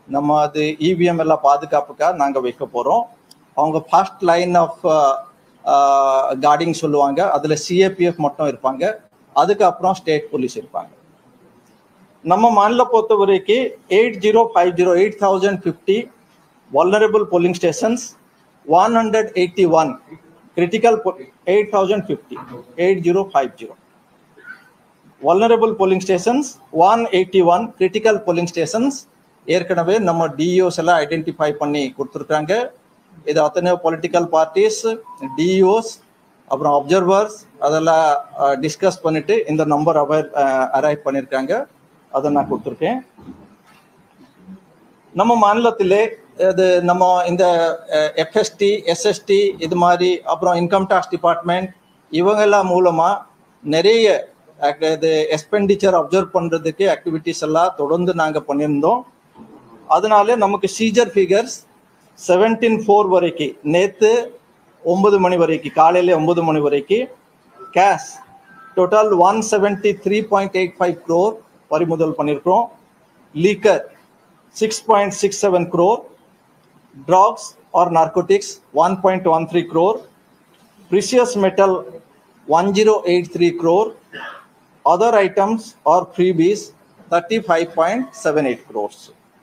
நம்ம அது இவிஎம் எல்லாம் பாதுகாப்புக்காக நாங்கள் வைக்க போகிறோம் அவங்க ஃபர்ஸ்ட் லைன் ஆஃப் கார்டிங் சொல்லுவாங்க அதில் சிஏபிஎஃப் மட்டும் இருப்பாங்க அதுக்கப்புறம் ஸ்டேட் போலீஸ் இருப்பாங்க நம்ம மாநில பொறுத்த வரைக்கும் eight zero five zero eight thousand fifty vulnerable polling stations one hundred eighty one critical eight thousand fifty eight zero five zero vulnerable polling stations one eighty one critical polling stations ஏற்கனவே நம்ம டிஇஓஸ் எல்லாம் identify பண்ணி கொடுத்துருக்காங்க இது அத்தனை political parties டிஇஓஸ் அப்புறம் observers அதெல்லாம் discuss பண்ணிட்டு இந்த நம்பர் அவைல் அரைவ் பண்ணியிருக்காங்க அதை நான் கொடுத்துருக்கேன் நம்ம மாநிலத்திலே இது நம்ம இந்த எஃப்எஸ்டி எஸ்எஸ்டி இது மாதிரி அப்புறம் இன்கம் டேக்ஸ் டிபார்ட்மெண்ட் இவங்கெல்லாம் மூலமா நிறைய இது எக்ஸ்பெண்டிச்சர் அப்சர்வ் பண்றதுக்கு ஆக்டிவிட்டிஸ் எல்லாம் தொடர்ந்து நாங்கள் பண்ணியிருந்தோம் அதனால நமக்கு சீஜர் ஃபிகர்ஸ் செவன்டீன் ஃபோர் வரைக்கும் நேற்று ஒன்பது மணி வரைக்கும் காலையில ஒன்பது மணி வரைக்கும் cash total one seventy three point eight five crore பறிமுதல் பண்ணியிருக்கிறோம் liquor six point six seven crore drugs or narcotics one point one three crore precious metal one zero eight three crore other items or freebies 35.78 crores.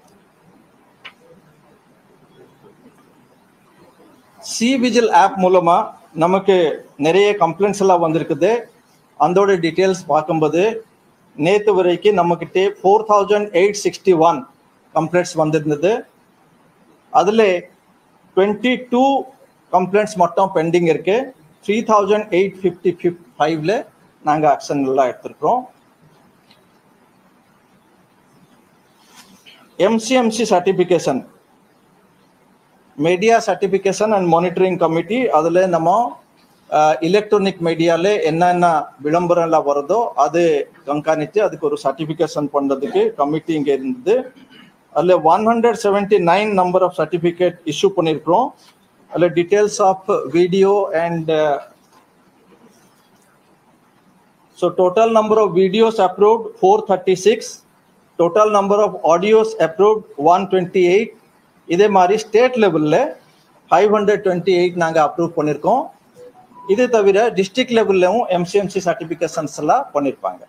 C vigil app மூலமா நமக்கு நிறைய complaints எல்லாம் வந்திருக்குது அதோட details பார்க்கும்போது நேற்று வரைக்கும் நம்மக்கிட்ட four thousand eight sixty one complaints வந்திருந்தது அதில் டுவெண்ட்டி டூ கம்ப்ளைண்ட்ஸ் மட்டும் பெண்டிங் இருக்கு three thousand eight fifty fifty ஃபைவ்ல நாங்கள் ஆக்ஷன் எல்லாம் எடுத்திருக்கிறோம் MCMC certification media certification and monitoring committee அதில் நம்ம எலக்ட்ரானிக் மீடியாவில் என்னென்ன விளம்பரம் எல்லாம் வருதோ அது கண்காணித்து அதுக்கு ஒரு சர்டிஃபிகேஷன் பண்ணுறதுக்கு கமிட்டி இங்கே இருந்தது அதில் one hundred seventy nine number of certificate issue பண்ணியிருக்கிறோம் அதில் details of video and So total number of videos approved 436, total number of audios approved 128. இதே மாதிரி ஸ்டேட் லெவலில் ஃபைவ் ஹண்ட்ரட் டுவெண்ட்டி எயிட் நாங்கள் அப்ரூவ் பண்ணியிருக்கோம் இது தவிர டிஸ்ட்ரிக்ட் லெவல்லையும் எம்சிஎம்சி சர்டிஃபிகேஷன்ஸ் எல்லாம் பண்ணியிருப்பாங்க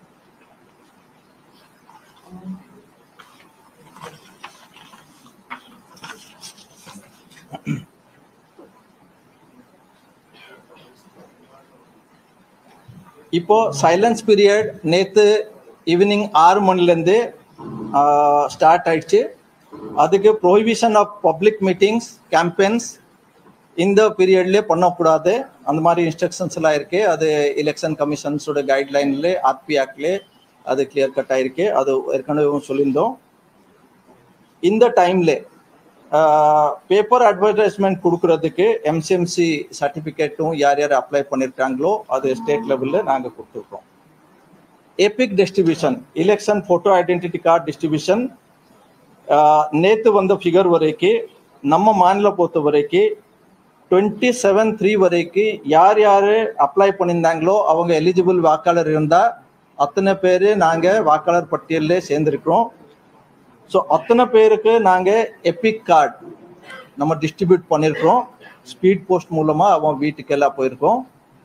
இப்போ சைலன்ஸ் பீரியட் நேற்று ஈவினிங் ஆறு மணிலேருந்து ஸ்டார்ட் ஆயிடுச்சு அதுக்கு prohibition of public meetings campaigns இந்த பீரியட்லேயே பண்ணக்கூடாது அந்த மாதிரி இன்ஸ்ட்ரக்ஷன்ஸ் எல்லாம் இருக்கு அது எலெக்ஷன் கமிஷன்ஸோட கைட்லைன்ல ஆர்பி ஆக்ட்ல அது கிளியர் கட் ஆயிருக்கு அது ஏற்கனவே சொல்லியிருந்தோம் இந்த டைம்ல பேப்பர் அட்வர்டைஸ்மெண்ட் கொடுக்கறதுக்கு எம்சிஎம்சி சர்டிஃபிகேட்டும் யார் யார் அப்ளை பண்ணியிருக்காங்களோ அது ஸ்டேட் லெவலில் நாங்கள் கொடுத்துருக்கோம் EPIC distribution election photo identity card distribution நேற்று வந்த ஃபிகர் வரைக்கும் நம்ம மாநில பொறுத்த வரைக்கும் டுவெண்ட்டி செவன் த்ரீ வரைக்கும் யார் யார் அப்ளை பண்ணியிருந்தாங்களோ அவங்க எலிஜிபிள் வாக்காளர் இருந்தால் அத்தனை பேர் நாங்கள் வாக்காளர் பட்டியலில் சேர்ந்துருக்கிறோம் ஸோ அத்தனை பேருக்கு நாங்கள் எபிக் கார்டு நம்ம டிஸ்ட்ரிபியூட் பண்ணியிருக்கிறோம் ஸ்பீட் போஸ்ட் மூலமாக அவன் வீட்டுக்கெல்லாம் போயிருக்கோம்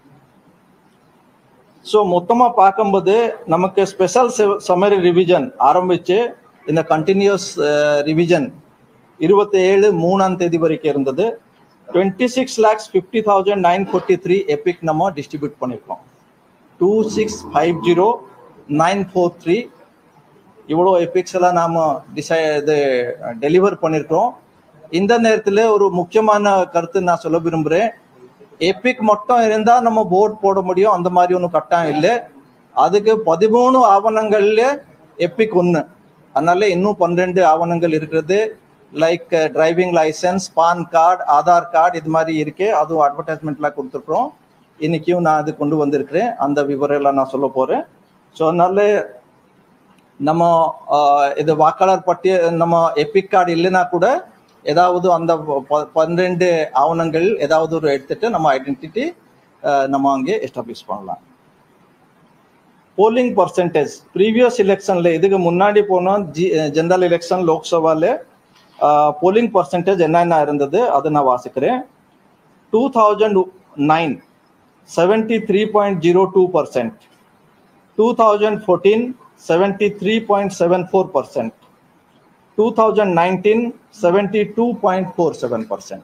ஸோ மொத்தமாக பார்க்கும்போது நமக்கு ஸ்பெஷல் சம்மரி ரிவிஷன் ஆரம்பித்து இந்த கண்டினியூஸ் ரிவிஷன் இருபத்தி ஏழு மூணாம் தேதி வரைக்கும் இருந்தது twenty six lakhs fifty thousand nine forty three EPIC நம்ம டிஸ்ட்ரிபியூட் பண்ணியிருக்கோம் two six five zero nine four three இவ்வளோ எபிக்ஸ் எல்லாம் நாம் டிசை இது டெலிவர் பண்ணியிருக்கிறோம் இந்த நேரத்தில் ஒரு முக்கியமான கருத்து நான் சொல்ல விரும்புகிறேன் எபிக் மட்டும் இருந்தால் நம்ம போர்ட் போட முடியும் அந்த மாதிரி ஒன்றும் கட்டாயம் இல்லை அதுக்கு பதிமூணு ஆவணங்கள்ல எபிக் ஒன்று அதனால இன்னும் பன்னிரெண்டு ஆவணங்கள் இருக்கிறது like driving licence PAN card Aadhaar card இது மாதிரி இருக்கு அதுவும் அட்வர்டைஸ்மெண்ட்லாம் கொடுத்துருக்குறோம் இன்னைக்கும் நான் அது கொண்டு வந்திருக்கிறேன் அந்த விவரம் எல்லாம் நான் சொல்ல போறேன் ஸோ அதனால நம்ம இது வாக்காளர் பட்டிய நம்ம எபிக் கார்டு இல்லைன்னா கூட ஏதாவது அந்த பன்னிரெண்டு ஆவணங்கள் ஏதாவது ஒரு எடுத்துட்டு நம்ம ஐடென்டிட்டி நம்ம அங்கே எஸ்டாப்ளிஷ் பண்ணலாம் போலிங் பர்சன்டேஜ் ப்ரீவியஸ் எலெக்ஷன்ல இதுக்கு முன்னாடி போனோம் ஜி ஜெனரல் எலெக்ஷன் லோக்சபால போலிங் பர்சன்டேஜ் என்னென்ன இருந்தது அதை நான் வாசிக்கிறேன் two thousand nine seventy three point zero two percent two thousand fourteen seventy three point seven four percent two thousand nineteen seventy two point four seven percent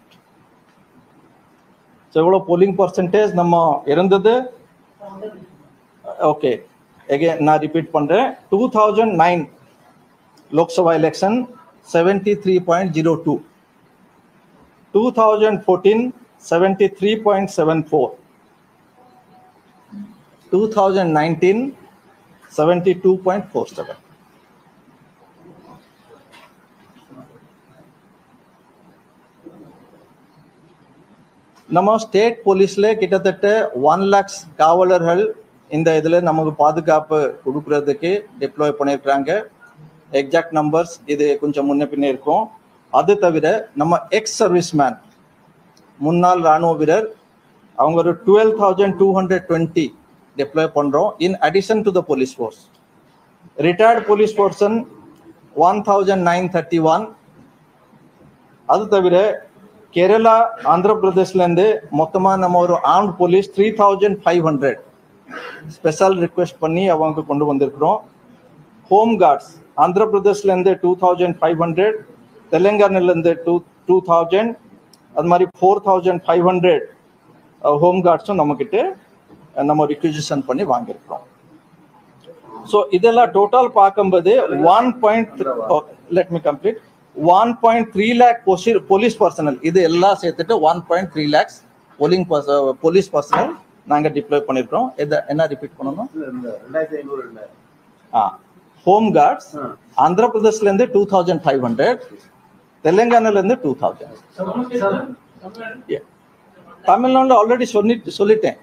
so எவ்வளோ polling percentage நம்ம இருந்தது okay again நான் repeat பண்ணுறேன் two thousand nine Lok Sabha election seventy three point zero two two thousand fourteen seventy three point seven four two thousand nineteen seventy two point four seven நம்ம state போலீஸ்ல கிட்டத்தட்ட one lakhs காவலர்கள் இந்த இதுல நமக்கு பாதுகாப்பு கொடுக்கறதுக்கு டிப்ளாய் பண்ணியிருக்கிறாங்க எக்ஸாக்ட் நம்பர்ஸ் இது கொஞ்சம் முன்ன பின்ன இருக்கும் அது தவிர நம்ம எக்ஸ் சர்வீஸ் மேன் முன்னாள் ராணுவ வீரர் அவங்க ஒரு twelve thousand two hundred twenty deploy பண்றோம் in addition to the police force retired police person one thousand nine thirty one அது தவிர கேரளா ஆந்திர பிரதேஷ்லேருந்து மொத்தமாக நம்ம ஒரு armed police three thousand five hundred special request பண்ணி அவங்க கொண்டு வந்திருக்கிறோம் ஹோம் கார்ட்ஸ் ஆந்திர பிரதேஷ்லேருந்து டூ தௌசண்ட் ஃபைவ் ஹண்ட்ரட் தெலுங்கானாலேருந்து டூ டூ தௌசண்ட் அது மாதிரி four thousand five hundred home கார்ட்ஸும் நம்மக்கிட்ட நம்ம ரிக்விசிஷன் பண்ணி வாங்கியிருக்கிறோம் ஸோ இதெல்லாம் டோட்டல் பார்க்கும்போது one point let me complete one point three lakh police personnel இது எல்லாம் சேர்த்துட்டு one point three lakhs polling police personnel நாங்க டிப்ளாய் பண்ணிருக்கோம் இதை என்ன ரிப்பீட் பண்ணணும் ஆ ஹோம் கார்ட்ஸ் ஆந்திர பிரதேஷ்ல இருந்து டூ தௌசண்ட் ஃபைவ் ஹண்ட்ரட் தெலுங்கானால இருந்து டூ தௌசண்ட் தமிழ்நாடு ஆல்ரெடி சொல்லி சொல்லிட்டேன்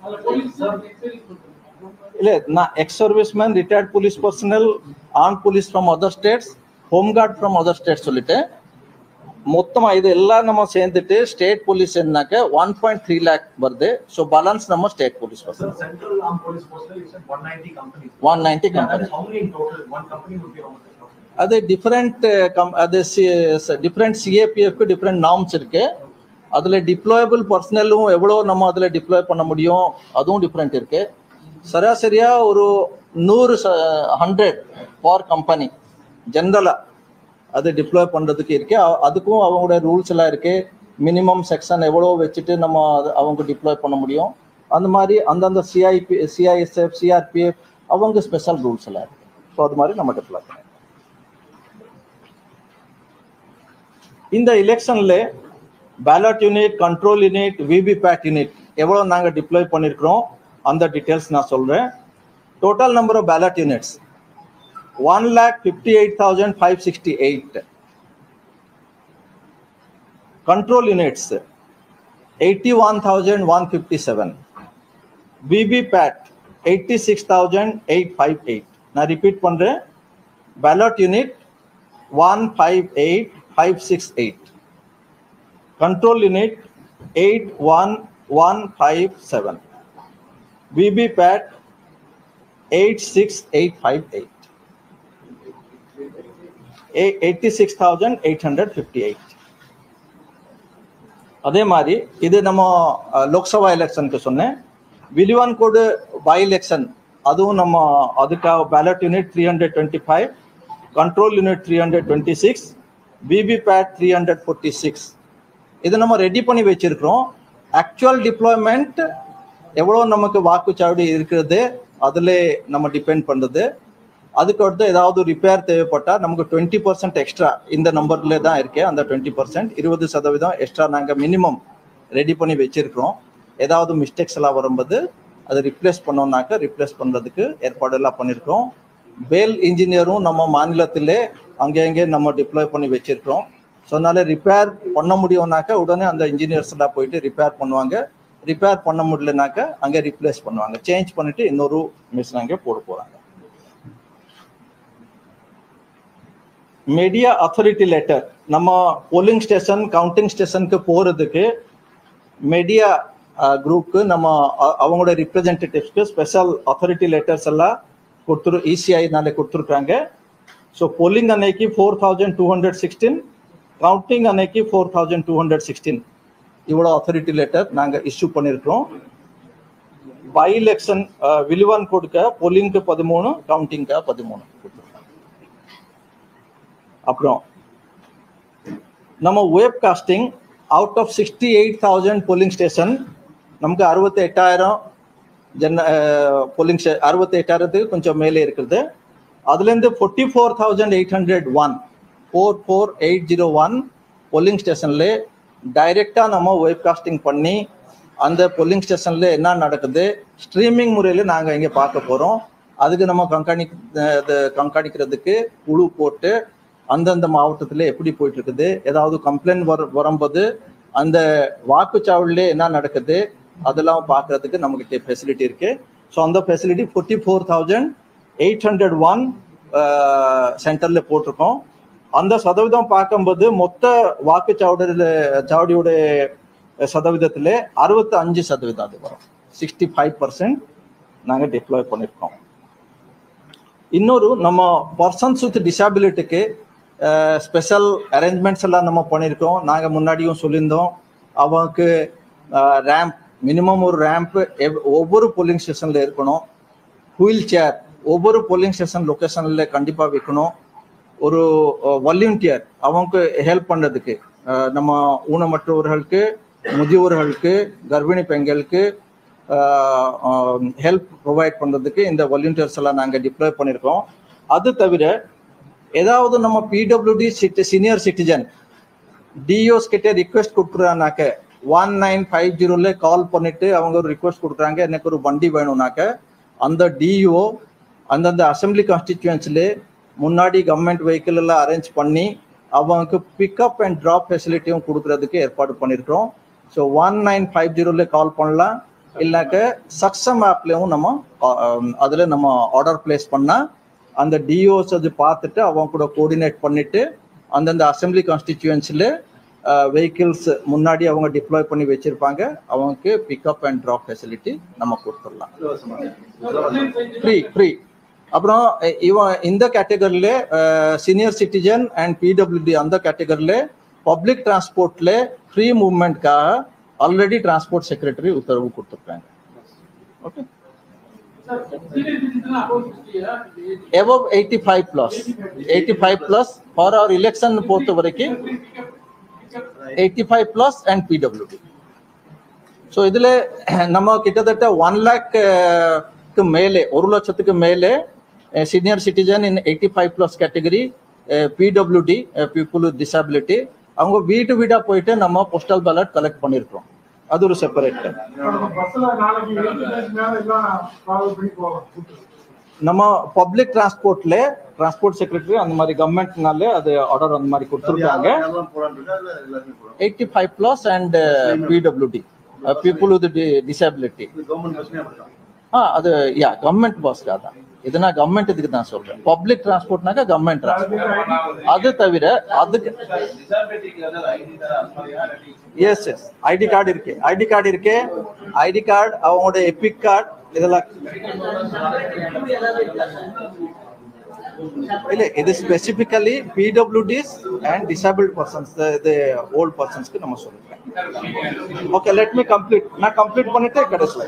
இல்ல நான் ex service man retired police personnel on police from other states home guard from other state சொல்லிட்டு மொத்தமா இது எல்லாம் நம்ம சேர்ந்துட்டு ஸ்டேட் போலீஸ் என்னக்க ஒன் பாயிண்ட் த்ரீ லேக் வருது ஸோ பேலன்ஸ் நம்ம state police Sir, Central Armed Police Force, you said 190 companies. One ninety Yeah, that company is how many in total? One company would be how much? approximately? அது different come அது different சிஏபிஎஃப்க்கு different norms இருக்கு அதுல deployable பர்சனலும் எவ்வளோ நம்ம அதுல deploy பண்ண முடியும் அதுவும் டிஃப்ரெண்ட் இருக்கு சராசரியா ஒரு நூறு ஹண்ட்ரட் ஃபார் கம்பெனி ஜென்ரலா அது டிப்ளாய் பண்றதுக்கு இருக்கு அ- அதுக்கும் அவங்களோட ரூல்ஸ் எல்லாம் இருக்கு மினிமம் செக்ஷன் எவ்வளோ வச்சுட்டு நம்ம அது- அவங்க டிப்ளாய் பண்ண முடியும் அந்த மாதிரி அந்தந்த சிஐபி சிஐஎஸ்எஃப் சிஆர்பிஎஃப் அவங்க ஸ்பெஷல் ரூல்ஸ் எல்லாம் இருக்கு ஸோ அது மாதிரி நம்ம டிப்ளாய் பண்ணலாம் இந்த எலெக்ஷன்ல ballot unit control unit VVPAT unit எவ்வளோ நாங்கள் டிப்ளாய் பண்ணியிருக்கிறோம் அந்த டீட்டெயில்ஸ் நான் சொல்கிறேன் total number of ballot units one lakh fifty eight thousand five sixty eight control units eighty one thousand one fifty seven VVPAT eighty six thousand eight five eight நான் repeat பண்ணுறேன் ballot unit one five eight five six eight control unit eight one one five seven VVPAT eight six eight five eight eighty six thousand eight hundred fifty eight அதே மாதிரி இது நம்ம அஹ், லோக்சபா எலெக்ஷனுக்கு சொன்னேன் விலிவான் கோடு by election அதுவும் நம்ம அதுக்காக ballot unit three hundred twenty five control unit three hundred twenty six VVPAT three hundred forty six இது நம்ம ரெடி பண்ணி வச்சிருக்கிறோம் ஆக்சுவல் டிப்ளாய்மெண்ட் எவ்வளோ நமக்கு வாக்குச்சாவடி இருக்கிறது அதில் நம்ம டிபெண்ட் பண்ணுறது அதுக்கு அடுத்து ஏதாவது ரிப்பேர் தேவைப்பட்டா நமக்கு டுவெண்ட்டி பர்சன்ட் எக்ஸ்ட்ரா இந்த நம்பர்ல தான் இருக்கு அந்த டுவெண்ட்டி பர்சன்ட் இருபது சதவீதம் எக்ஸ்ட்ரா நாங்கள் மினிமம் ரெடி பண்ணி வச்சிருக்கிறோம் ஏதாவது மிஸ்டேக்ஸ் எல்லாம் வரும்போது அதை ரிப்ளேஸ் பண்ணோம்னாக்க ரிப்ளேஸ் பண்ணுறதுக்கு ஏற்பாடு எல்லாம் பண்ணியிருக்கோம் பேல் இன்ஜினியரும் நம்ம மாநிலத்திலே அங்கே அங்கே நம்ம டிப்ளாய் பண்ணி வச்சிருக்கிறோம் ஸோ அதனால ரிப்பேர் பண்ண முடியும்னாக்க உடனே அந்த இன்ஜினியர்ஸ் எல்லாம் போயிட்டு ரிப்பேர் பண்ணுவாங்க ரிப்பேர் பண்ண முடியலனாக்க அங்கே ரிப்ளேஸ் பண்ணுவாங்க சேஞ்ச் பண்ணிட்டு இன்னொரு மிஷின் அங்கே போட போறாங்க மீடியா அத்தாரிட்டி லெட்டர் நம்ம போலிங் ஸ்டேஷன் கவுண்டிங் ஸ்டேஷனுக்கு போறதுக்கு மீடியா குரூப்க்கு நம்ம அ- அவங்களோட ரிப்ரசன்டேட்டிவ்ஸ்க்கு ஸ்பெஷல் அத்தாரிட்டி லெட்டர்ஸ் எல்லாம் கொடுத்துரு இசிஐனால கொடுத்துருக்காங்க ஸோ போலிங் அன்னைக்கு four thousand two hundred sixteen counting அன்னைக்கு four thousand two hundred sixteen இவ்வளோ அத்தாரிட்டி லெட்டர் நாங்கள் இஷ்யூ பண்ணியிருக்கிறோம் பை எலெக்ஷன் விலுவான் கொடுக்க போலிங்க்கு பதிமூணு கவுண்டிங்க்கு பதிமூணு கொடுத்துருக்காங்க அப்புறம் நம்ம web casting out of sixty eight thousand polling station நமக்கு அறுபத்தி எட்டாயிரம் ஜன போலிங் அறுபத்தி எட்டாயிரத்துக்கு கொஞ்சம் மேலே இருக்குது அதுலேருந்து forty four thousand eight hundred one four four eight zero one polling ஸ்டேஷனில் டைரெக்டாக நம்ம வெப் காஸ்டிங் பண்ணி அந்த போலிங் ஸ்டேஷனில் என்ன நடக்குது ஸ்ட்ரீமிங் முறையில் நாங்கள் இங்கே பார்க்க போகிறோம் அதுக்கு நம்ம கண்காணி இது கண்காணிக்கிறதுக்கு குழு போட்டு அந்தந்த மாவட்டத்தில் எப்படி போயிட்டு இருக்குது ஏதாவது கம்ப்ளைண்ட் வர வரும்போது அந்த வாக்குச்சாவடியிலே என்ன நடக்குது அதெல்லாம் பார்க்கறதுக்கு நம்மகிட்ட ஃபெசிலிட்டி இருக்கு ஸோ அந்த facility forty four thousand eight hundred one சென்டர்ல போட்டிருக்கோம் அந்த சதவீதம் பார்க்கும்போது மொத்த வாக்குச்சாவடியில் சாவடியோட சதவீதத்தில் அறுபத்தி அஞ்சு சதவீதம் அது வரும் சிக்ஸ்டி ஃபைவ் பர்சன்ட் நாங்கள் டிப்ளாய் பண்ணியிருக்கோம் இன்னொரு நம்ம பர்சன்ஸ் வித் டிசபிலிட்டிக்கு ஸ்பெஷல் அரேஞ்ச்மெண்ட்ஸ் எல்லாம் நம்ம பண்ணியிருக்கோம் நாங்கள் முன்னாடியும் சொல்லியிருந்தோம் அவங்களுக்கு ரேம்ப் மினிமம் ஒரு ரேம்ப் ஒவ்வொரு போலிங் ஸ்டேஷனில் இருக்கணும் வீல் சேர் ஒவ்வொரு போலிங் ஸ்டேஷன் லொக்கேஷனில் கண்டிப்பாக வைக்கணும் ஒரு வாலண்டியர் அவங்க ஹெல்ப் பண்ணுறதுக்கு நம்ம ஊனமற்றவர்களுக்கு முதியோர்களுக்கு கர்ப்பிணி பெண்களுக்கு ஹெல்ப் ப்ரொவைட் பண்ணுறதுக்கு இந்த வாலண்டியர்ஸ் எல்லாம் நாங்கள் டிப்ளாய் பண்ணியிருக்கோம் அது தவிர ஏதாவது நம்ம PWD city senior citizen DOs கிட்ட ரிக்வெஸ்ட் கொடுக்குறானாக்க ஒன் நைன் ஃபைவ் ஜீரோல கால் பண்ணிட்டு அவங்க ஒரு ரிக்வெஸ்ட் கொடுக்குறாங்க எனக்கு ஒரு வண்டி வேணும்னாக்க அந்த டிஓ அந்தந்த அசம்பிளி கான்ஸ்டிடியூன்ஸ்ல முன்னாடி கவர்மெண்ட் வெஹிக்கிள் எல்லாம் அரேஞ்ச் பண்ணி அவங்களுக்கு பிக்கப் அண்ட் ட்ராப் ஃபெசிலிட்டியும் கொடுக்கறதுக்கு ஏற்பாடு பண்ணியிருக்கிறோம் ஸோ ஒன் நைன் ஃபைவ் ஜீரோல கால் பண்ணலாம் இல்லைனாக்க சக்ஸம் ஆப்லேயும் நம்ம அதில் நம்ம ஆர்டர் பிளேஸ் பண்ணால் அந்த டிஓஸ் அது பார்த்துட்டு அவங்க கூட கோஆர்டினேட் பண்ணிட்டு அந்தந்த அசம்பிளி கான்ஸ்டிடியூன்ஸில் வெஹிக்கிள்ஸ் முன்னாடி அவங்க டிப்ளாய் பண்ணி வச்சிருப்பாங்க அவங்களுக்கு பிக்கப் அண்ட் ட்ராப் ஃபெசிலிட்டி நம்ம கொடுத்துடலாம் ஃப்ரீ ஃப்ரீ அப்புறம் இவன் இந்த கேட்டகரியில சீனியர் சிட்டிசன் அண்ட் பிடபிள்யூடி அந்த கேட்டகரியில பப்ளிக் டிரான்ஸ்போர்ட்ல ஃப்ரீ மூவ்மெண்ட்காக ஆல்ரெடி டிரான்ஸ்போர்ட் செக்ரட்டரி உத்தரவு கொடுத்துருக்காங்க okay above 85 plus 85 plus for our election பொறுத்த வரைக்கும் 85 plus and PWD ஸோ இதுல நம்ம கிட்டத்தட்ட ஒன் லேக்கு மேலே ஒரு லட்சத்துக்கு மேலே senior citizen in eighty five plus category PWD people with disability அவங்க வீட்டு வீடா போயிட்டு நம்ம போஸ்டல் பேலட் கலெக்ட் பண்ணியிருக்கிறோம் அது ஒரு செப்பரேட் நம்ம பப்ளிக் டிரான்ஸ்போர்ட்ல டிரான்ஸ்போர்ட் செக்ரட்டரி அந்த மாதிரி கவர்மெண்ட்னால அது ஆர்டர் அந்த மாதிரி கொடுத்துருக்காங்க eighty five plus and PWD people with disability ஆ அது யா கவர்மெண்ட் பஸ்க்காக தான் இதுனா கவர்மெண்ட் இதுக்கு தான் சொல்றேன் பப்ளிக் டிரான்ஸ்போர்ட்னாக்கா கவர்மெண்ட் டிரான்ஸ்போர்ட் அது தவிர அதுக்கு எஸ் எஸ் ஐடி கார்டு இருக்கு ஐடி கார்டு இருக்கு ஐடி கார்டு அவங்களோட எபிக் கார்டு இதெல்லாம் இல்ல இது specifically PWDs and disabled persons இது ஓல்ட் பர்சன்ஸ்க்கு நம்ம சொல்றேன் ஓகே லெட் மீ கம்ப்ளீட் நான் கம்ப்ளீட் பண்ணிட்டு கடைசியில்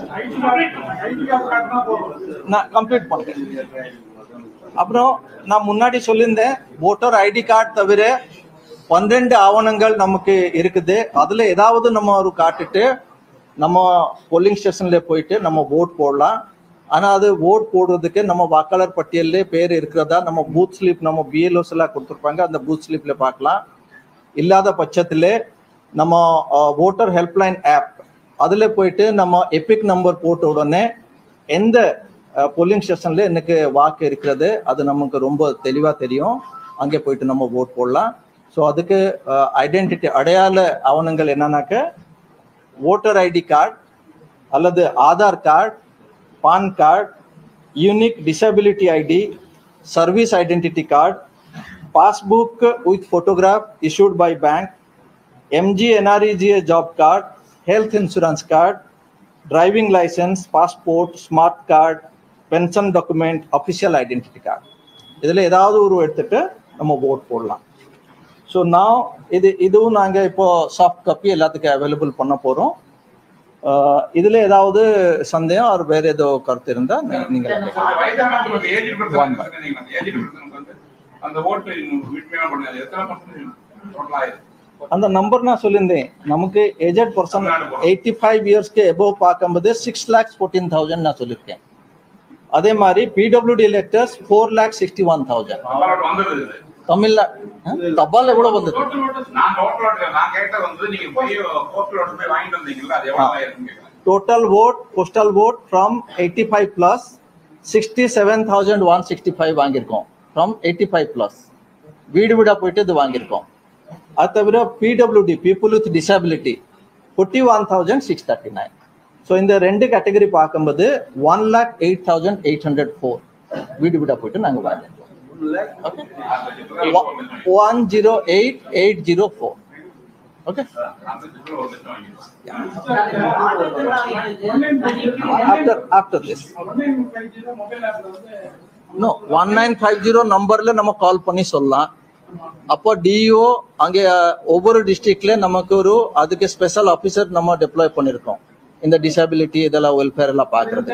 நான் கம்ப்ளீட் பண்ணிட்டேன் அப்புறம் நான் முன்னாடி சொல்லியிருந்தேன் ஓட்டர் ஐடி கார்டு தவிர பன்னெண்டு ஆவணங்கள் நமக்கு இருக்குது அதுல ஏதாவது நம்ம ஒரு காட்டுட்டு நம்ம போலிங் ஸ்டேஷன்ல போயிட்டு நம்ம ஓட் போடலாம் ஆனா அது ஓட் போடுறதுக்கு நம்ம வாக்காளர் பட்டியல்ல பேர் இருக்கிறதா நம்ம பூத் ஸ்லிப் நம்ம பிஎல்ஓஸ் எல்லாம் கொடுத்துருப்பாங்க அந்த பூத் ஸ்லிப்ல பார்க்கலாம் இல்லாத பட்சத்துல நம்ம ஓட்டர் ஹெல்ப்லைன் ஆப் அதுல போயிட்டு நம்ம எபிக் நம்பர் போட்ட உடனே எந்த போலிங் ஸ்டேஷன்ல எனக்கு வாக்கு இருக்கிறது அது நமக்கு ரொம்ப தெளிவா தெரியும் அங்கே போயிட்டு நம்ம ஓட் போடலாம் ஸோ அதுக்கு ஐடென்டிட்டி அடையாள ஆவணங்கள் என்னன்னாக்க ஓட்டர் ஐடி கார்டு அல்லது Aadhaar card PAN card unique disability ID service identity card passbook with photograph issued by bank MGNREGA job card, health insurance card, driving license, passport, smart card, pension document official identity card இதில் ஏதாவது ஒரு எடுத்துட்டு நம்ம vote போடலாம் so நான் இது இதுவும் நாங்கள் இப்போ சாஃப்ட் காப்பி எல்லாத்துக்கும் அவைலபிள் பண்ண போகிறோம் இதில் ஏதாவது சந்தேகம் அவர் வேறு ஏதோ கருத்து இருந்தால் நீங்கள் அந்த வயதானவங்களுக்கு ஏஜ் பர்சன் ஏஜ் பர்சனுக்கு வந்து அந்த ஓட்டு வீட்மையா பண்ணுது எத்தனை பர்சன்ட் டோட்டல் ஆயிருக்கு அந்த நம்பர் நான் சொல்லியிருந்தேன் நமக்கு ஏஜெட் பர்சன் எயிட்டி ஃபைவ் இயர்ஸ்க்கு எபோவ் பார்க்கும்போது சிக்ஸ் லேக்ஸ் ஃபோர்டீன் தௌசண்ட் நான் சொல்லியிருக்கேன் அதே மாதிரி PWD electors four lakh sixty one thousand அப்பாவோட வந்தது இது தமிழ்நாடு தபால் எவ்வளோ வந்தது நான் டோட்டல் ஓட்டு நான் கேட்டது வந்து நீங்க போய் போஸ்டல் ஓட்டு போய் வாங்கிட்டு வந்தீங்கல்ல அது எவ்வளவு ஆயிருக்குன்னு கேட்கறேன் total vote postal vote from 85 plus 67165 வாங்கியிருக்கோம் from 85 plus வீடு வீடா போயிட்டு இது வாங்கியிருக்கோம் அது தவிர PWD people with disability fifty one thousand six thirty nine so இந்த ரெண்டு கேட்டகரி பார்க்கும்போது one lakh eight thousand eight hundred four வீடு வீடா போயிட்டு நாங்கள் வாங்கியிருக்கோம் one zero eight eight zero four okay அந்த இதுல ஒரு லட்சம் வாங்கிருக்கோம் after after this no 1950 நம்பர்ல நம்ம கால் பண்ணி சொல்லலாம் அப்போ டிஓ அங்கே ஒவ்வொரு டிஸ்ட்ரிக்ட்ல நமக்கு ஒரு அதுக்கு ஸ்பெஷல் ஆபீசர் நம்ம டெப்ளாய் பண்ணிருக்கோம் இந்த டிசபிலிட்டி இதெல்லாம் வெல்ஃபேர் எல்லாம் பாக்குறது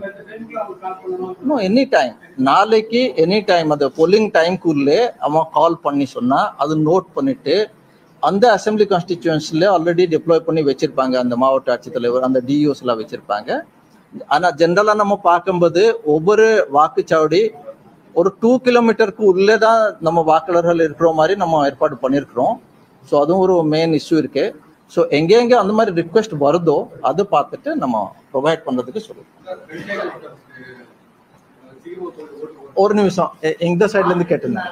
எனி டைம் நாளைக்கு எனி டைம் அந்த பொல்லிங் டைம்க்குள்ளே அவன் கால் பண்ணி சொன்னா அது நோட் பண்ணிட்டு அந்த அசம்பிளி கான்ஸ்டிடியூன்ஸ்ல ஆல்ரெடி டெப்ளாய் பண்ணி வச்சிருப்பாங்க அந்த மாவட்ட ஆட்சித்தலைவர் அந்த டிஓஸ் எல்லாம் வச்சிருப்பாங்க ஆனா ஜென்ரலா நம்ம பார்க்கும்போது ஒவ்வொரு வாக்குச்சாவடி ஒரு டூ கிலோமீட்டருக்கு உள்ளே தான் நம்ம வாக்காளர்கள் இருக்கிற மாதிரி நம்ம ஏற்பாடு பண்ணியிருக்கிறோம் ஸோ அதுவும் ஒரு மெயின் இஷ்யூ இருக்கு ஸோ எங்கே எங்கே அந்த மாதிரி ரிக்வெஸ்ட் வருதோ அதை பார்த்துட்டு நம்ம ப்ரொவைட் பண்ணுறதுக்கு சொல்லுவோம் ஒரு நிமிஷம் எ- இந்த சைட்ல இருந்து கேட்டிருந்தேன்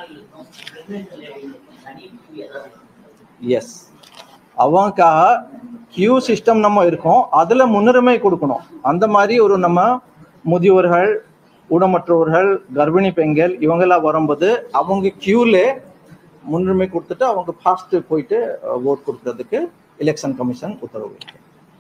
எஸ் அவங்களுக்காக கியூ சிஸ்டம் நம்ம இருக்கோம் அதுல முன்னுரிமை கொடுக்கணும் அந்த மாதிரி ஒரு நம்ம முதியோர்கள் ஊனமற்றவர்கள் கர்ப்பிணி பெண்கள் இவங்கெல்லாம் வரும்போது அவங்க கியூல முன்னுரிமை கொடுத்துட்டு அவங்க ஃபாஸ்ட் போயிட்டு ஓட் கொடுக்கறதுக்கு எலெக்ஷன் கமிஷன் உத்தரவு இருக்கு.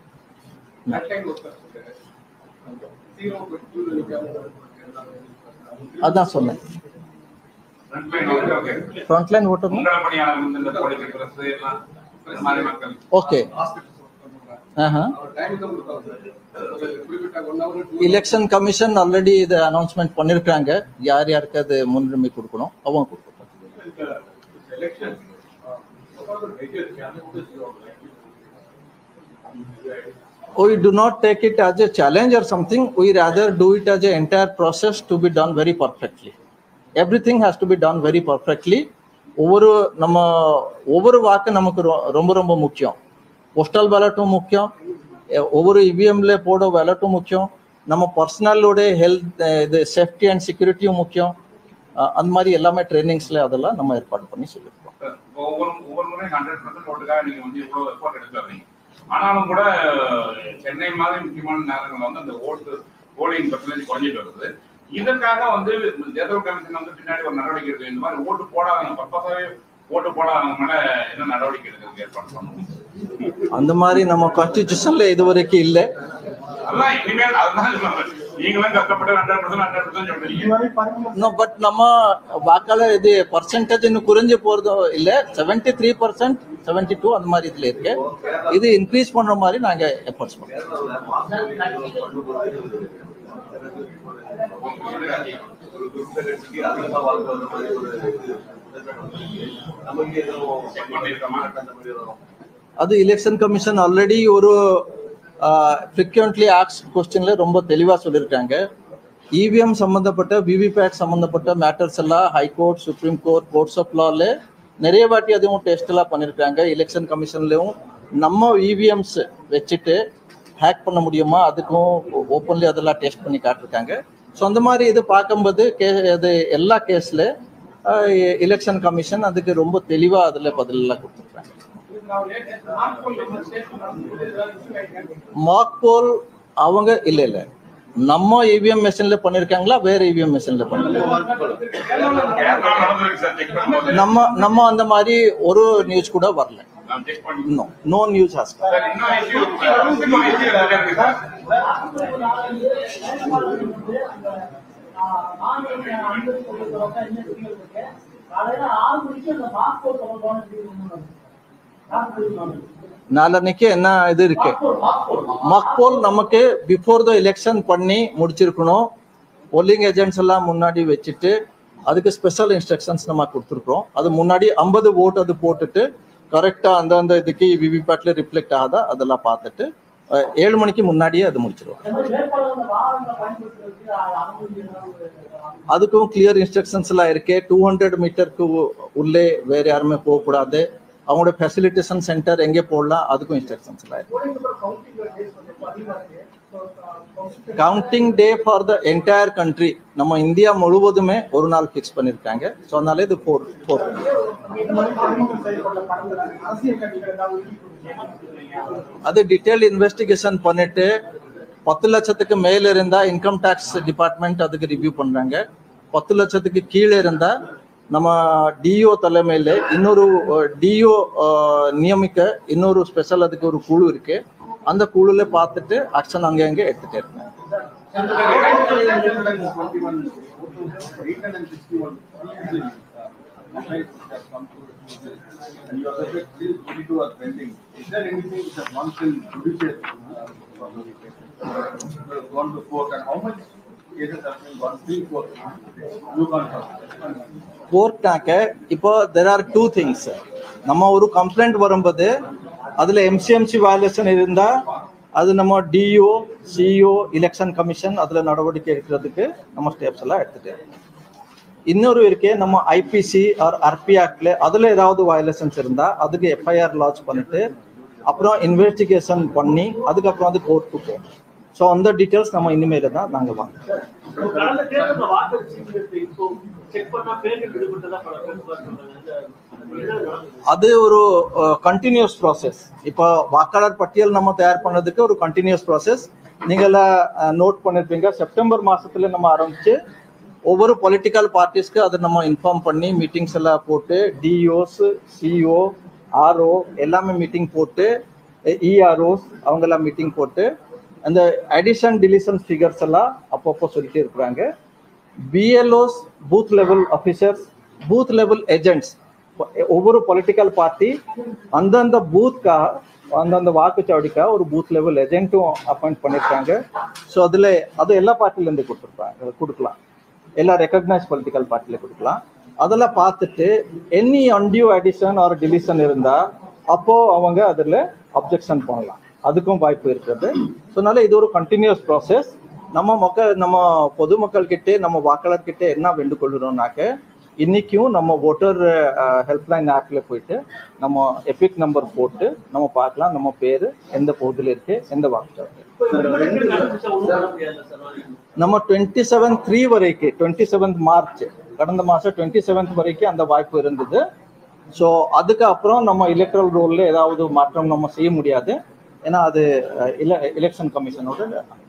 அதான் சொன்னேன் Front line வந்து okay. ஃப்ரண்ட்லைன் ஓட்டர் முன்னாள் பணியாளர் வந்து இந்த போலீஸ் ட்ரெஸ் எல்லாம் இந்த மாதிரி மக்கள் ஓகே எலெக்ஷன் கமிஷன் ஆல்ரெடி இதை அனௌன்ஸ்மெண்ட் பண்ணிருக்காங்க யார் யாருக்கு அது முன்னுரிமை கொடுக்கணும் அவங்க கொடுக்கணும் we do not take it as a challenge or something we rather do it as an entire process to be done very perfectly everything has to be done very perfectly ஒவ்வொரு நம்ம ஒவ்வொரு வாக்கு நமக்கு ரொ- ரொம்ப ரொம்ப முக்கியம் போஸ்டல் பேலட்டும் முக்கியம் எ- ஒவ்வொரு இவிஎம்ல போட பேலட்டும் முக்கியம் நம்ம பர்சனலோட ஹெல்த் இது சேஃப்டி அண்ட் செக்யூரிட்டியும் முக்கியம் அஹ் அந்த மாதிரி எல்லாமே ட்ரைனிங்ஸ்ல அதெல்லாம் நம்ம ஏற்பாடு பண்ணி சொல்லியிருக்கோம் ஒவ்வொரு ஒவ்வொரு முறையும் ஹண்ட்ரட் பர்சன்ட் ஓட்டுக்காக நீங்க வந்து இவ்வளவு எஃபோர்ட் எடுத்துறீங்க ஆனாலும் கூட சென்னை மாதிரி முக்கியமான நேரங்கள்ல வந்து அந்த ஓட்டு போலிங் பர்சன்டேஜ் குறைஞ்சிட்டு வருது இதற்காக வந்து தேர்தல் கமிஷன் வந்து பின்னாடி ஒரு நடவடிக்கை எடுக்க இந்த மாதிரி ஓட்டு போடாதவங்க பர்பஸாவே ஓட்டு போடாதவங்க மேல என்ன நடவடிக்கை எடுக்கிறதுக்கு ஏற்பாடு பண்ணணும் அந்த மாதிரி நம்ம கான்ஸ்டிடியூஷன்ல இது வரைக்கும் இல்லை அதான் இனிமேல் அதுதான் சொல்லுவாங்க நீங்களும் கஷ்டப்பட்டு ஹண்ட்ரட் பர்சன்ட் ஹண்ட்ரட் பர்சன்ட் சொல்றீங்க பட் நம்ம வாக்காளர் இது பர்சன்டேஜ் இன்னும் குறைஞ்சு போறதோ இல்ல seventy three percent seventy two அந்த மாதிரி இதுல இருக்கு இது இன்க்ரீஸ் பண்ற மாதிரி நாங்க எஃபர்ட்ஸ் பண்றோம் அது எலெக்ஷன் கமிஷன் ஆல்ரெடி ஒரு ஃப்ரீக்வெண்ட்லி ஆக்ஸ் கொஸ்டின்ல ரொம்ப தெளிவா சொல்லியிருக்காங்க இவிஎம் சம்பந்தப்பட்ட விவிபேட் சம்பந்தப்பட்ட மேட்டர்ஸ் எல்லாம் high court supreme court courts of லால நிறைய வாட்டி அதுவும் டெஸ்ட் எல்லாம் பண்ணியிருக்காங்க எலெக்ஷன் கமிஷன்லயும் நம்ம இவிஎம்ஸ் வச்சுட்டு ஹேக் பண்ண முடியுமா அதுக்கும் ஓப்பன்லி அதெல்லாம் டெஸ்ட் பண்ணி காட்டிருக்காங்க ஸோ அந்த மாதிரி இது பார்க்கும்போது கே இது எல்லா கேஸ்ல எலெக்ஷன் கமிஷன் அதுக்கு ரொம்ப தெளிவா அதுல பதில் எல்லாம் கொடுத்துருக்காங்க மார்க் போல் அவங்க இல்ல இல்ல நம்ம இவிஎம் மெஷின்ல பண்ணிருக்காங்களா வேற இவிஎம் மெஷின்ல பண்ணிருக்காங்க கேரளா நடந்திருக்கு சார் செக் பண்ணும்போது நம்ம நம்ம அந்த மாதிரி ஒரு நியூஸ் கூட வரல நான் செக் பண்ணி no no news has sir இன்னும் இஷ்யூ இன்னும் இஷ்யூ இருக்கு சார் மாநில அன்பு சொல்றதோட என்ன சிக்கல் இருக்கு காலையில ஆறு மணிக்கு அந்த பாஸ்போர்ட் தொடர்பான பாஸ்போர்ட் நாளன்னைக்கு என்ன இது இருக்கு மக்போல் நமக்கு பிஃபோர் த எலெக்ஷன் பண்ணி முடிச்சிருக்கணும் போலிங் ஏஜென்ட்ஸ் எல்லாம் முன்னாடி வச்சுட்டு அதுக்கு ஸ்பெஷல் இன்ஸ்ட்ரக்ஷன்ஸ் நம்ம கொடுத்துருக்கோம் அது முன்னாடி ஐம்பது ஓட் அது போட்டுட்டு கரெக்டா அந்தந்த இதுக்கு விவிபேட்ல ரிஃப்ளெக்ட் ஆகாதா அதெல்லாம் பார்த்துட்டு அஹ், ஏழு மணிக்கு முன்னாடியே அது முடிச்சிருவோம் இந்த மாதிரி வேட்பாளர் அந்த வாகனங்களை பயன்படுத்துறதுக்கு அனுமதி ஏதாவது அதுக்கும் கிளியர் இன்ஸ்ட்ரக்ஷன்ஸ் எல்லாம் இருக்கு டூ ஹண்ட்ரட் மீட்டருக்கு உள்ளே வேற யாருமே போகக்கூடாது அவங்களோட ஃபெசிலிட்டேஷன் சென்டர் எங்கே போடலாம் அதுக்கும் இன்ஸ்ட்ரக்ஷன்ஸ் எல்லாம் இருக்கு counting day for the entire country நம்ம இந்தியா முழுவதுமே ஒரு நாள் ஃபிக்ஸ் பண்ணியிருக்காங்க ஸோ அதனால இது ஃபோர் ஃபோர் அது டீட்டெயில் இன்வெஸ்டிகேஷன் பண்ணிட்டு பத்து லட்சத்துக்கு மேல இருந்தா இன்கம் டேக்ஸ் டிபார்ட்மெண்ட் அதுக்கு ரிவ்யூ பண்றாங்க பத்து லட்சத்துக்கு கீழே இருந்தா நம்ம டிஓ தலைமையில இன்னொரு டிஓ நியமிக்க இன்னொரு ஸ்பெஷல் அதுக்கு ஒரு குழு இருக்கு அந்த குழுல பார்த்துட்டு ஆக்ஷன் அங்கே அங்கே எடுத்துட்டே இருக்காங்க And you also said still twenty-two are pending. Is there anything which has gone till judicial? uh, Gone to court and how much cases have been gone till court? You can't talk. கோர்ட்னாக்க இப்போ there are two things நம்ம ஒரு complaint வரும்போது அதுல MCMC violation இருந்தா அது நம்ம DO CO election commission அதுல நடவடிக்கை எடுக்கிறதுக்கு நம்ம ஸ்டெப்ஸ் எல்லாம் எடுத்துட்டு இருக்கோம். இன்னொரு இருக்கே நம்ம ஐபிசி ஆர் ஆர்பி ஆக்ட்ல அதுல ஏதாவது வயலேஷன்ஸ் இருந்தா அதுக்கு எஃப்ஐஆர் லான்ச் பண்ணிட்டு அப்புறம் இன்வெஸ்டிகேஷன் பண்ணி அதுக்கப்புறம் அது கோர்ட்டுக்கு போகும் ஸோ அந்த டீட்டெயில்ஸ் நம்ம இனிமேல தான் நாங்கள் வாங்குறோம் கடந்த தேர்தல் வாக்களிச்சு இப்போ செக் பண்ணா பேர்கள் விடுபட்டதா பல பேர் சொல்றாங்க அது ஒரு கண்டினியூஸ் ப்ராசஸ் இப்போ வாக்காளர் பட்டியல் நம்ம தயார் பண்ணதுக்கு ஒரு கண்டினியூஸ் ப்ராசஸ் நீங்க நோட் பண்ணிருப்பீங்க செப்டம்பர் மாசத்துல நம்ம ஆரம்பிச்சு ஒவ்வொரு பொலிட்டிக்கல் பார்ட்டிஸ்க்கு அதை நம்ம இன்ஃபார்ம் பண்ணி மீட்டிங்ஸ் எல்லாம் போட்டு டிஓஸ் சிஓ ஆர்ஓ எல்லாமே மீட்டிங் போட்டு இஆர்ஓஸ் அவங்க எல்லாம் மீட்டிங் போட்டு அந்த அடிஷன் டிலிஷன் ஃபிகர்ஸ் எல்லாம் அப்பப்போ சொல்லிட்டே இருக்கிறாங்க BLOs booth level officers booth level agents ஒவ்வொரு பொலிட்டிக்கல் பார்ட்டி அந்தந்த பூத்கா அந்தந்த வாக்குச்சாவடிக்கா ஒரு பூத் லெவல் ஏஜென்ட்டும் அப்பாயிண்ட் பண்ணியிருக்காங்க ஸோ அதில் அது எல்லா பார்ட்டிலேருந்து கொடுத்துருப்பாங்க கொடுக்கலாம் எல்லா ரெக்கக்னைஸ் பொலிட்டிக்கல் பார்ட்டில கொடுக்கலாம் அதெல்லாம் பார்த்துட்டு any undue addition or deletion இருந்தா அப்போ அவங்க அதில் அப்ஜெக்ஷன் பண்ணலாம் அதுக்கும் வாய்ப்பு இருக்கிறது ஸோ அதனால இது ஒரு கண்டினியூஸ் ப்ராசஸ் நம்ம மக்கள் நம்ம பொதுமக்கள் கிட்டே நம்ம வாக்காளர் கிட்டே என்ன வேண்டுகொள்கிறோம்னாக்க இன்னைக்கும் நம்ம ஓட்டர் ஹெல்ப்லைன் ஆப்ல போயிட்டு நம்ம எபிக் நம்பர் போட்டு நம்ம பார்க்கலாம் நம்ம பேரு எந்த பகுதியில் இருக்கு எந்த வாக்குச்சாவடி நம்ம டுவெண்ட்டி செவன் த்ரீ வரைக்கும் டுவெண்ட்டி செவன்த் மார்ச் கடந்த மாசம் டுவெண்ட்டி செவன்த் வரைக்கும் அந்த வாய்ப்பு இருந்தது ஸோ அதுக்கு அப்புறம் நம்ம எலக்ட்ரல் ரோல்ல ஏதாவது மாற்றம் நம்ம செய்ய முடியாது ஏன்னா அது எலெக்ஷன் கமிஷனோட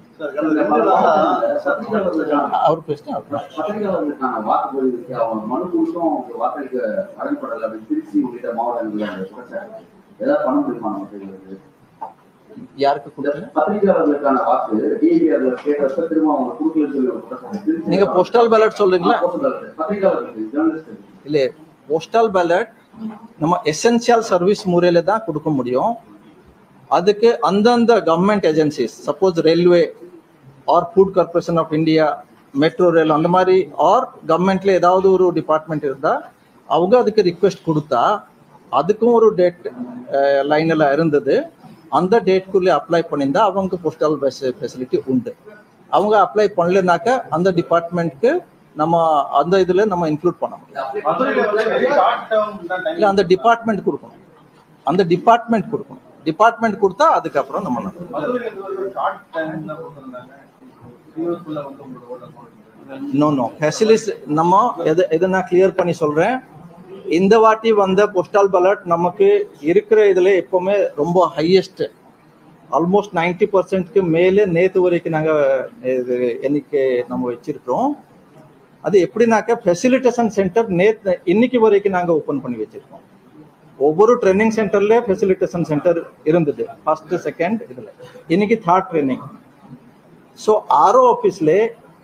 அவர் பேசினா பத்திரிகையாளர்களுக்கான வாக்குப்பதிவுக்கு அவங்க மனு கொடுத்தும் அவங்க வாக்களிக்க வழங்கப்படல அப்படின்னு திருச்சி உள்ளிட்ட மாவட்டங்களில் குறைச்சாங்க ஏதாவது பண்ண முடியுமா நம்ம செய்வது யாருக்கு கொடுத்தீங்க பத்திரிகையாளர்களுக்கான வாக்கு டிஏபிஆர்ல கேட்டப்ப திரும்ப அவங்க கொடுக்கலன்னு சொல்லி ஒரு குற்றச்சாட்டு. திருச்சி நீங்க போஸ்டல் பேலட் சொல்றீங்களா பத்திரிகையாளர்களுக்கு ஜேர்னலிஸ்ட் இல்ல போஸ்டல் பேலட் நம்ம எசென்சியல் சர்வீஸ் முறையில தான் கொடுக்க முடியும் அதுக்கு அந்தந்த government agencies suppose railway or food corporation of India metro rail அந்த மாதிரி ஆர் கவர்மெண்ட்ல ஏதாவது ஒரு டிபார்ட்மெண்ட் இருந்தா அவங்க அதுக்கு ரிக்வெஸ்ட் கொடுத்தா அதுக்கும் ஒரு டேட் லைனில் இருந்தது அந்த டேட்குள்ளே அப்ளை பண்ணியிருந்தா அவங்க போஸ்டல் ஃபெசிலிட்டி உண்டு அவங்க அப்ளை பண்ணலனாக்க அந்த டிபார்ட்மெண்ட்க்கு நம்ம அந்த இதுல நம்ம இன்க்ளூட் பண்ண முடியும் மதுரையில வந்து very short term தான் time. இல்ல அந்த டிபார்ட்மெண்ட் கொடுக்கணும் அந்த டிபார்ட்மெண்ட் கொடுக்கணும் டிபார்ட்மெண்ட் கொடுத்தா அதுக்கப்புறம் நம்ம நடக்கும். மதுரையில இருந்து ஒரு short time தான் கொடுத்திருந்தாங்க. இருபதுக்குள்ள வந்து உங்களோட ஓட்டர் போடுறது. நோ நோ ஃபெசிலிஸ் நம்ம எது எதை நான் கிளியர் பண்ணி சொல்றேன் இந்த வாட்டி வந்த போஸ்டல் பேலட் நமக்கு இருக்கிற இதுல எப்பவுமே ரொம்ப ஹையஸ்ட் ஆல்மோஸ்ட் நைன்டி பர்சன்ட்க்கு மேலே நேத்து வரைக்கும் நாங்க இது எண்ணிக்கை நம்ம வச்சிருக்கிறோம் அது எப்படின்னாக்க ஃபெசிலிட்டேஷன் சென்டர் நேத்து இன்னைக்கு வரைக்கும் நாங்க ஓபன் பண்ணி வச்சிருக்கோம் ஒவ்வொரு ட்ரைனிங் சென்டர்ல ஃபெசிலிட்டேஷன் சென்டர் இருந்தது ஃபர்ஸ்ட் செகண்ட் இதுல இன்னைக்கு தேர்ட் ட்ரைனிங் ஸோ ஆர்ஓ ஆஃபீஸ்ல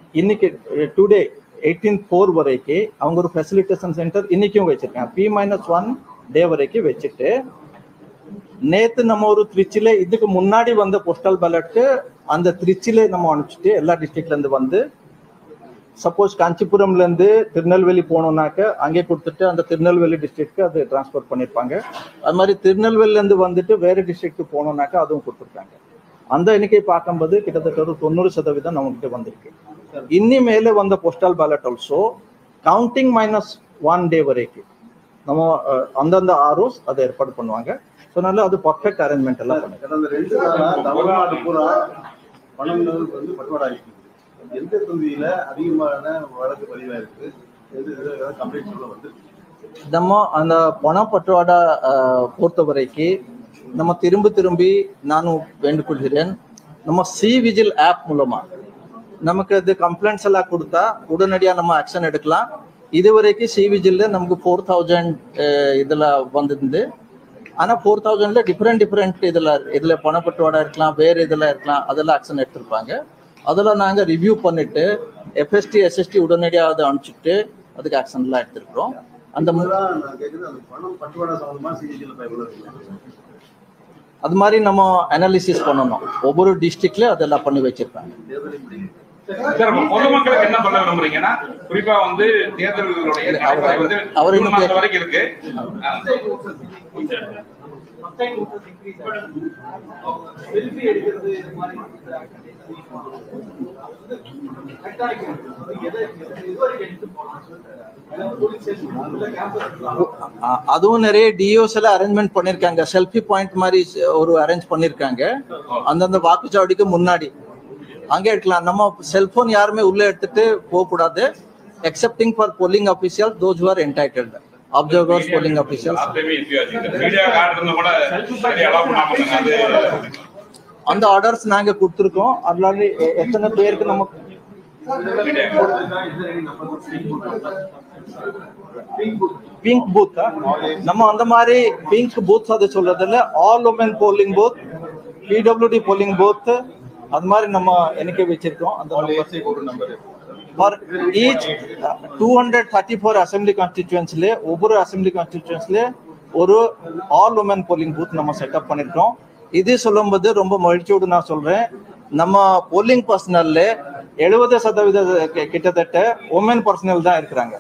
இன்னைக்கு டுடே எயிட்டீன் ஃபோர் வரைக்கும் அவங்க ஒரு ஃபெசிலிட்டேஷன் சென்டர் இன்னைக்கும் வச்சிருக்காங்க பி மைனஸ் ஒன் டே வரைக்கும் வச்சுட்டு நேத்து நம்ம ஒரு திருச்சியில இதுக்கு முன்னாடி வந்த போஸ்டல் பேலட் அந்த திருச்சியில நம்ம அனுப்பிச்சிட்டு எல்லா டிஸ்ட்ரிக்ட்ல இருந்து வந்து சப்போஸ் காஞ்சிபுரம்ல இருந்து திருநெல்வேலி போனோம்னாக்க அங்கே கொடுத்துட்டு அந்த திருநெல்வேலி டிஸ்ட்ரிக்ட்க்கு அது டிரான்ஸ்பர் பண்ணிருப்பாங்க அது மாதிரி திருநெல்வேலில இருந்து வந்துட்டு வேற டிஸ்ட்ரிக்ட் போனோம்னாக்க அதுவும் கொடுத்துருக்காங்க அந்த எண்ணிக்கை பார்க்கும்போது கிட்டத்தட்ட ஒரு தொண்ணூறு சதவீதம் நம்மகிட்ட வந்திருக்கு இன்னி மேலே வந்த postal ballot also counting minus one day வரைக்கும் நம்ம அஹ், அந்தந்த ஆர்ஓஸ் அதை ஏற்பாடு பண்ணுவாங்க ஸோ அதனால அது பர்ஃபெக்ட் அரேஞ்ச்மெண்ட் எல்லாம் பண்ணுங்க கடந்த ரெண்டு நாளா தமிழ்நாடு பூரா பணம் வந்து பட்டுவாடா இருக்குது எந்த தொகுதியில அதிகமான வழக்கு பதிவாயிருக்கு எந்த இதுல கம்ப்ளைண்ட் சொல்ல வந்து நம்ம அந்த பண பட்டுவாடா அஹ், பொறுத்த வரைக்கும் நம்ம திரும்ப திரும்பி நானும் வேண்டுகொள்கிறேன் நம்ம சி விஜில் ஆப் மூலமா நமக்கு அது கம்ப்ளைண்ட்ஸ் எல்லாம் கொடுத்தா உடனடியாக நம்ம ஆக்ஷன் எடுக்கலாம் இது வரைக்கும் சி விஜில்ல நமக்கு ஃபோர் தௌசண்ட் இதில் வந்திருந்து ஆனால் ஃபோர் தௌசண்ட்ல டிஃப்ரெண்ட் டிஃப்ரெண்ட் இதில் இதில் பணப்பட்டுவாடா இருக்கலாம் வேறு இதில் இருக்கலாம் அதெல்லாம் ஆக்ஷன் எடுத்திருப்பாங்க அதெல்லாம் நாங்கள் ரிவ்யூ பண்ணிட்டு எஃப்எஸ்டி எஸ்எஸ்டி உடனடியாக அதை அனுப்பிச்சிட்டு அதுக்கு ஆக்ஷன்லாம் எடுத்திருக்கிறோம் அந்த மு- முதல்ல நான் கேக்குறது அந்த பணம் பட்டுவாடா சம்பந்தமா சிஜில எவ்வளவு இருக்கு அது மாதிரி நம்ம அனாலிசிஸ் பண்ணணும் ஒவ்வொரு டிஸ்ட்ரிக்ட்ல அதெல்லாம் பண்ணி வச்சிருக்காங்க தேர்தல் இப்படி சார் அப்ப பொதுமக்களுக்கு என்ன சொல்ல விரும்புறீங்கன்னா குறிப்பா வந்து தேர்தல்களுடைய நடைமுறை வந்து அவர் மூணு இன்னும் மாசம் கேட்க- வரைக்கும் இருக்கு செல்ஃபி எடுக்கிறது இது மாதிரி இதுவரைக்கும் எடுத்து போகலாம் போலீஸ் ஸ்டேஷன் உள்ள கேம்பஸ் அ- அதுவும் நிறைய டிஓஸ் எல்லாம் அரேஞ்ச்மெண்ட் பண்ணிருக்காங்க செல்ஃபி பாயிண்ட் மாதிரி ஸ்- ஒரு அரேஞ்ச் பண்ணிருக்காங்க அந்தந்த வாக்குச்சாவடிக்கு முன்னாடி அங்கே எடுக்கலாம் நம்ம செல்போன் யாருமே உள்ள எடுத்துட்டு போக கூடாது excepting for polling official those are entitled observers polling officials last issue ஆச்சு. இந்த மீடியா கார்டு இருந்தா கூட சரி allow பண்ணாம இருந்தாங்க. அது அந்த ஆர்டர்ஸ் நாங்க கொடுத்துருக்கோம் அதனால எ- எத்தனை பேருக்கு நம்ம பிங்க் பூத் நம்ம அந்த மாதிரி பிங்க் பூத் அது சொல்றதில்ல all women polling booth PWD polling booth அது மாதிரி நம்ம எண்ணிக்கை வச்சிருக்கோம் அந்த AC code number for each two hundred thirty four assembly கான்ஸ்டிடியூன்ஸ்ல ஒவ்வொரு அசம்பிளி கான்ஸ்டிடியூன்ஸ்ல ஒரு ஆல் உமன் போலிங் பூத் நம்ம செட்டப் பண்ணிருக்கோம் இது சொல்லும்போது ரொம்ப மகிழ்ச்சியோடு நான் சொல்றேன் நம்ம போலிங் பர்சனல்ல எழுபது சதவீத கி- கிட்டத்தட்ட உமன் பர்சனல் தான் இருக்கிறாங்க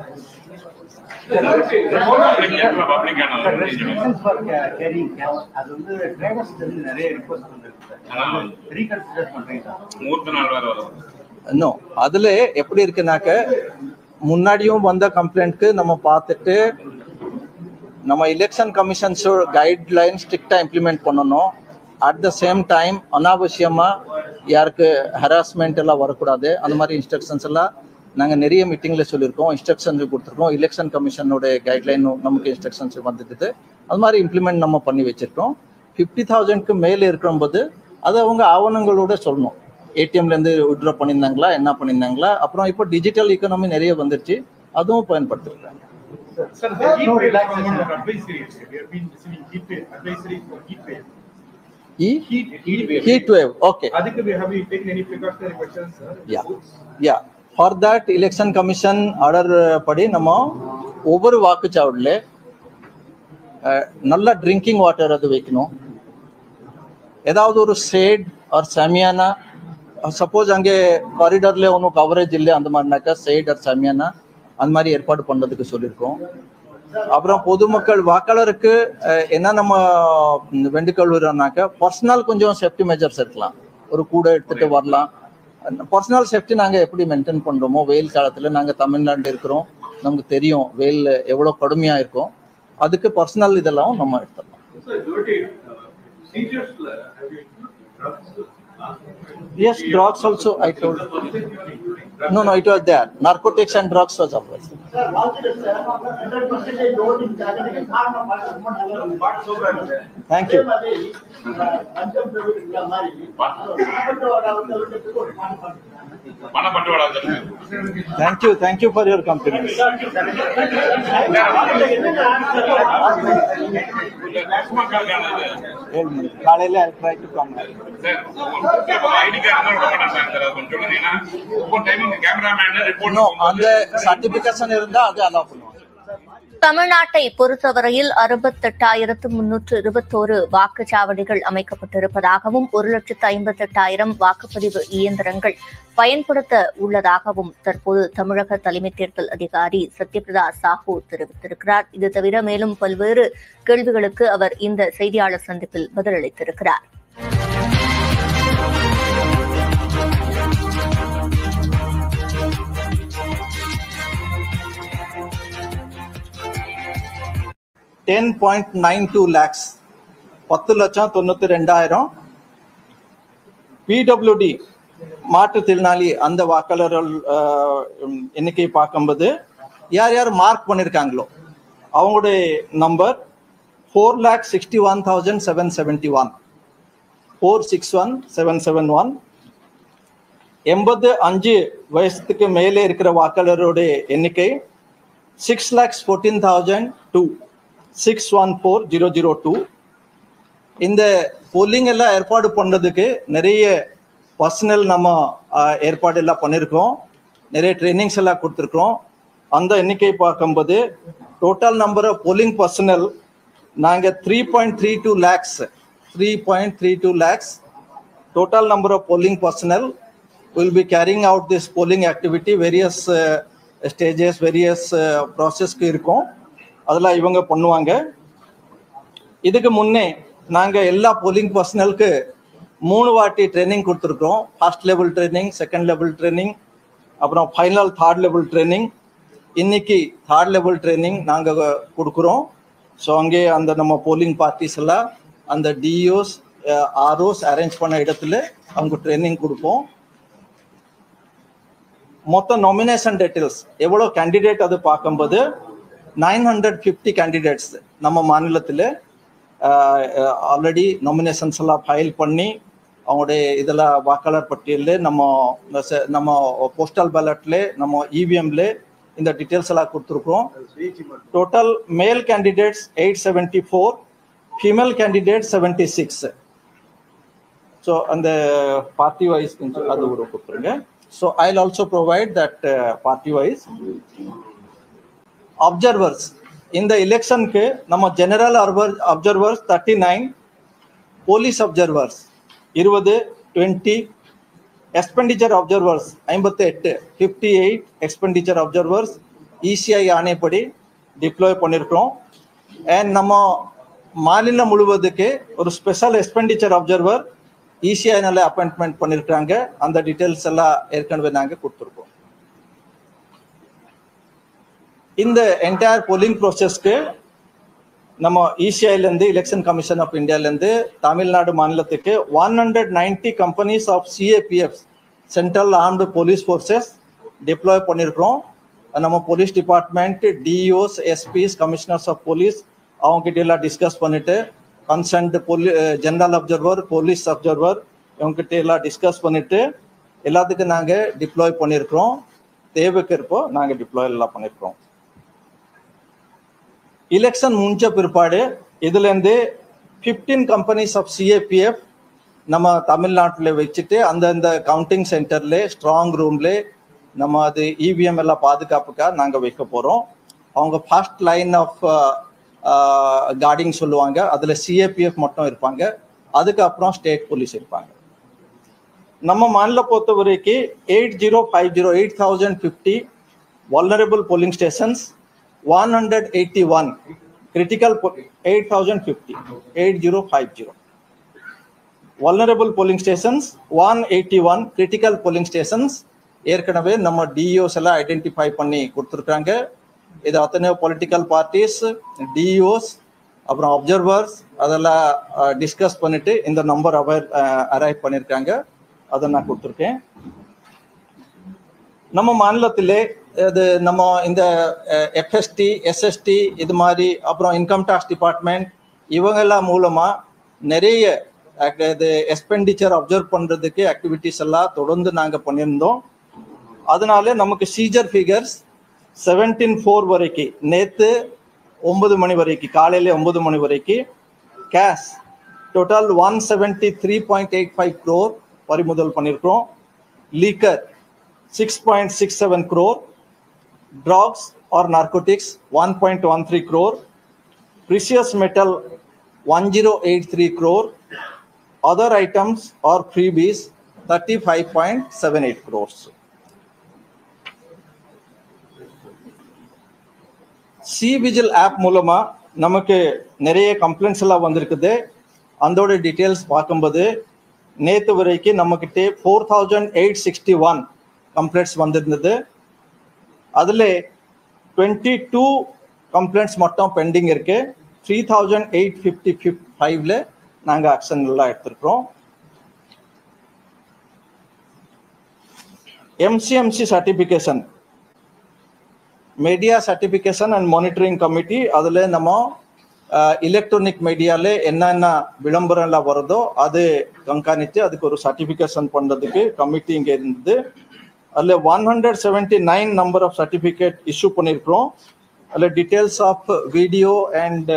Public ஆன ஒரு restrictions for ca- carrying camera, அது வந்து drivers ல இருந்து நிறைய request வந்திருக்கு sir. ஆமா. அது reconsider பண்றீங்களா? மூர்த்த நாள் வேற வரும் இன்னும் அதுல எப்படி இருக்குனாக்க முன்னாடியும் வந்த கம்ப்ளைண்ட்க்கு நம்ம பார்த்துட்டு நம்ம எலெக்ஷன் கமிஷன்ஸ் கைட்லைன் ஸ்ட்ரிக்டா இம்ப்ளிமெண்ட் பண்ணணும் அட் த சேம் டைம் அனாவசியமா யாருக்கு ஹராஸ்மெண்ட் எல்லாம் வரக்கூடாது அந்த மாதிரி இன்ஸ்ட்ரக்ஷன்ஸ் எல்லாம் நாங்க நிறைய மீட்டிங்ல சொல்லியிருக்கோம் இன்ஸ்ட்ரக்ஷன்ஸ் கொடுத்துருக்கோம் எலெக்ஷன் கமிஷனோட கைட்லைன் நமக்கு இன்ஸ்ட்ரக்ஷன்ஸ் வந்துடுது அது மாதிரி இம்ப்ளிமெண்ட் நம்ம பண்ணி வச்சிருக்கோம் ஃபிஃப்டி தௌசண்ட்க்கு மேலே இருக்கும்போது அதை அவங்க ஆவணங்களோட சொல்லணும் ஏடிஎம்ல இருந்து விட்ரா பண்ணியிருந்தாங்களா என்ன பண்ணியிருந்தாங்களா அப்புறம் இப்போ டிஜிட்டல் economy நிறைய வந்துருச்சு அதுவும் பயன்படுத்திருக்காங்க Sir, the heat wave government of advisory, we have been receiving heat wave, advisory for heat wave. இ Heat, heat wave. Heat wave okay அதுக்கு we have you taken any precautionary measures, sir? Yeah yeah for that election commission order படி நம்ம ஒவ்வொரு வாக்குச்சாவடியில் நல்ல drinking water அது வைக்கணும் ஏதாவது ஒரு ஷேட் ஆர் சமியானா சப்போஸ் அங்கே காரிடார்ல ஒன்றும் கவரேஜ் இல்லை அந்த மாதிரினாக்கா ஷேட் ஆர் சமியானா அந்த மாதிரி ஏற்பாடு பண்ணுறதுக்கு சொல்லியிருக்கோம் அப்புறம் பொதுமக்கள் வாக்காளருக்கு அஹ், என்ன நம்ம ம், வேண்டுகோள் விடுறோம்னாக்கா பர்சனல் கொஞ்சம் சேஃப்டி மெஜர்ஸ் இருக்கலாம் ஒரு கூட எடுத்துட்டு வரலாம் பர்சனல் சேஃப்டி நாங்கள் எப்படி மெயின்டைன் பண்ணுறோமோ வெயில் காலத்தில் நாங்கள் தமிழ்நாட்டில் இருக்கிறோம் நமக்கு தெரியும் வெயில் எவ்வளோ கடுமையாக இருக்கும் அதுக்கு பர்சனல் இதெல்லாம் நம்ம எடுத்துடலாம் yes drugs also I told No, no, it was there. Narcotics and drugs was always. Sir வாழ்த்துக்கள் சார் ஹண்ட்ரட் பர்சன்டேஜ் ஓட்டிங் ஜாதகத்துக்கு காரணம் பார்த்து ரொம்ப நல்லது பாட்டு சூப்பரா இருக்கு Thank you. அதே மாதிரி அஹ், பஞ்சம் பிரபுங்கிற மாதிரி பணப்பட்டுவாடா வந்து அவருக்கு ஒரு பாட்டு பாட்டுக்கிறாங்க பணப்பட்டுவாடா சொல்லுங்க Thank you, thank you for your compliments. ஏழு மணி. காலையில I'll try to come. ID card விட மாட்டேன் சார் சார் கொஞ்சம் சொல்லுங்க ஏன்னா ஒவ்வொரு டைமும் கேமராமேன் ரிப்போர்ட் No, அந்த certification இருந்தா அது allow பண்ணுவாங்க. தமிழ்நாட்டை பொறுத்தவரையில் அறுபத்தெட்டாயிரத்து முன்னூற்று இருபத்தோரு வாக்குச்சாவடிகள் அமைக்கப்பட்டிருப்பதாகவும் ஒரு லட்சத்து ஐம்பத்தெட்டாயிரம் வாக்குப்பதிவு இயந்திரங்கள் பயன்படுத்த உள்ளதாகவும் தற்போது தமிழக தலைமை தேர்தல் அதிகாரி சத்யபிரதா சாஹூ தெரிவித்திருக்கிறார் இது தவிர மேலும் பல்வேறு கேள்விகளுக்கு அவர் இந்த செய்தியாளர் சந்திப்பில் பதிலளித்திருக்கிறார் ten point nine two lakhs பத்து லட்சம் தொண்ணூத்தி ரெண்டாயிரம் பிடபிள்யூடி மாற்றுத்திறனாளி அந்த வாக்காளர்கள் அஹ், உம், எண்ணிக்கை பார்க்கும்போது யார் யார் மார்க் பண்ணியிருக்காங்களோ அவங்களுடைய number four lakh sixty one thousand seven seventy one four six one seven seven one எண்பது அஞ்சு வயசுக்கு மேலே இருக்கிற வாக்காளருடைய எண்ணிக்கை six lakhs fourteen thousand two six one four zero zero two இந்த போலிங் எல்லாம் ஏற்பாடு பண்ணதுக்கு நிறைய பர்சனல் நம்ம ஆஹ், ஏற்பாடு எல்லாம் பண்ணியிருக்கோம் நிறைய ட்ரைனிங்ஸ் எல்லாம் கொடுத்துருக்கோம் அந்த எண்ணிக்கை பார்க்கும்போது total number of polling personnel நாங்கள் three point three two lakhs three point three two lakhs total number of polling personnel will be carrying out this polling activity various uh, stages various uh, processக்கு இருக்கும் அதெல்லாம் இவங்க பண்ணுவாங்க இதுக்கு முன்னே நாங்க எல்லா போலிங் பர்சனலுக்கு மூணு வாட்டி ட்ரைனிங் கொடுத்துருக்கோம் first level training second level training அப்புறம் ஃபைனல் தேர்ட் லெவல் ட்ரைனிங் இன்னைக்கு தேர்ட் லெவல் ட்ரைனிங் நாங்கள் கொடுக்குறோம் ஸோ அங்கே அந்த நம்ம போலிங் பார்ட்டிஸ் எல்லாம் அந்த டிஓஸ் ஆர்ஓஸ் அரேஞ்ச் பண்ண இடத்துல அவங்க ட்ரைனிங் கொடுப்போம் மொத்த நாமினேஷன் டீட்டெயில்ஸ் எவ்வளோ கேண்டிடேட் அது பார்க்கும்போது நைன் ஹண்ட்ரட் ஃபிஃப்டி கேண்டிடேட்ஸ் நம்ம மாநிலத்தில் ஆல்ரெடி நாமினேஷன்ஸ் எல்லாம் ஃபைல் பண்ணி அவங்களுடைய இதெல்லாம் வாக்காளர் பட்டியலில் நம்ம ச- நம்ம போஸ்டல் பேலட்ல நம்ம இவிஎம்ல இந்த டீட்டெயில்ஸ் எல்லாம் கொடுத்துருக்குறோம் total male candidates eight seventy four female candidate seventy six so அந்த பார்ட்டி வைஸ் அது ஒரு கொடுத்துருங்க so I also provide that party wise observers இந்த எலெக்ஷனுக்கு நம்ம general observers thirty nine police observers இருபது டுவெண்ட்டி எக்ஸ்பெண்டிச்சர் அப்சர்வர்ஸ் ஐம்பத்தி எட்டு fifty eight expenditure observers ECI ஆணைப்படி டிப்ளாய் பண்ணியிருக்கிறோம் அண்ட் நம்ம மாநிலம் முழுவதுக்கு ஒரு ஸ்பெஷல் எக்ஸ்பெண்டிச்சர் அப்சர்வர் இசிஐனால அப்பாயின்மெண்ட் பண்ணியிருக்கிறாங்க அந்த டீட்டெயில்ஸ் எல்லாம் ஏற்கனவே நாங்கள் கொடுத்துருக்கோம் இந்த என்டையர் போலிங் ப்ராசஸ்க்கு நம்ம இசிஐலேருந்து எலெக்ஷன் கமிஷன் ஆஃப் இந்தியாலேருந்து தமிழ்நாடு மாநிலத்துக்கு one hundred ninety companies of CAPF central armed police forces deploy பண்ணியிருக்கிறோம் நம்ம police department DOs SPs commissioners of police அவங்க கிட்ட எல்லாம் டிஸ்கஸ் பண்ணிட்டு concerned police general observer police observer இவங்க கிட்ட எல்லாம் டிஸ்கஸ் பண்ணிட்டு எல்லாத்துக்கும் நாங்கள் டிப்ளாய் பண்ணியிருக்கிறோம் தேவைக்கு இருப்போ நாங்கள் டிப்ளாய் எல்லாம் பண்ணியிருக்கிறோம் எலெக்ஷன் முடிஞ்ச பிற்பாடு இதுலேருந்து ஃபிஃப்டீன் கம்பெனிஸ் ஆஃப் சிஏபிஎஃப் நம்ம தமிழ்நாட்டில் வச்சுட்டு அந்தந்த கவுண்டிங் சென்டர்ல ஸ்ட்ராங் ரூம்ல நம்ம அது இவிஎம் எல்லாம் பாதுகாப்புக்காக நாங்கள் வைக்க போகிறோம் அவங்க ஃபர்ஸ்ட் லைன் ஆஃப் கார்டிங் சொல்லுவாங்க அதில் சிஏபிஎஃப் மட்டும் இருப்பாங்க அதுக்கப்புறம் ஸ்டேட் போலீஸ் இருப்பாங்க நம்ம மாநில பொறுத்த வரைக்கும் eight zero five zero eight thousand fifty vulnerable polling stations one hundred eighty one critical eight thousand fifty eight zero five zero vulnerable polling stations one eighty one critical polling stations ஏற்கனவே நம்ம டிஓஸ் எல்லாம் identify பண்ணி கொடுத்துருக்காங்க இது அத்தனை political parties டிஓஸ் அப்புறம் observers அதெல்லாம் discuss பண்ணிட்டு இந்த நம்பர் அவைல் அரைவ் பண்ணியிருக்காங்க அதை நான் கொடுத்துருக்கேன் நம்ம மாநிலத்திலே இது நம்ம இந்த எஃப்எஸ்டி எஸ்எஸ்டி இது மாதிரி அப்புறம் இன்கம் டேக்ஸ் டிபார்ட்மெண்ட் இவங்கெல்லாம் மூலமா நிறைய act- இது எக்ஸ்பெண்டிச்சர் அப்சர்வ் பண்றதுக்கு ஆக்டிவிட்டிஸ் எல்லாம் தொடர்ந்து நாங்க பண்ணியிருந்தோம் அதனால நமக்கு சீஜர் ஃபிகர்ஸ் செவன்டீன் ஃபோர் வரைக்கும் நேத்து ஒன்பது மணி வரைக்கும் காலையில ஒன்பது மணி வரைக்கும் cash total one seventy three point eight five crore பறிமுதல் பண்ணியிருக்கிறோம் liquor six point six seven crore drugs or narcotics 1.13 crore precious metal 1083 crore other items or freebies 35.78 crores C vigil app மூலமா நமக்கு நிறைய கம்ப்ளைண்ட்ஸ் எல்லாம் வந்திருக்குது அதோட டீட்டெயில்ஸ் பார்க்கும்போது நேத்து வரைக்கும் நம்மக்கிட்ட four thousand eight sixty one complaints வந்திருந்தது அதுல டுவெண்ட்டி டூ கம்ப்ளைண்ட்ஸ் மட்டும் பெண்டிங் இருக்கு த்ரீ தௌசண்ட் எயிட் ஃபிஃப்டி ஃபைவ்ல நாங்கள் ஆக்ஷன் எல்லாம் எடுத்திருக்கிறோம் MCMC certification media certification and monitoring committee அதில் நம்ம எலக்ட்ரானிக் மீடியால என்னென்ன விளம்பரம் எல்லாம் வருதோ அது கண்காணித்து அதுக்கு ஒரு சர்டிஃபிகேஷன் பண்ணுறதுக்கு கமிட்டி இங்கே இருந்தது அதில் one hundred seventy nine number of certificate issue பண்ணியிருக்கிறோம் அதில் details of video and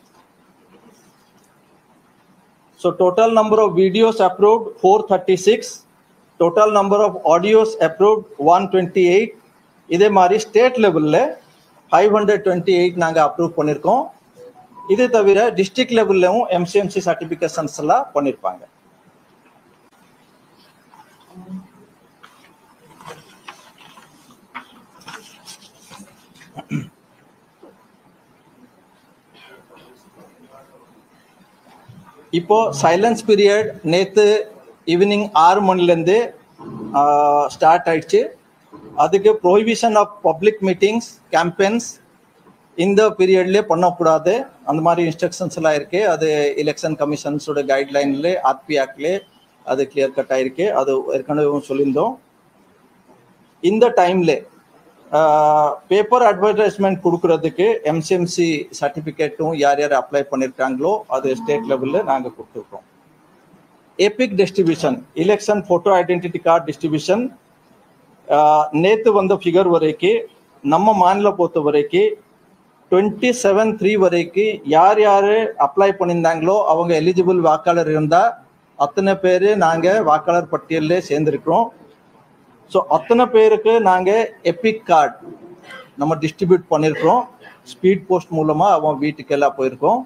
so total number of videos approved four thirty six total number of audios approved one twenty eight இதே மாதிரி state லெவலில் five hundred twenty eight நாங்கள் approve பண்ணியிருக்கோம் இது தவிர district லெவல்லையும் எம்சிஎம்சி சர்டிஃபிகேஷன்ஸ் எல்லாம் பண்ணியிருப்பாங்க இப்போ சைலன்ஸ் பீரியட் நேத்து ஈவினிங் ஆறு மணிலேருந்து ஸ்டார்ட் ஆயிடுச்சு அதுக்கு prohibition of public meetings campaigns இந்த பீரியட்லேயே பண்ணக்கூடாது அந்த மாதிரி இன்ஸ்ட்ரக்ஷன்ஸ் எல்லாம் இருக்கு அது எலெக்ஷன் கமிஷன்ஸோட கைட்லைன்ல ஆர்பி ஆக்ட்ல அது கிளியர் கட் ஆயிருக்கு அது ஏற்கனவே சொல்லியிருந்தோம் இந்த டைம்ல பேப்பர் அட்வர்டைஸ்மெண்ட் கொடுக்கறதுக்கு எம்சிஎம்சி சர்டிஃபிகேட்டும் யார் யார் அப்ளை பண்ணியிருக்காங்களோ அது ஸ்டேட் லெவலில் நாங்கள் கொடுத்துருக்கோம் EPIC distribution election photo identity card distribution நேற்று வந்த ஃபிகர் வரைக்கும் நம்ம மாநில பொறுத்த வரைக்கும் டுவெண்ட்டி செவன் த்ரீ வரைக்கும் யார் யார் அப்ளை பண்ணியிருந்தாங்களோ அவங்க எலிஜிபிள் வாக்காளர் இருந்தால் அத்தனை பேர் நாங்கள் வாக்காளர் பட்டியலில் சேர்ந்துருக்கிறோம் ஸோ அத்தனை பேருக்கு நாங்கள் எபிக் கார்டு நம்ம டிஸ்ட்ரிபியூட் பண்ணியிருக்கிறோம் ஸ்பீட் போஸ்ட் மூலமாக அவன் வீட்டுக்கு எல்லாம் போயிருக்கோம்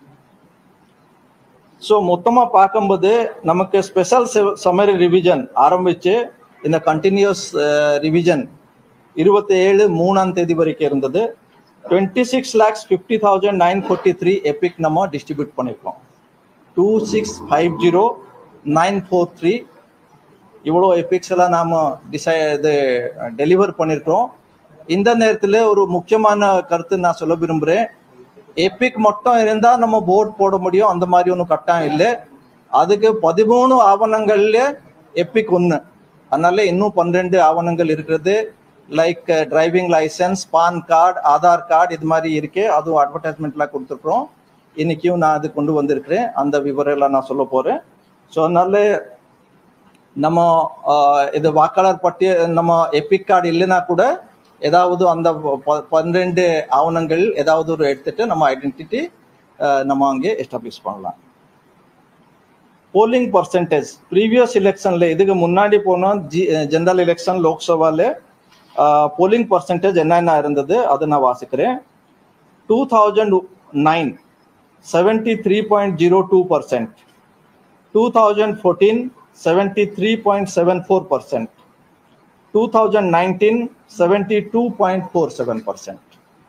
ஸோ மொத்தமாக பார்க்கும்போது நமக்கு ஸ்பெஷல் சம்மரி ரிவிஜன் ஆரம்பித்து இந்த கண்டினியூஸ் ரிவிஜன் இருபத்தி ஏழு மூணாம் தேதி வரைக்கும் இருந்தது twenty six lakhs fifty thousand nine forty three EPIC நம்ம டிஸ்ட்ரிபியூட் பண்ணியிருக்கோம் two six five zero nine four three இவ்வளோ எபிக்ஸ் எல்லாம் நாம் டிசை இது டெலிவர் பண்ணியிருக்கோம் இந்த நேரத்தில் ஒரு முக்கியமான கருத்து நான் சொல்ல விரும்புகிறேன் எபிக் மட்டும் இருந்தால் நம்ம போர்ட் போட முடியும் அந்த மாதிரி ஒன்றும் கட்டாயம் இல்லை அதுக்கு பதிமூணு ஆவணங்கள்ல எபிக் ஒன்று அதனால இன்னும் பன்னிரெண்டு ஆவணங்கள் இருக்கிறது like driving licence PAN card Aadhaar card இது மாதிரி இருக்கு அதுவும் அட்வர்டைஸ்மெண்ட்ல கொடுத்துருக்குறோம் இன்னைக்கும் நான் அது கொண்டு வந்திருக்கிறேன் அந்த விவரம் எல்லாம் நான் சொல்ல போறேன் ஸோ அதனால நம்ம இது வாக்காளர் பட்டியல் நம்ம எபிக் கார்டு இல்லைன்னா கூட ஏதாவது அந்த பன்னிரெண்டு ஆவணங்கள் ஏதாவது ஒரு எடுத்துட்டு நம்ம ஐடென்டிட்டி நம்ம அங்கே எஸ்டாப்ளிஷ் பண்ணலாம் போலிங் பர்சன்டேஜ் ப்ரீவியஸ் எலெக்ஷன்ல இதுக்கு முன்னாடி போனோம் ஜி ஜெனரல் எலெக்ஷன் லோக்சபால போலிங் பர்சன்டேஜ் என்னென்ன இருந்தது அதை நான் வாசிக்கிறேன் two thousand nine seventy three point zero two percent two thousand fourteen seventy three point seven four percent two thousand nineteen seventy two point four seven percent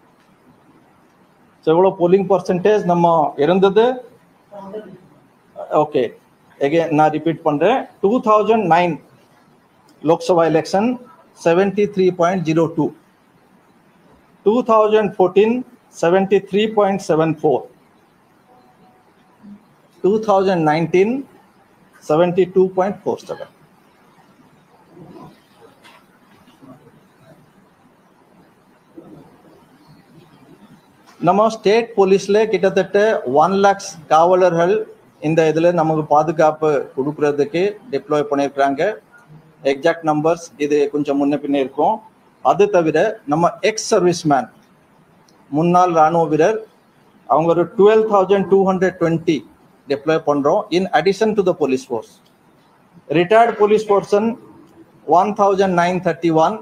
so எவ்வளோ polling percentage நம்ம இருந்தது okay again நான் repeat பண்ணுறேன் two thousand nine Lok Sabha election seventy three point zero two two thousand fourteen seventy three point seven four two thousand nineteen seventy two point four seven நம்ம state போலீஸ்ல கிட்டத்தட்ட one lakhs காவலர்கள் இந்த இதுல நமக்கு பாதுகாப்பு கொடுக்கறதுக்கு டிப்ளாய் பண்ணியிருக்கிறாங்க எக்ஸாக்ட் நம்பர்ஸ் இது கொஞ்சம் முன்ன பின்ன இருக்கும் அது தவிர நம்ம எக்ஸ் சர்வீஸ்மேன் முன்னாள் ராணுவ வீரர் அவங்க ஒரு twelve thousand two hundred twenty deploy பண்றோம் in addition to the police force retired police person one thousand nine thirty one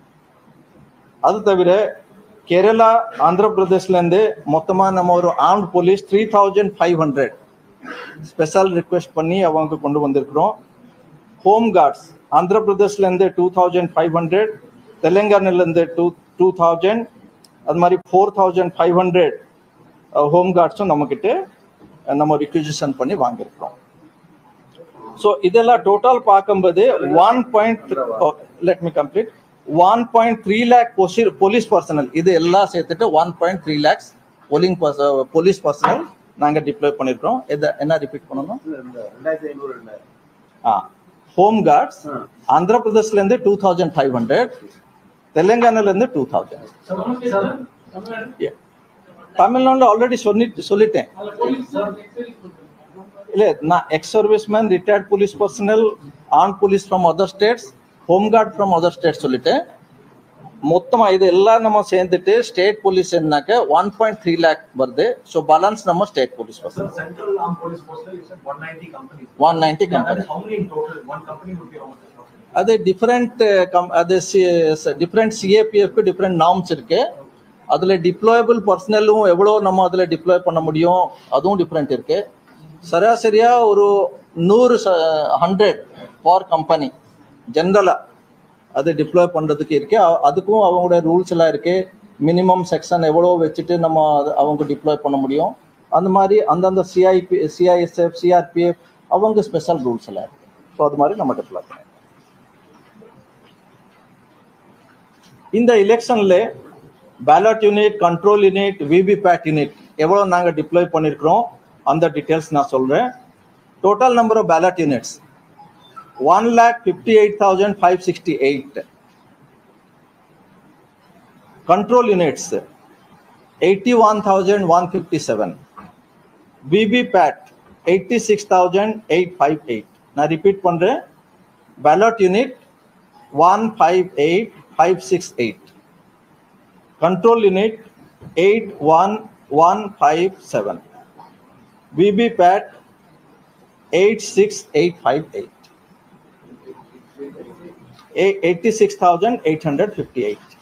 அது தவிர கேரளா ஆந்திர பிரதேஷ்ல இருந்து மொத்தமா நம்ம ஒரு armed police three thousand five hundred special request பண்ணி அவங்க கொண்டு வந்திருக்கிறோம் ஹோம் கார்ட்ஸ் ஆந்திர பிரதேஷ்ல இருந்து டூ தௌசண்ட் ஃபைவ் ஹண்ட்ரட் தெலுங்கானால இருந்து டூ டூ தௌசண்ட் அது மாதிரி four thousand five hundred home கார்ட்ஸும் நம்மக்கிட்ட நம்ம ரிக்விசிஷன் பண்ணி வாங்கியிருக்கிறோம் ஸோ இதெல்லாம் டோட்டல் பார்க்கும்போது one point let me complete one point three lakh police personnel இது எல்லாம் சேர்த்துட்டு one point three lakhs polling police personnel நாங்க டிப்ளாய் பண்ணிருக்கோம் இதை என்ன ரிப்பீட் பண்ணணும் இந்த ரெண்டாயிரத்தி ஐநூறு ரெண்டாயிரம் ஆ ஹோம் கார்ட்ஸ் ஆந்திர பிரதேஷ்ல இருந்து டூ தௌசண்ட் ஃபைவ் ஹண்ட்ரட் தெலுங்கானால இருந்து டூ தௌசண்ட் தமிழ்நாடு தமிழ்நாடுல ஆல்ரெடி சொல்லி சொல்லிட்டேன் அதுல போலீஸ் எக்ஸைஸ் இல்ல நான் ex service man retired police personnel on police from other states home guard from other states சொல்லிட்டேன் மொத்தமா இது எல்லாம் நம்ம சேர்ந்துட்டு ஸ்டேட் போலீஸ் என்னக்க ஒன் பாயிண்ட் த்ரீ லேக் வருது ஸோ பேலன்ஸ் நம்ம state police personnel Sir, Central Armed Police Force, you said 190 companies. One ninety Yeah, company that's how many in total? One company would be how much? approximately? அது different come அது different சிஏபிஎஃப்க்கு different norms இருக்கு அதுல deployable பர்சனலும் எவ்வளோ நம்ம அதுல deploy பண்ண முடியும் அதுவும் டிஃப்ரெண்ட் இருக்கு சராசரியா ஒரு நூறு ஹண்ட்ரட் ஃபார் கம்பெனி ஜென்ரலா அது டிப்ளாய் பண்றதுக்கு இருக்கு அ- அதுக்கும் அவங்களோட ரூல்ஸ் எல்லாம் இருக்கு மினிமம் செக்ஷன் எவ்வளோ வச்சுட்டு நம்ம அது- அவங்க டிப்ளாய் பண்ண முடியும் அந்த மாதிரி அந்தந்த சிஐபி சிஐஎஸ்எஃப் சிஆர்பிஎஃப் அவங்க ஸ்பெஷல் ரூல்ஸ் எல்லாம் இருக்கு ஸோ அது மாதிரி நம்ம டிப்ளாய் பண்ணலாம் இந்த எலெக்ஷன்ல ballot unit control unit VVPAT unit எவ்வளவு நாங்க டிப்ளாய் பண்ணிருக்கிறோம் அந்த டீடைல்ஸ் நான் சொல்றேன் total number of ballot units one lakh fifty eight thousand five sixty eight control units eighty one thousand one fifty seven VVPAT eighty six thousand eight five eight நான் repeat பண்றேன் ballot unit one five eight five six eight control unit 811557 VBPAT 86858 A- 86858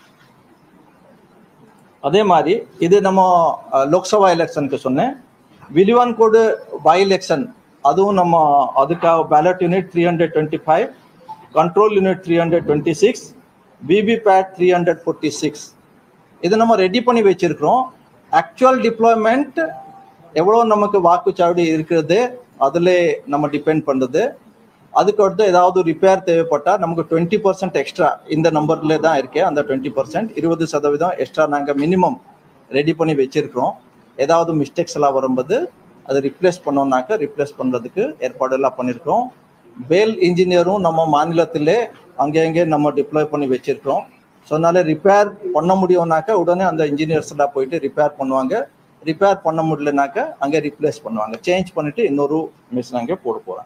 அதே மாதிரி இது நம்ம அஹ், லோக்சபா எலெக்ஷனுக்கு சொன்னேன் விலிவான் கோடு by election அதுவும் நம்ம அதுக்காக ballot unit three hundred twenty five control unit three hundred twenty six VVPAT three hundred forty six இதை நம்ம ரெடி பண்ணி வச்சிருக்கிறோம் ஆக்சுவல் டிப்ளாய்மெண்ட் எவ்வளோ நமக்கு வாக்குச்சாவடி இருக்கிறது அதுல நம்ம டிபெண்ட் பண்ணுறது அதுக்கு அடுத்து ஏதாவது ரிப்பேர் தேவைப்பட்டா நமக்கு டுவெண்ட்டி பர்சன்ட் எக்ஸ்ட்ரா இந்த நம்பர்ல தான் இருக்கு அந்த டுவெண்ட்டி பர்சன்ட் இருபது சதவீதம் எக்ஸ்ட்ரா நாங்கள் மினிமம் ரெடி பண்ணி வச்சிருக்கிறோம் ஏதாவது மிஸ்டேக்ஸ் எல்லாம் வரும்போது அதை ரிப்ளேஸ் பண்ணோம்னாக்க ரிப்ளேஸ் பண்றதுக்கு ஏற்பாடு எல்லாம் பண்ணியிருக்கோம் பேல் இன்ஜினியரும் நம்ம மாநிலத்திலே அங்கே அங்கே நம்ம டிப்ளாய் பண்ணி வச்சிருக்கிறோம் ஸோ அதனால ரிப்பேர் பண்ண முடியும்னாக்க உடனே அந்த இன்ஜினியர்ஸ் எல்லாம் போயிட்டு ரிப்பேர் பண்ணுவாங்க ரிப்பேர் பண்ண முடியலனாக்க அங்கே ரிப்ளேஸ் பண்ணுவாங்க சேஞ்ச் பண்ணிட்டு இன்னொரு மிஷின் அங்கே போட போறாங்க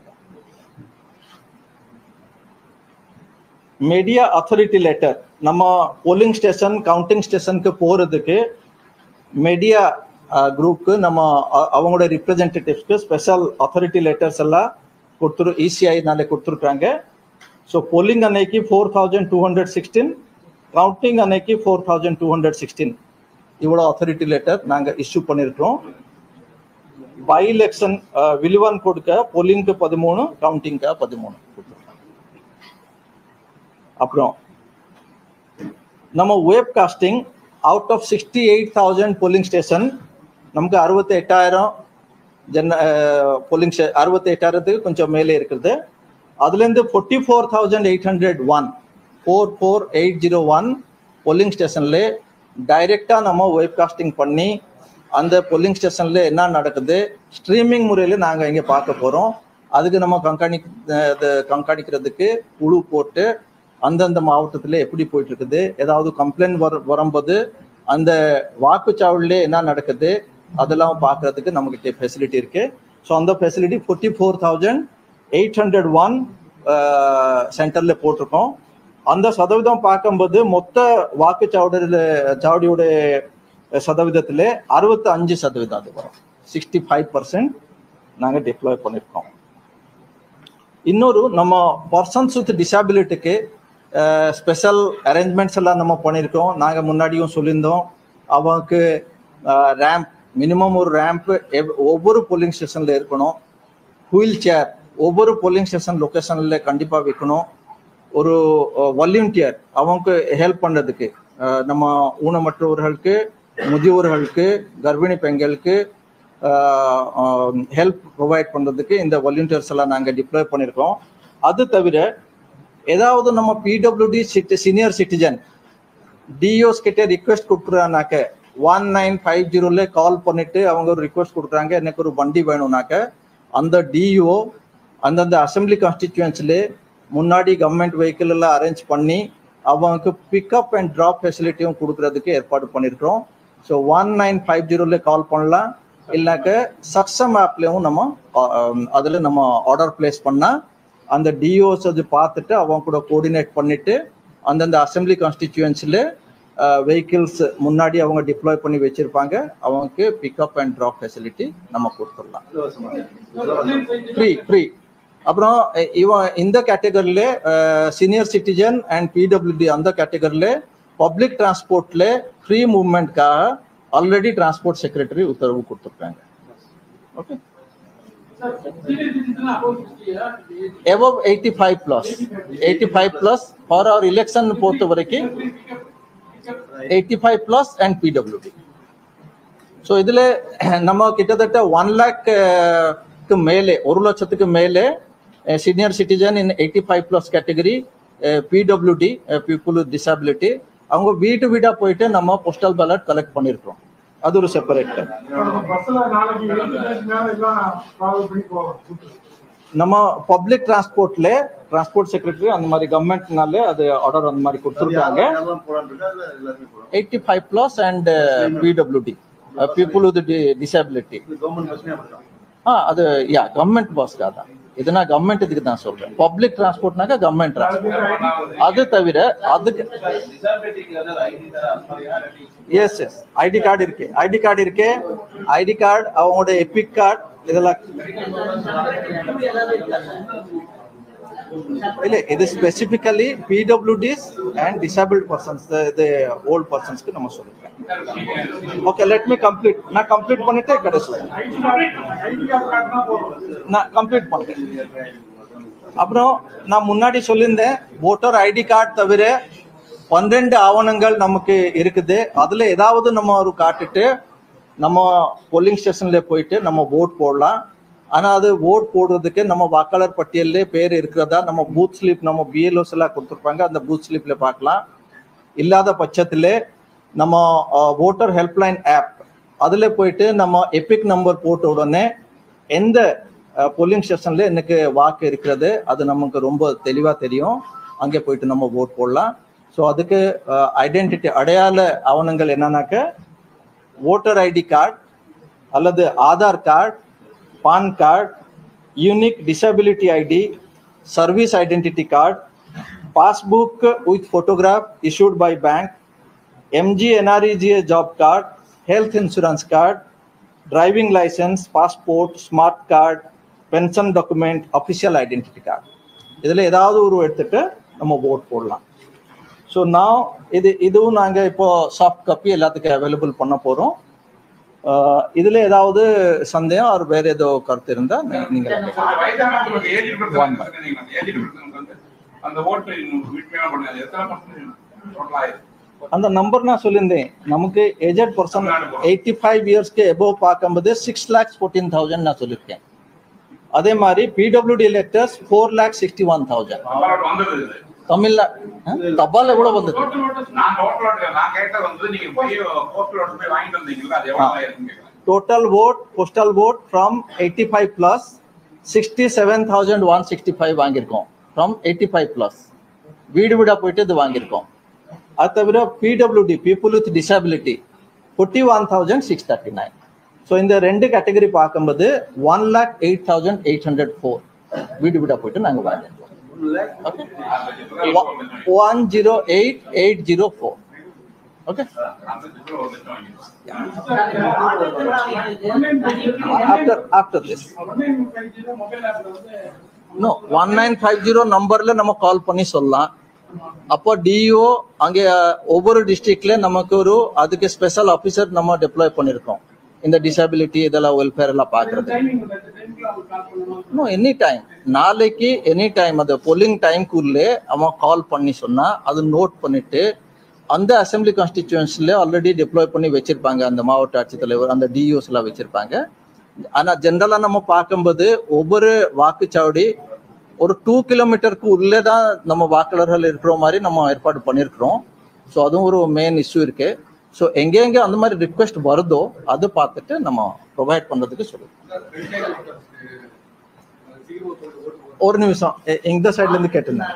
மீடியா அத்தாரிட்டி லெட்டர் நம்ம போலிங் ஸ்டேஷன் கவுண்டிங் ஸ்டேஷனுக்கு போறதுக்கு மீடியா குரூப்க்கு நம்ம அ- அவங்களோட ரிப்ரசன்டேட்டிவ்ஸ்க்கு ஸ்பெஷல் அத்தாரிட்டி லெட்டர்ஸ் எல்லாம் கொடுத்துரு இசிஐனால கொடுத்துருக்காங்க ஸோ போலிங் அன்னைக்கு four thousand two hundred sixteen counting அன்னைக்கு four thousand two hundred sixteen இவ்வளோ அத்தாரிட்டி லெட்டர் நாங்கள் இஷ்யூ பண்ணியிருக்கிறோம் பை எலெக்ஷன் விலிவான் கொடுக்க போலிங்க்கு பதிமூணு கவுண்டிங்க்கு பதிமூணு கொடுத்துருக்காங்க அப்புறம் நம்ம web casting out of sixty eight thousand polling station நமக்கு அறுபத்தி எட்டாயிரம் ஜென்ன போலிங் அறுபத்தி எட்டாயிரத்துக்கு கொஞ்சம் மேலே இருக்குது அதுலேருந்து forty four thousand eight hundred one four four eight zero one polling ஸ்டேஷன்ல டைரெக்டாக நம்ம வெப் காஸ்டிங் பண்ணி அந்த போலிங் ஸ்டேஷன்ல என்ன நடக்குது ஸ்ட்ரீமிங் முறையில் நாங்கள் இங்கே பார்க்க போகிறோம் அதுக்கு நம்ம கண்காணி அஹ் இது கண்காணிக்கிறதுக்கு குழு போட்டு அந்தந்த மாவட்டத்தில் எப்படி போயிட்டு இருக்குது ஏதாவது கம்ப்ளைண்ட் வர வரும்போது அந்த வாக்குச்சாவடியிலே என்ன நடக்குது அதெல்லாம் பார்க்கறதுக்கு நம்மகிட்ட ஃபெசிலிட்டி இருக்கு ஸோ அந்த facility forty four thousand eight hundred one சென்டர்ல போட்டிருக்கோம் அந்த சதவீதம் பார்க்கும்போது மொத்த வாக்குச்சாவடியில் சாவடியோட சதவீதத்துல அறுபத்தி அஞ்சு சதவீதம் அது வரும் சிக்ஸ்டி ஃபைவ் பர்சன்ட் நாங்கள் டிப்ளாய் பண்ணியிருக்கோம் இன்னொரு நம்ம பர்சன்ஸ் வித் டிசபிலிட்டிக்கு ஸ்பெஷல் அரேஞ்ச்மெண்ட்ஸ் எல்லாம் நம்ம பண்ணியிருக்கோம் நாங்கள் முன்னாடியும் சொல்லியிருந்தோம் அவங்களுக்கு ரேம்ப் மினிமம் ஒரு ரேம்ப் ஒவ்வொரு போலிங் ஸ்டேஷன்ல இருக்கணும் வீல் சேர் ஒவ்வொரு போலிங் ஸ்டேஷன் லொக்கேஷன்ல கண்டிப்பாக வைக்கணும் ஒரு வாலண்டியர் அவங்க ஹெல்ப் பண்ணுறதுக்கு அஹ், நம்ம ஊனமற்றவர்களுக்கு முதியோர்களுக்கு கர்ப்பிணி பெண்களுக்கு ஹெல்ப் ப்ரொவைட் பண்ணுறதுக்கு இந்த வாலண்டியர்ஸ் எல்லாம் நாங்கள் டிப்ளாய் பண்ணியிருக்கோம் அது தவிர ஏதாவது நம்ம PWD city senior citizen DOs கிட்ட ரிக்வெஸ்ட் கொடுக்குறானாக்க ஒன் நைன் ஃபைவ் ஜீரோல கால் பண்ணிட்டு அவங்க ஒரு ரிக்வெஸ்ட் கொடுக்குறாங்க எனக்கு ஒரு வண்டி வேணும்னாக்க அந்த டிஓ அந்தந்த அசம்பிளி கான்ஸ்டிடியூன்ஸ்ல முன்னாடி கவர்மெண்ட் வெஹிக்கிள் எல்லாம் அரேஞ்ச் பண்ணி அவங்களுக்கு பிக்கப் அண்ட் ட்ராப் ஃபெசிலிட்டியும் கொடுக்கறதுக்கு ஏற்பாடு பண்ணியிருக்கிறோம் ஸோ ஒன் நைன் ஃபைவ் ஜீரோல கால் பண்ணலாம் இல்லைனாக்க சக்ஸம் ஆப்லேயும் நம்ம அஹ், அதுல நம்ம ஆர்டர் பிளேஸ் பண்ணா அந்த டிஓஸ் அது பார்த்துட்டு அவங்க கூட கோஆர்டினேட் பண்ணிட்டு அந்தந்த அசம்பிளி கான்ஸ்டிடியூன்ஸில் வெஹிக்கிள்ஸ் முன்னாடி அவங்க டிப்ளாய் பண்ணி வச்சிருப்பாங்க அவங்களுக்கு பிக்கப் அண்ட் ட்ராப் ஃபெசிலிட்டி நம்ம கொடுத்துடலாம் ஃப்ரீ ஃப்ரீ அப்புறம் அஹ், இவன் இந்த கேட்டகரியில சீனியர் சிட்டிசன் அண்ட் பிடபிள்யூடி அந்த கேட்டகரியில பப்ளிக் டிரான்ஸ்போர்ட்ல ஃப்ரீ மூவ்மெண்ட்காக ஆல்ரெடி டிரான்ஸ்போர்ட் செக்ரட்டரி உத்தரவு கொடுத்துருக்காங்க okay above 85 plus 85 plus for our election பொறுத்த வரைக்கும் 85 plus and PWD ஸோ இதுல நம்ம கிட்டத்தட்ட ஒன் லேக் மேலே ஒரு லட்சத்துக்கு மேலே senior citizen in eighty five plus category PWD people with disability அவங்க வீட்டு வீடா போயிட்டு நம்ம போஸ்டல் பேலட் கலெக்ட் பண்ணியிருக்கிறோம் அது ஒரு செப்பரேட் பஸ்ல நாளைக்கு எழுபது மேல எல்லாம் டிராவல் பண்ணி போவோம் நம்ம பப்ளிக் டிரான்ஸ்போர்ட்ல டிரான்ஸ்போர்ட் செக்ரட்டரி அந்த மாதிரி கவர்மெண்ட்னால அது ஆர்டர் அந்த மாதிரி கொடுத்துருக்காங்க எல்லாம் போலான்னு இருக்கா இல்ல எல்லாருமே போலாம் eighty five plus and PWD people with disability இது கவர்மெண்ட் பஸ்மே அப்படிதான் ஆ அது யா கவர்மெண்ட் பஸ்க்காக தான் இது நான் கவர்மெண்ட் இதுக்கு தான் சொல்றேன் பப்ளிக் டிரான்ஸ்போர்ட்னாக்கா கவர்மெண்ட் டிரான்ஸ்போர்ட் அது தவிர அதுக்கு எஸ் எஸ் ஐடி கார்டு இருக்கு ஐடி கார்டு இருக்கு ஐடி கார்டு அவங்களோட எபிக் கார்டு இதெல்லாம் இல்ல இது specifically PWDs and disabled persons இது ஓல்ட் பர்சன்ஸ்க்கு நம்ம சொல்லிருக்கேன் ஓகே லெட் மீ கம்ப்ளீட் நான் கம்ப்ளீட் பண்ணிட்டு கடைசி ஐடி கார்டு ஐடி கார்டு காட்டினா போதும் நான் கம்ப்ளீட் பண்ணிட்டேன் அப்புறம் நான் முன்னாடி சொல்லியிருந்தேன் ஓட்டர் ஐடி கார்டு தவிர பன்னிரெண்டு ஆவணங்கள் நமக்கு இருக்குது அதுல ஏதாவது நம்ம ஒரு காட்டுட்டு நம்ம போலிங் ஸ்டேஷன்ல போயிட்டு நம்ம ஓட் போடலாம் ஆனா அது ஓட் போடுறதுக்கு நம்ம வாக்காளர் பட்டியல்ல பேர் இருக்கிறதா நம்ம பூத் ஸ்லிப் நம்ம பிஎல்ஓஸ் எல்லாம் கொடுத்துருப்பாங்க அந்த பூத் ஸ்லிப்ல பார்க்கலாம் இல்லாத பட்சத்துல நம்ம ஓட்டர் ஹெல்ப்லைன் ஆப் அதுல போயிட்டு நம்ம எபிக் நம்பர் போட்ட உடனே எந்த போலிங் ஸ்டேஷன்ல எனக்கு வாக்கு இருக்கிறது அது நமக்கு ரொம்ப தெளிவா தெரியும் அங்கே போயிட்டு நம்ம ஓட் போடலாம் ஸோ அதுக்கு ஐடென்டிட்டி அடையாள ஆவணங்கள் என்னன்னாக்க ஓட்டர் ஐடி கார்டு அல்லது Aadhaar card PAN card unique disability ID service identity card passbook with photograph issued by bank MGNREGA job card, health insurance card, driving license, passport, smart card, pension document, official identity card. இதுல ஏதாவது ஒரு எடுத்துட்டு நம்ம vote போடலாம் so நான் இது இதுவும் நாங்க இப்போ சாஃப்ட் காப்பி எல்லாத்துக்கும் அவைலபிள் பண்ண போறோம் அஹ் இதுல ஏதாவது சந்தேகம் அவர் வேற ஏதோ கருத்து இருந்தா நீ- நீங்க கேட்கலாம். அந்த வயதானவங்களுக்கு ஏஜ் ஏஜ் வந்து அந்த ஓட்டு வீட்மையா பண்ணது எத்தனை பர்சன்ட் டோட்டல் ஆயிருக்கு அந்த நம்பர் நான் சொல்லியிருந்தேன் நமக்கு ஏஜட் பர்சன் எயிட்டி ஃபைவ் இயர்ஸ்க்கு எபோவ் பார்க்கும்போது சிக்ஸ் லேக்ஸ் ஃபோர்டீன் தௌசண்ட் நான் சொல்லியிருக்கேன் அதே மாதிரி PWD electors four lakh sixty one thousand அப்பாவோட வந்தது இது தமிழ்நாடு தபால் எவ்வளோ வந்தது நான் டோட்டல் ஓட்டு நான் கேட்டது வந்து நீங்க போய் போஸ்டல் ஓட்டு போய் வாங்கிட்டு வந்தீங்கல்ல அது எவ்வளவு இருக்குன்னு கேட்கறேன் total vote postal vote from eighty five plus sixty seven thousand one sixty five வாங்கியிருக்கோம் ஃப்ரம் எயிட்டி ஃபைவ் ப்ளஸ் வீடு வீடா போயிட்டு இது வாங்கியிருக்கோம் அது தவிர PWD people with disability forty one thousand six thirty nine so இந்த ரெண்டு கேட்டகரி பார்க்கும்போது one lakh eight thousand eight hundred four வீடு வீடாக போயிட்டு நாங்கள் வாங்கிருக்கோம் one zero eight eight zero four okay அந்த லட்சத்துல ஒரு லட்சம் வாங்கிருக்கோம் ஆஃப்டர் ஆஃப்டர் திஸ் மொபைல் ஆப்ல வந்து no one nine five zero நம்பர்ல நம்ம கால் பண்ணி சொல்லலாம் அப்போ டிஓ அங்கே ஒவ்வொரு டிஸ்ட்ரிக்ட்ல நமக்கு ஒரு அதுக்கு ஸ்பெஷல் ஆஃபீஸர் நம்ம டெப்ளாய் பண்ணியிருக்கோம் இந்த டிசபிலிட்டி இதெல்லாம் வெல்ஃபேர் எல்லாம் பார்க்கறது டைமிங் இந்த டைம்ல அவங்க கால் பண்ணணும் நோ எனி டைம் நாளைக்கு எனி டைம் அந்த பொல்லிங் டைம்க்குள்ளே அவன் கால் பண்ணி சொன்னா அது நோட் பண்ணிட்டு அந்த அசெம்பிளி கான்ஸ்டிடியூன்ஸ்ல ஆல்ரெடி டெப்ளாய் பண்ணி வச்சிருப்பாங்க அந்த மாவட்ட ஆட்சித்தலைவர் அந்த டிஓஸ் எல்லாம் வச்சிருப்பாங்க ஆனா ஜென்ரலா நம்ம பார்க்கும்போது ஒவ்வொரு வாக்குச்சாவடி ஒரு டூ கிலோமீட்டருக்கு உள்ளே தான் நம்ம வாக்காளர்கள் இருக்கிற மாதிரி நம்ம ஏற்பாடு பண்ணியிருக்கிறோம் ஸோ அதுவும் ஒரு மெயின் இஷ்யூ இருக்கு ஸோ எங்கே எங்கே அந்த மாதிரி ரிக்வெஸ்ட் வருதோ அது பார்த்துட்டு நம்ம ப்ரொவைட் பண்ணுறதுக்கு சொல்லுவோம் ஒரு நிமிஷம் எ- இந்த சைட்ல இருந்து கேட்டிருந்தேன்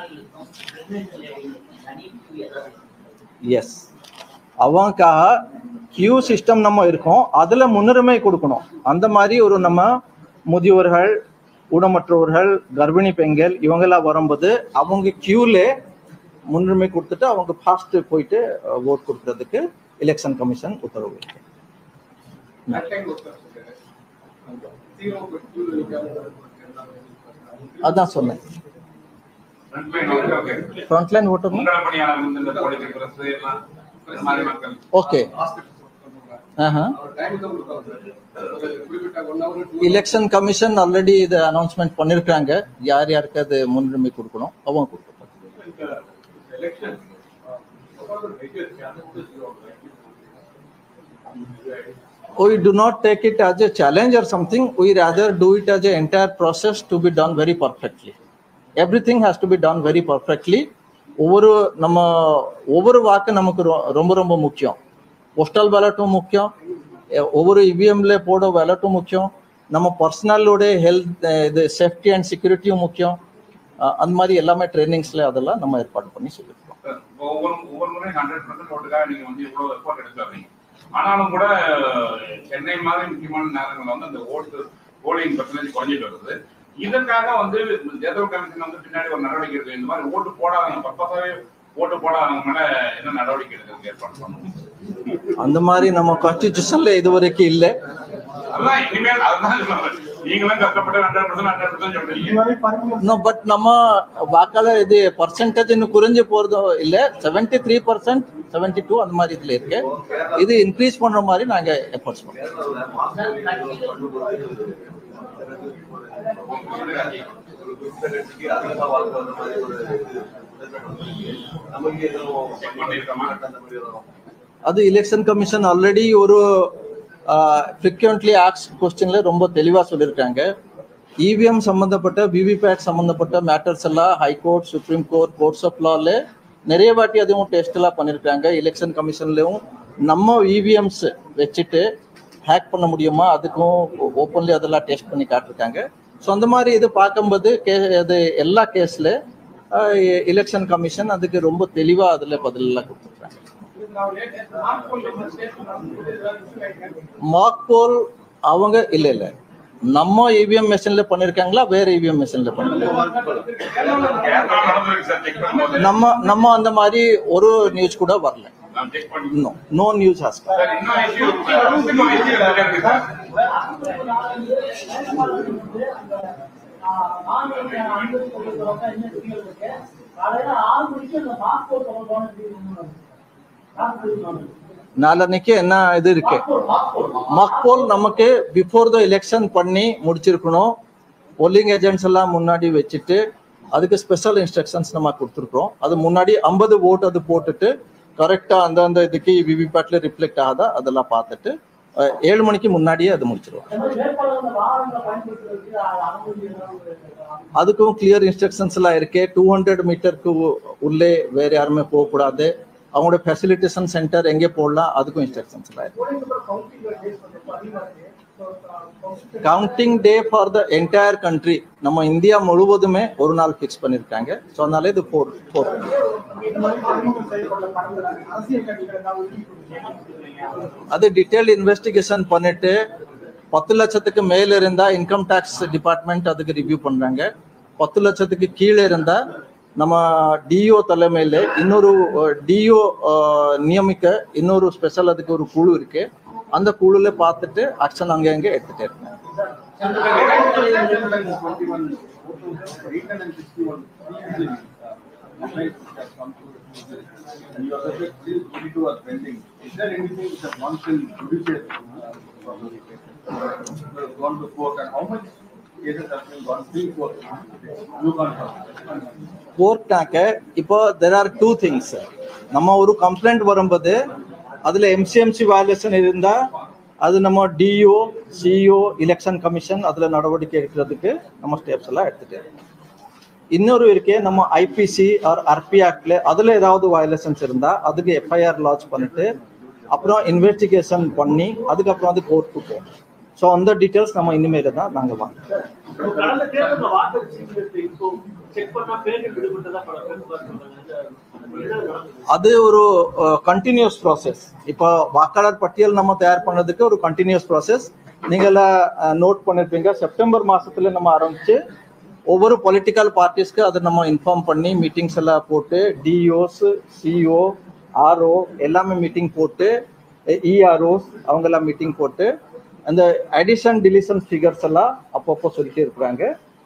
எஸ் அவங்களுக்காக கியூ சிஸ்டம் நம்ம இருக்கோம் அதுல முன்னுரிமை கொடுக்கணும் அந்த மாதிரி ஒரு நம்ம முதியோர்கள் ஊனமற்றவர்கள் கர்ப்பிணி பெண்கள் இவங்கெல்லாம் வரும்போது அவங்க கியூல முன்னுரிமை கொடுத்துட்டு அவங்க ஃபாஸ்ட் போயிட்டு ஓட் கொடுக்கறதுக்கு எலெக்ஷன் கமிஷன் உத்தரவு இருக்கு அதான் சொன்னேன் Front line okay, okay. Front line ஓட்டணும் முன்கள பணியாளர் வந்து இந்த கோடிக்கை பிரஸ் எல்லாம் இந்த மாதிரி மக்கள் ஓகே எலெக்ஷன் கமிஷன் ஆல்ரெடி இது அனௌன்ஸ்மெண்ட் பண்ணிருக்காங்க யார் யாருக்கு அது முன்னுரிமை கொடுக்கணும் அவங்க கொடுக்கணும் we do not take it as a challenge or something we rather do it as an entire process to be done very perfectly everything has to be done very perfectly ஒவ்வொரு நம்ம ஒவ்வொரு வாக்கு நமக்கு ரொ- ரொம்ப ரொம்ப முக்கியம் போஸ்டல் பேலட்டும் முக்கியம் எ- ஒவ்வொரு இவிஎம்ல போட பேலட்டும் முக்கியம் நம்ம பர்சனலோட ஹெல்த் இது சேஃப்டி அண்ட் செக்யூரிட்டியும் முக்கியம் அஹ் அந்த மாதிரி எல்லாமே ட்ரைனிங்ஸ்ல அதெல்லாம் நம்ம ஏற்பாடு பண்ணி சொல்லியிருக்கோம் இப்போ ஒவ்வொரு ஒவ்வொரு முறையும் ஹண்ட்ரட் பர்சன்ட் ஓட்டுக்காக நீங்க வந்து இவ்வளவு எஃபோர்ட் எடுத்து வர்றீங்க ஆனாலும் கூட சென்னை மாதிரி முக்கியமான நேரங்கள்ல வந்து அந்த ஓட்டு போலிங் பர்சன்டேஜ் குறைஞ்சிட்டு வருது இதற்காக வந்து தேர்தல் கமிஷன் வந்து பின்னாடி ஒரு நடவடிக்கை எடுக்க இந்த மாதிரி ஓட்டு போடாதவங்க பர்பஸாவே ஓட்டு போடாதவங்க மேல என்ன நடவடிக்கை எடுக்கிறதுக்கு ஏற்பாடு பண்ணணும் அந்த மாதிரி நம்ம கான்ஸ்டிடியூஷன்ல இது வரைக்கும் இல்லை அதான் இனிமேல் அதுதான் சொல்றேன். நீங்களும் கஷ்டப்பட்டு ஹண்ட்ரட் பர்சன்ட் ஹண்ட்ரட் பர்சன்ட் சொல்றீங்க நோ பட் நம்ம வாக்காளர் இது பர்சன்டேஜ் இன்னும் குறைஞ்சு போறதோ இல்ல seventy three percent seventy two அந்த மாதிரி இதுல இருக்கு இது இன்க்ரீஸ் பண்ற மாதிரி நாங்க எஃபர்ட்ஸ் பண்றோம் செக் பண்ணிருக்கோமா அது எலெக்ஷன் கமிஷன் ஆல்ரெடி ஒரு ஃப்ரீக்வெண்ட்லி ஆக்ஸ் கொஸ்டின்ல ரொம்ப தெளிவா சொல்லியிருக்காங்க இவிஎம் சம்பந்தப்பட்ட விவிபேட் சம்பந்தப்பட்ட மேட்டர்ஸ் எல்லாம் high court supreme court courts of லால நிறைய வாட்டி அதுவும் டெஸ்ட் எல்லாம் பண்ணியிருக்காங்க எலெக்ஷன் கமிஷன்லயும் நம்ம இவிஎம்ஸ் வச்சுட்டு ஹேக் பண்ண முடியுமா அதுக்கும் ஓப்பன்லி அதெல்லாம் டெஸ்ட் பண்ணி காட்டிருக்காங்க ஸோ அந்த மாதிரி இது பார்க்கும்போது கே அது எல்லா கேஸ்ல எலெக்ஷன் கமிஷன் அதுக்கு ரொம்ப தெளிவா அதுல பதில் எல்லாம் கொடுத்துருக்காங்க மார்க் போல் அவங்க இல்ல இல்ல நம்ம இவிஎம் மெஷின்ல பண்ணிருக்காங்களா வேற இவிஎம் மெஷின்ல பண்ணிருக்காங்க கேரளா நடந்திருக்கு சார் செக் பண்ணும்போது நம்ம நம்ம அந்த மாதிரி ஒரு நியூஸ் கூட வரல நான் செக் பண்ணி no no news has sir இன்னும் இஷ்யூ இன்னும் இஷ்யூ இருக்கு சார் காலையில ஆறு மணிக்கு அந்த பாஸ்போர்ட் தொடர்பான நாளன்னைக்கு என்ன இது இருக்கு மக்போல் நமக்கு பிஃபோர் த எலெக்ஷன் பண்ணி முடிச்சிருக்கணும் போலிங் ஏஜென்ட்ஸ் எல்லாம் முன்னாடி வச்சுட்டு அதுக்கு ஸ்பெஷல் இன்ஸ்ட்ரக்ஷன்ஸ் நம்ம கொடுத்துருக்கோம் அது முன்னாடி ஐம்பது ஓட் அது போட்டுட்டு கரெக்டா அந்தந்த இதுக்கு விவிபேட்ல ரிஃப்ளெக்ட் ஆகாதா அதெல்லாம் பார்த்துட்டு அஹ், ஏழு மணிக்கு முன்னாடியே அது முடிச்சிருவோம் வேட்பாளர் அந்த வாகனங்களை பயன்படுத்துறதுக்கு அனுமதி ஏதாவது அதுக்கும் கிளியர் இன்ஸ்ட்ரக்ஷன்ஸ் எல்லாம் இருக்கு டூ ஹண்ட்ரட் மீட்டருக்கு உள்ளே வேற யாருமே போகக்கூடாது அவங்களோட ஃபெசிலிட்டேஷன் சென்டர் எங்கே போடலாம் அதுக்கும் இன்ஸ்ட்ரக்ஷன்ஸ் எல்லாம் இருக்கு கவுண்டிங் பேஸ் பண்றப்ப அதிகமா இருக்கு So, counting day for the entire country நம்ம இந்தியா முழுவதுமே ஒரு நாள் ஃபிக்ஸ் பண்ணியிருக்காங்க ஸோ அதனால இது ஃபோர் ஃபோர் அரசியல் கட்சிகள் ஏதாவது ஒதுக்கி கொடுத்தீங்க அது டீட்டெயில் இன்வெஸ்டிகேஷன் பண்ணிட்டு பத்து லட்சத்துக்கு மேல இருந்தா இன்கம் டேக்ஸ் டிபார்ட்மெண்ட் அதுக்கு ரிவ்யூ பண்றாங்க பத்து லட்சத்துக்கு கீழே இருந்தா நம்ம டிஓ தலைமையில இன்னொரு டிஓ நியமிக்க இன்னொரு ஸ்பெஷல் அதுக்கு ஒரு குழு இருக்கு அந்த குழுல பார்த்துட்டு ஆக்ஷன் அங்கே அங்கே எடுத்துட்டே இருக்காங்க And you are saying these twenty-two are pending. Is there anything which has gone till judicial? uh, Gone to court and how much cases have been gone till court? You can't. tell. கோர்ட்னாக்க இப்போ there are two things நம்ம ஒரு complaint வரும்போது அதுல MCMC violation இருந்தா அது நம்ம DO CO election commission அதுல நடவடிக்கை எடுக்கிறதுக்கு நம்ம ஸ்டெப்ஸ் எல்லாம் எடுத்துட்டு இருக்கோம். இன்னொரு இருக்கே நம்ம ஐபிசி ஆர் ஆர்பி ஆக்ட்ல அதுல ஏதாவது வயலேஷன்ஸ் இருந்தா அதுக்கு எஃப்ஐஆர் லான்ச் பண்ணிட்டு அப்புறம் இன்வெஸ்டிகேஷன் பண்ணி அதுக்கப்புறம் அது கோர்ட்டுக்கு போகும் ஸோ அந்த டீட்டெயில்ஸ் நம்ம இனிமேல தான் நாங்கள் வாங்க கடந்த தேர்தல்ல வாக்கு சீக்கிரத்தை இப்போ செக் பண்ணா பேரில் விடுபட்டதா பல பேர் சொல்றாங்க என்ன நடந்தது? அது ஒரு கண்டினியூஸ் ப்ராசஸ் இப்போ வாக்காளர் பட்டியல் நம்ம தயார் பண்ணதுக்கு ஒரு கண்டினியூஸ் ப்ராசஸ் நீங்கள நோட் பண்ணிருப்பீங்க செப்டம்பர் மாசத்துல நம்ம ஆரம்பிச்சு ஒவ்வொரு பொலிட்டிக்கல் பார்ட்டிஸ்க்கு அதை நம்ம இன்ஃபார்ம் பண்ணி மீட்டிங்ஸ் எல்லாம் போட்டு டிஓஸ் சிஓ ஆர்ஓ எல்லாமே மீட்டிங் போட்டு இஆர்ஓஸ் அவங்க எல்லாம் மீட்டிங் போட்டு அந்த அடிஷன் டிலிஷன் ஃபிகர்ஸ் எல்லாம் அப்பப்போ சொல்லிட்டே இருக்கிறாங்க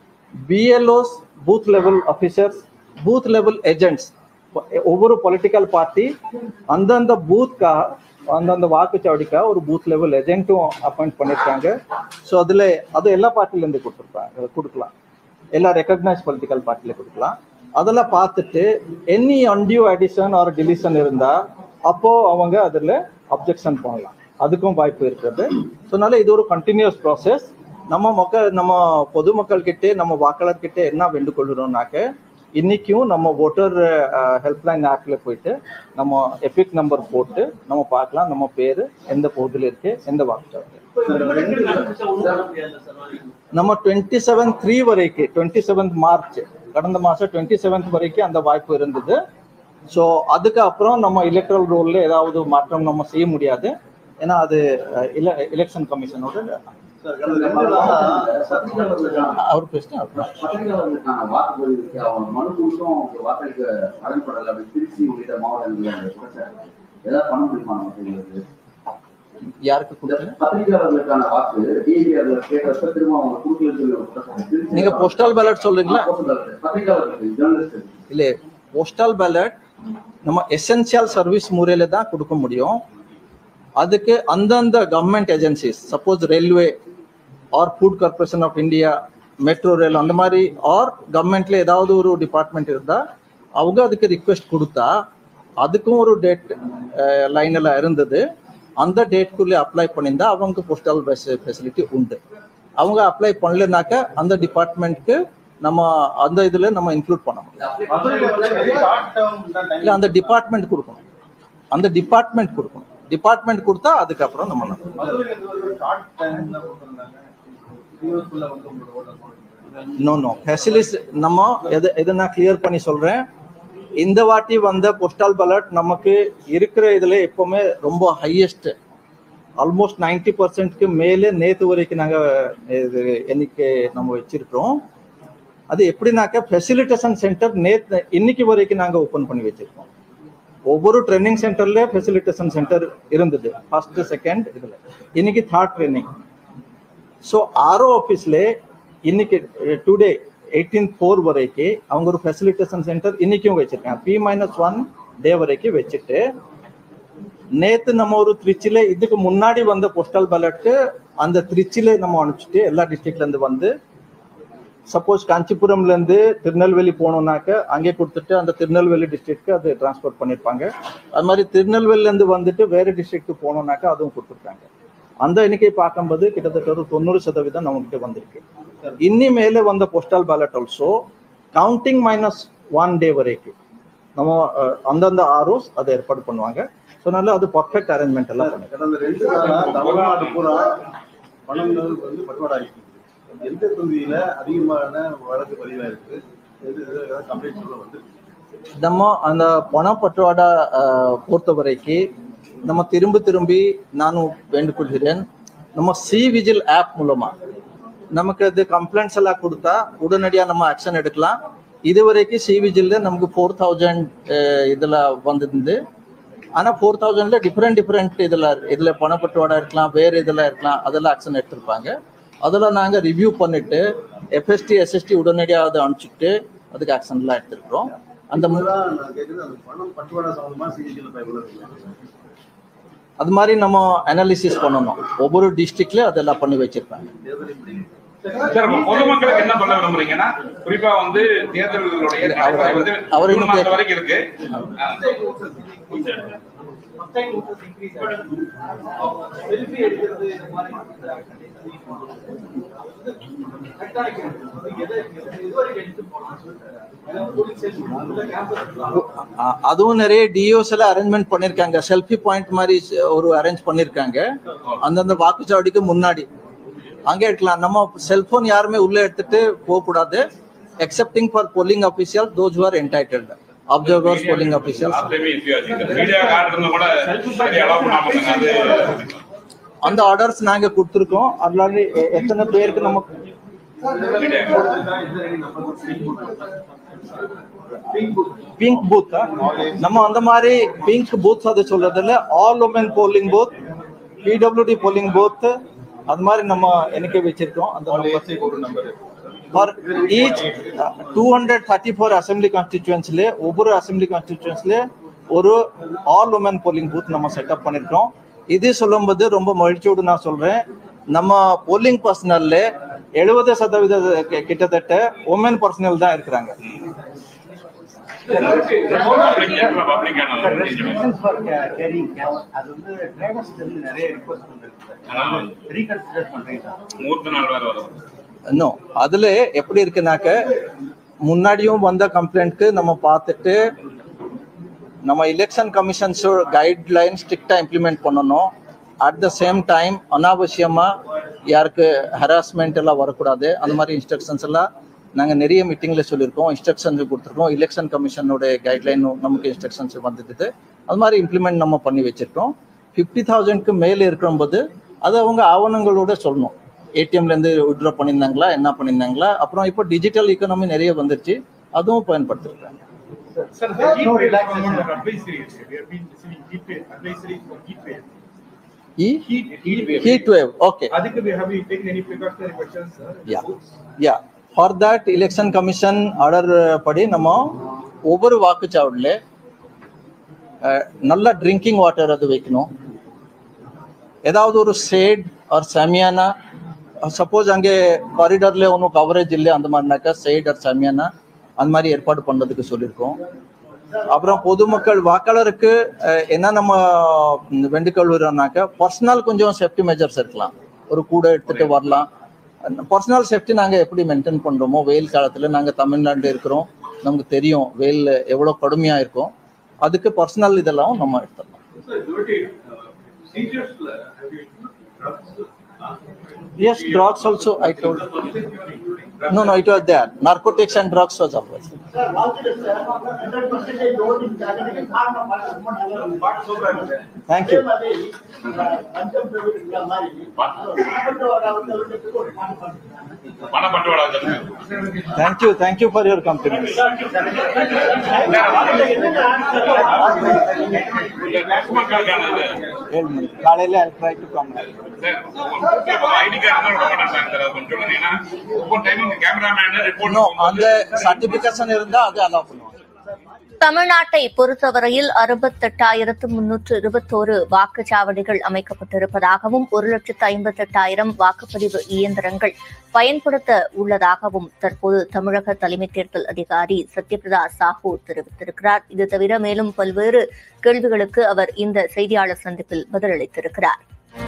BLOs booth level officers booth level agents ஒவ்வொரு பொலிட்டிக்கல் பார்ட்டி அந்தந்த பூத்கா அந்தந்த வாக்குச்சாவடிக்கா ஒரு பூத் லெவல் ஏஜென்ட்டும் அப்பாயிண்ட் பண்ணியிருக்காங்க ஸோ அதில் அது எல்லா பார்ட்டிலேருந்து கொடுத்துருப்பாங்க கொடுக்கலாம் எல்லா ரெக்கக்னைஸ் பொலிட்டிக்கல் பார்ட்டில கொடுக்கலாம் அதெல்லாம் பார்த்துட்டு any undue addition or deletion இருந்தா அப்போ அவங்க அதில் அப்ஜெக்ஷன் பண்ணலாம் அதுக்கும் வாய்ப்பு இருக்கிறது ஸோ அதனால இது ஒரு கண்டினியூஸ் ப்ராசஸ் நம்ம மக்கள் நம்ம பொதுமக்கள் கிட்டே நம்ம வாக்காளர் கிட்டே என்ன வேண்டுகொள்கிறோம்னாக்க இன்னைக்கும் நம்ம ஓட்டர் ஹெல்ப்லைன் ஆப்ல போயிட்டு நம்ம எபிக் நம்பர் போட்டு நம்ம பார்க்கலாம் நம்ம பேரு எந்த பகுதியில் இருக்கு எந்த வாக்குச்சாவடி இப்போ இந்த விடுபட்டு நடந்துச்சா ஒண்ணும் பண்ண முடியாது சார் நாளைக்கு. நம்ம டுவெண்ட்டி செவன் த்ரீ வரைக்கும் டுவெண்ட்டி செவன்த் மார்ச் கடந்த மாசம் டுவெண்ட்டி செவன்த் வரைக்கும் அந்த வாய்ப்பு இருந்தது ஸோ அதுக்கு அப்புறம் நம்ம எலக்ட்ரல் ரோல்ல ஏதாவது மாற்றம் நம்ம செய்ய முடியாது ஏன்னா அது எலெக்ஷன் கமிஷனோட சார், கடந்த ரெண்டு நாளா சட்டமன்றத்துக்கான அவர் பேசினா அப்புறம் பத்திரிகையாளர்களுக்கான வாக்குப்பதிவு இருக்கு அவங்க மனு கொடுத்தும் அவங்க வாக்களிக்க வழங்கப்படல அப்படி திருச்சி உள்ளிட்ட மாவட்டங்களில் குற்றச்சாட்டு ஏதாவது பண்ண முடியுமா நமக்கு யாருக்கு கொடுத்தீங்க பத்திரிகையாளர்களுக்கான வாக்கு டிஏபிஆர்ல கேட்டப்ப திரும்ப அவங்க கொடுக்கலன்னு சொல்லி ஒரு குற்றச்சாட்டு. திருச்சி நீங்க போஸ்டல் பேலட் சொல்றீங்களா பத்திரிகையாளர்களுக்கு ஜேர்னலிஸ்ட் இல்லை போஸ்டல் பேலட் நம்ம எசென்சியல் சர்வீஸ் முறையில தான் கொடுக்க முடியும் அதுக்கு அந்தந்த government agencies suppose railway or food corporation of India metro rail அந்த மாதிரி ஆர் கவர்மெண்ட்ல ஏதாவது ஒரு டிபார்ட்மெண்ட் இருந்தா அவங்க அதுக்கு ரிக்வெஸ்ட் கொடுத்தா அதுக்கும் ஒரு டேட் லைன் எல்லாம் இருந்தது அந்த டேட்குள்ளே அப்ளை பண்ணியிருந்தா அவங்க போஸ்டல் ஃபெசிலிட்டி உண்டு அவங்க அப்ளை பண்ணலனாக்க அந்த டிபார்ட்மெண்ட்க்கு நம்ம அந்த இதுல நம்ம இன்க்ளூட் பண்ண முடியும் மதுரையில வந்து ஷார்ட் டேர்ம் தான் இல்ல அந்த டிபார்ட்மெண்ட் கொடுக்கணும் அந்த டிபார்ட்மெண்ட் கொடுக்கணும் டிபார்ட்மெண்ட் கொடுத்தா அதுக்கப்புறம் நம்ம நடக்கும். மதுரையில இருந்து ஒரு ஷார்ட் டைம்ல கொடுத்திருந்தாங்க யூஎஸ்குள்ள வந்து உங்களோட ஓட்டர் போடுறது நோ நோ ஃபெசிலிஸ் நம்ம எது எது நான் கிளியர் பண்ணி சொல்றேன் இந்த வாட்டி வந்த போஸ்டல் பேலட் நமக்கு இருக்கிற இதுல எப்பவுமே ரொம்ப ஹையஸ்ட் ஆல்மோஸ்ட் நைன்டி பர்சன்ட்க்கு மேலே நேத்து வரைக்கும் நாங்க இது எண்ணிக்கை நம்ம வச்சிருக்கிறோம் அது எப்படின்னாக்க ஃபெசிலிட்டேஷன் சென்டர் நேத்து இன்னைக்கு வரைக்கும் நாங்க ஓபன் பண்ணி வச்சிருக்கோம் ஒவ்வொரு ட்ரைனிங் சென்டர்ல ஃபெசிலிட்டேஷன் சென்டர் இருந்தது ஃபர்ஸ்ட் செகண்ட் இதுல இன்னைக்கு தேர்ட் ட்ரைனிங் ஸோ ஆர்ஓ ஆஃபீஸ்ல இன்னைக்கு டுடே எயிட்டீன் ஃபோர் வரைக்கும் அவங்க ஒரு ஃபெசிலிட்டேஷன் சென்டர் இன்னைக்கும் வச்சிருக்காங்க பி மைனஸ் ஒன் டே வரைக்கும் வச்சுட்டு நேத்து நம்ம ஒரு திருச்சியில இதுக்கு முன்னாடி வந்த போஸ்டல் பேலட் அந்த திருச்சியில நம்ம அனுப்பிச்சிட்டு எல்லா டிஸ்ட்ரிக்ட்ல இருந்து வந்து சப்போஸ் காஞ்சிபுரம்ல இருந்து திருநெல்வேலி போனோம்னாக்க அங்கே கொடுத்துட்டு அந்த திருநெல்வேலி டிஸ்ட்ரிக்ட்க்கு அது டிரான்ஸ்பர் பண்ணிருப்பாங்க அது மாதிரி திருநெல்வேலில இருந்து வந்துட்டு வேற டிஸ்ட்ரிக்ட் போனோம்னாக்க அதுவும் கொடுத்துருக்காங்க அந்த எண்ணிக்கை பார்க்கும்போது கிட்டத்தட்ட ஒரு தொண்ணூறு சதவீதம் நம்மகிட்ட வந்திருக்கு இன்னி மேலே வந்த postal ballot also counting minus one day வரைக்கும் நம்ம அஹ், அந்தந்த ஆர்ஓஸ் அதை ஏற்பாடு பண்ணுவாங்க ஸோ அதனால அது பர்ஃபெக்ட் அரேஞ்ச்மெண்ட் எல்லாம் பண்ணுங்க கடந்த ரெண்டு நாளா தமிழ்நாடு பூரா பணம் வந்து பட்டுவாடா ஆகிட்டு இருக்கு எந்த தொகுதியில அதிகமான வழக்கு பதிவாயிருக்கு எது ஏதாவது கம்ப்ளைண்ட் சொல்ல வந்து நம்ம அந்த பண பட்டுவாடா அஹ், பொறுத்த வரைக்கும் நம்ம திரும்ப திரும்பி நானும் வேண்டுகொள்கிறேன் நம்ம சி விஜில் ஆப் மூலமா நமக்கு அது கம்ப்ளைண்ட்ஸ் எல்லாம் கொடுத்தா உடனடியாக நம்ம ஆக்ஷன் எடுக்கலாம் இது வரைக்கும் சி விஜில்ல நமக்கு ஃபோர் தௌசண்ட் இதில் வந்திருந்து ஆனால் ஃபோர் தௌசண்ட்ல டிஃப்ரெண்ட் டிஃப்ரெண்ட் இதில் இதில் பணப்பட்டுவாடா இருக்கலாம் வேறு இதில் இருக்கலாம் அதெல்லாம் ஆக்ஷன் எடுத்திருப்பாங்க அதெல்லாம் நாங்கள் ரிவ்யூ பண்ணிட்டு எஃப்எஸ்டி எஸ்எஸ்டி உடனடியாக அதை அனுப்பிச்சிட்டு அதுக்கு ஆக்ஷன்லாம் எடுத்திருக்கிறோம் அந்த மு- முதல்ல நான் கேட்குறது அந்த பணம் பட்டுவாடா சம்பந்தமா சிசிடிவியில் பயப்பட இருக்கு அது மாதிரி நம்ம அனாலிசிஸ் பண்ணணும் ஒவ்வொரு டிஸ்ட்ரிக்ட்லயும் அதெல்லாம் பண்ணி வச்சிருப்பாங்க தேர்தல் எப்படி சார் இப்ப பொதுமக்களுக்கு என்ன சொல்ல விரும்புறீங்கன்னா குறிப்பா வந்து தேர்தல்களுடைய நடைமுறை வந்து அவர் மூணு இன்னும் மாசம் கேட்க- வரைக்கும் இருக்கு செல்ஃபி எடுக்கிறது இந்த மாதிரி இதுவரைக்கும் எடுத்து போகலாம் போலீஸ் ஸ்டேஷன் கேம்பஸ் அ- அதுவும் நிறைய டிஓஸ் எல்லாம் அரேஞ்ச்மெண்ட் பண்ணிருக்காங்க செல்ஃபி பாயிண்ட் மாதிரி ஸ்- ஒரு அரேஞ்ச் பண்ணிருக்காங்க அந்தந்த வாக்குச்சாவடிக்கு முன்னாடி அங்கே எடுக்கலாம் நம்ம செல்போன் யாருமே உள்ள எடுத்துட்டு போக கூடாது excepting for polling official those are entitled observers polling officials last issue ஆச்சு மீடியா கார்டு கூட சரி அலோவ் பண்ணாம இருந்தாங்க. அது அந்த ஆர்டர்ஸ் நாங்க கொடுத்துருக்கோம் அதனால எ- எத்தனை பேருக்கு நம்ம பிங்க் பூத் நம்ம அந்த மாதிரி பிங்க் பூத் அது சொல்றதில்ல all women polling booth PWD polling booth அது மாதிரி நம்ம எண்ணிக்கை வச்சிருக்கோம் அந்த ஒரு number for each two hundred thirty four assembly கான்ஸ்டிச்சுவன்ஸ்ல ஒவ்வொரு அசம்பிளி கான்ஸ்டிச்சுவன்ஸ்ல ஒரு ஆல் உமன் போலிங் பூத் நம்ம செட்டப் பண்ணிருக்கோம் இது சொல்லும்போது ரொம்ப மகிழ்ச்சியோடு நான் சொல்றேன் நம்ம போலிங் பர்சனல்ல எழுபது சதவீத கி- கிட்டத்தட்ட உமன் பர்சனல் தான் இருக்கிறாங்க பப்ளிக் ஆன Restrictions for ca- carrying camera. அது வந்து traders ல இருந்து நிறைய request வந்திருக்கு. Reconsider பண்றீங்களா? மூர்த்த நாள் வேற வரும் இன்னும் அதுல எப்படி இருக்குனாக்க முன்னாடியும் வந்த கம்ப்ளைண்ட்க்கு நம்ம பார்த்துட்டு நம்ம எலெக்ஷன் கமிஷன்ஸ் கைட்லைன் ஸ்ட்ரிக்டா இம்ப்ளிமெண்ட் பண்ணணும் அட் த சேம் டைம் அனாவசியமா யாருக்கு ஹராஸ்மெண்ட் எல்லாம் வரக்கூடாது அந்த மாதிரி இன்ஸ்ட்ரக்ஷன்ஸ் எல்லாம் நாங்க நிறைய மீட்டிங்ல சொல்லியிருக்கோம் இன்ஸ்ட்ரக்ஷன்ஸ் கொடுத்துருக்கோம் எலெக்ஷன் கமிஷனோட கைட்லைன் நமக்கு இன்ஸ்ட்ரக்ஷன்ஸ் வந்துடுது அது மாதிரி இம்ப்ளிமெண்ட் நம்ம பண்ணி வச்சிருக்கோம் ஃபிஃப்டி தௌசண்ட்க்கு மேலே இருக்கும்போது அது அவங்க ஆவணங்களோட சொல்லணும் ஏடிஎம்ல இருந்து விட்ரா பண்ணியிருந்தாங்களா என்ன பண்ணியிருந்தாங்களா அப்புறம் இப்போ டிஜிட்டல் economy நிறைய வந்துருச்சு அதுவும் பயன்படுத்திருக்காங்க Sir, the heat wave government of advisory, we have been receiving heat wave, advisory for heat wave. இ Heat, heat wave. Heat wave okay அதுக்கு we have you taken any precautionary measures, sir? Yeah yeah for that election commission order படி நம்ம ஒவ்வொரு வாக்குச்சாவடியில் நல்ல drinking water அது வைக்கணும் ஏதாவது ஒரு ஷேட் ஆர் சமியானா சப்போஸ் அங்கே காரிடார்ல ஒன்றும் கவரேஜ் இல்லை அந்த மாதிரினாக்கா ஷேட் ஆர் சமியானா அந்த மாதிரி ஏற்பாடு பண்ணுறதுக்கு சொல்லியிருக்கோம் அப்புறம் பொதுமக்கள் வாக்காளருக்கு அஹ், என்ன நம்ம ம், வேண்டுகோள் விடுறோம்னாக்கா பர்சனல் கொஞ்சம் சேஃப்டி மெஜர்ஸ் இருக்கலாம் ஒரு கூட எடுத்துட்டு வரலாம் பர்சனல் சேஃப்டி நாங்கள் எப்படி மெயின்டைன் பண்ணுறோமோ வெயில் காலத்தில் நாங்கள் தமிழ்நாட்டில் இருக்கிறோம் நமக்கு தெரியும் வெயில் எவ்வளோ கடுமையாக இருக்கும் அதுக்கு பர்சனல் இதெல்லாம் நம்ம எடுத்துடலாம் Yes, drugs also, I told. No, no, it was there. Narcotics and drugs was always. Sir வாழ்த்துட்டு சார் ஹண்ட்ரட் பர்சன்டேஜ் ஓட்டிங் அதுக்கு காரணம் ரொம்ப நல்லா இருக்கு. பாட்டு சூப்பரா இருக்கு. Thank you. அதே மாதிரி அஹ், பஞ்சம் தவிர்க்கிற மாதிரி சாப்பிட்டு வர வந்து அவருக்கு ஒரு பாட்டு பாடுறாங்க. பண பட்டுவாடா sir Thank you, thank you for your compliments. மக்களுக்கான இது ஏழு மணி. காலையில I'll try to come. ID card விட மாட்டாங்க சார் அது கொஞ்சம் சொல்லுங்க ஏன்னா ஒவ்வொரு டைமும் கேமராமேன் ரிப்போர்ட் No, அந்த certification இருந்தா அது allow பண்ணுவோம். தமிழ்நாட்டை பொறுத்தவரையில் அறுபத்தெட்டாயிரத்து முன்னூற்று இருபத்தோரு வாக்குச்சாவடிகள் அமைக்கப்பட்டிருப்பதாகவும் ஒரு லட்சத்து ஐம்பத்தெட்டாயிரம் வாக்குப்பதிவு இயந்திரங்கள் பயன்படுத்த உள்ளதாகவும் தற்போது தமிழக தலைமை தேர்தல் அதிகாரி சத்யபிரதா சாஹூ தெரிவித்திருக்கிறார் இது தவிர மேலும் பல்வேறு கேள்விகளுக்கு அவர் இந்த செய்தியாளர் சந்திப்பில் பதிலளித்திருக்கிறார்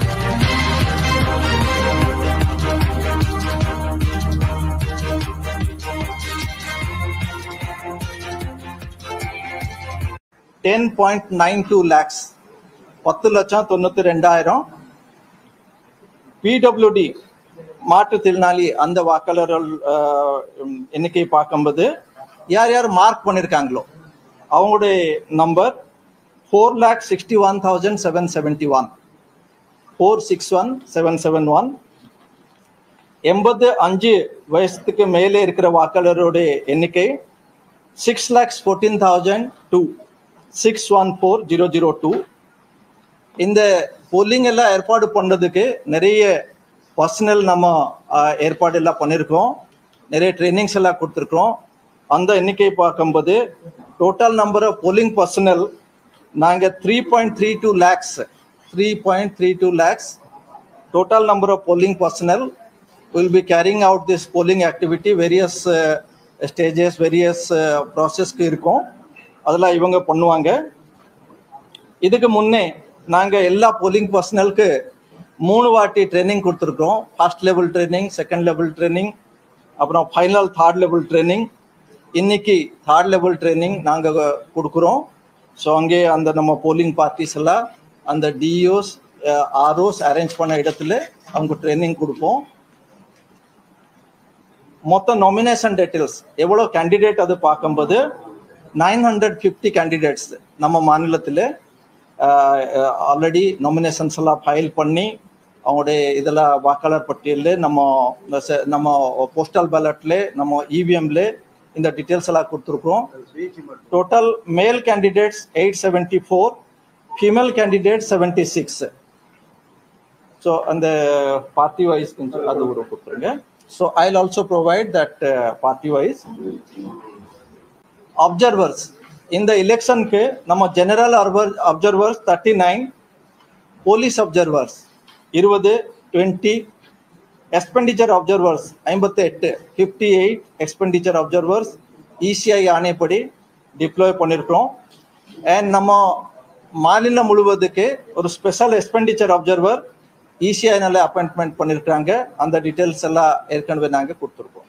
ten point nine two lakhs பத்து லட்சம் தொண்ணூத்தி ரெண்டாயிரம் பிடபிள்யூடி மாற்றுத்திறனாளி அந்த வாக்காளர்கள் அஹ், உம், எண்ணிக்கை பார்க்கும்போது யார் யார் மார்க் பண்ணியிருக்காங்களோ அவங்களுடைய number four lakh sixty one thousand seven seventy one four six one seven seven one எண்பது அஞ்சு வயசுக்கு மேலே இருக்கிற வாக்காளருடைய எண்ணிக்கை six lakhs fourteen thousand two six one four zero zero two இந்த போலிங் எல்லாம் ஏற்பாடு பண்ணதுக்கு நிறைய பர்சனல் நம்ம ஆஹ், ஏற்பாடு எல்லாம் பண்ணியிருக்கோம் நிறைய ட்ரைனிங்ஸ் எல்லாம் கொடுத்துருக்கோம் அந்த எண்ணிக்கை பார்க்கும்போது total number of polling personnel நாங்கள் three point three two lakhs three point three two lakhs total number of polling personnel will be carrying out this polling activity various uh, stages various uh, processக்கு இருக்கும் அதெல்லாம் இவங்க பண்ணுவாங்க இதுக்கு முன்னே நாங்க எல்லா போலிங் பர்சனலுக்கு மூணு வாட்டி ட்ரைனிங் கொடுத்துருக்கோம் first level training second level training அப்புறம் ஃபைனல் தேர்ட் லெவல் ட்ரைனிங் இன்னைக்கு தேர்ட் லெவல் ட்ரைனிங் நாங்கள் கொடுக்குறோம் ஸோ அங்கே அந்த நம்ம போலிங் பார்ட்டிஸ் எல்லாம் அந்த டிஓஸ் ஆர்ஓஸ் அரேஞ்ச் பண்ண இடத்துல அவங்க ட்ரைனிங் கொடுப்போம் மொத்த நாமினேஷன் டீட்டெயில்ஸ் எவ்வளோ கேண்டிடேட் அது பார்க்கும்போது நைன் ஹண்ட்ரட் ஃபிஃப்டி கேண்டிடேட்ஸ் நம்ம மாநிலத்தில் ஆல்ரெடி நாமினேஷன்ஸ் எல்லாம் ஃபைல் பண்ணி அவங்களுடைய இதில் வாக்காளர் பட்டியலில் நம்ம ச- நம்ம போஸ்டல் பேலட்ல நம்ம இவிஎம்ல இந்த டீட்டெயில்ஸ் எல்லாம் கொடுத்துருக்கோம் total male candidates eight seventy four female candidate seventy six so அந்த பார்ட்டி வைஸ் கொஞ்சம் அது ஒரு கொடுத்துருங்க so I also provide that party wise observers இந்த எலெக்ஷனுக்கு நம்ம general observers thirty nine police observers இருபது டுவெண்ட்டி எக்ஸ்பெண்டிச்சர் அப்சர்வர்ஸ் ஐம்பத்தி எட்டு fifty eight expenditure observers ECI ஆணைப்படி டிப்ளாய் பண்ணியிருக்கிறோம் அண்ட் நம்ம மாநிலம் முழுவதுக்கு ஒரு ஸ்பெஷல் எக்ஸ்பெண்டிச்சர் அப்சர்வர் இசிஐனால அப்பாயின்மெண்ட் பண்ணியிருக்காங்க அந்த டீட்டெயில்ஸ் எல்லாம் ஏற்கனவே நாங்கள் கொடுத்துருக்கோம்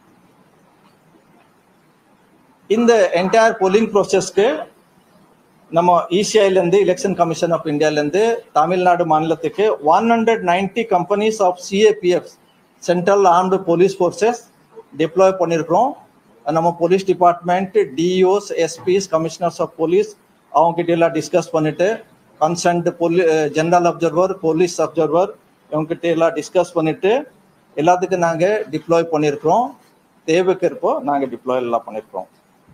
இந்த என்டையர் போலிங் ப்ராசஸ்க்கு நம்ம இசிஐலேருந்து எலெக்ஷன் கமிஷன் ஆஃப் இந்தியாலேருந்து தமிழ்நாடு மாநிலத்துக்கு one hundred ninety companies of CAPF central armed police forces deploy பண்ணியிருக்கிறோம் நம்ம police department DOs SPs commissioners of police அவங்க கிட்ட எல்லாம் டிஸ்கஸ் பண்ணிட்டு concerned police general observer police observer இவங்க கிட்ட எல்லாம் டிஸ்கஸ் பண்ணிட்டு எல்லாத்துக்கும் நாங்கள் டிப்ளாய் பண்ணியிருக்கிறோம் தேவைக்கு இருப்போ நாங்கள் டிப்ளாய் எல்லாம் பண்ணியிருக்கிறோம்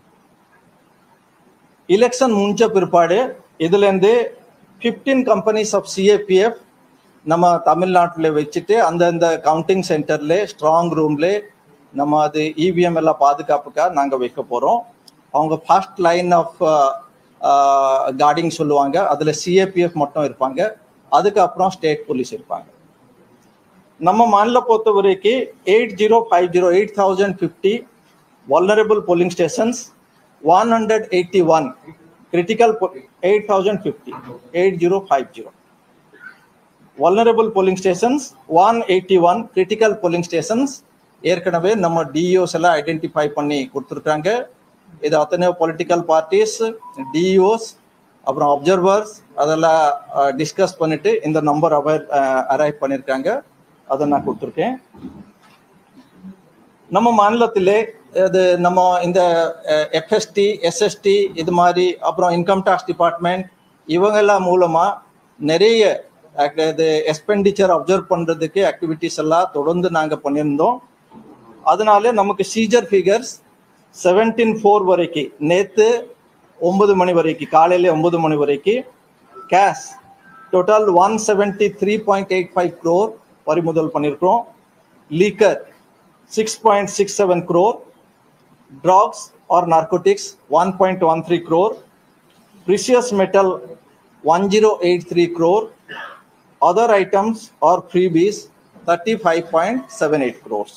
எலெக்ஷன் முடிஞ்ச பிற்பாடு இதுலேருந்து ஃபிஃப்டீன் கம்பெனிஸ் ஆஃப் சிஏபிஎஃப் நம்ம தமிழ்நாட்டில் வச்சுட்டு அந்தந்த கவுண்டிங் சென்டர்ல ஸ்ட்ராங் ரூம்ல நம்ம அது இவிஎம் எல்லாம் பாதுகாப்புக்காக நாங்கள் வைக்க போகிறோம் அவங்க ஃபர்ஸ்ட் லைன் ஆஃப் கார்டிங் சொல்லுவாங்க அதில் சிஏபிஎஃப் மட்டும் இருப்பாங்க அதுக்கப்புறம் ஸ்டேட் போலீஸ் இருப்பாங்க நம்ம மாநில பொறுத்த வரைக்கும் eight zero five zero eight thousand fifty vulnerable polling stations 181 critical po- 8050 8050 vulnerable polling stations 181 critical polling stations ஏற்கனவே நம்ம டிஓஸ் எல்லாம் ஐடென்டிஃபை பண்ணி கொடுத்துருக்காங்க இது அத்தனை பொலிட்டிக்கல் பார்ட்டிஸ் டிஓஸ் அப்புறம் அப்சர்வர்ஸ் அதெல்லாம் டிஸ்கஸ் பண்ணிட்டு இந்த நம்பர் அவர் அரைவ் பண்ணியிருக்காங்க அதை நான் கொடுத்துருக்கேன் நம்ம மாநிலத்திலே இது நம்ம இந்த எஃப்எஸ்டி எஸ்எஸ்டி இது மாதிரி அப்புறம் இன்கம் டேக்ஸ் டிபார்ட்மெண்ட் இவங்கெல்லாம் மூலமா நிறைய act- இது எக்ஸ்பெண்டிச்சர் அப்சர்வ் பண்றதுக்கு ஆக்டிவிட்டிஸ் எல்லாம் தொடர்ந்து நாங்க பண்ணியிருந்தோம் அதனால நமக்கு சீஜர் ஃபிகர்ஸ் செவன்டீன் ஃபோர் வரைக்கும் நேத்து ஒன்பது மணி வரைக்கும் காலையில ஒன்பது மணி வரைக்கும் cash total one seventy three point eight five crore பறிமுதல் பண்ணியிருக்கிறோம் liquor six point six seven crore drugs or narcotics 1.13 crore precious metal 1083 crore other items or freebies 35.78 crores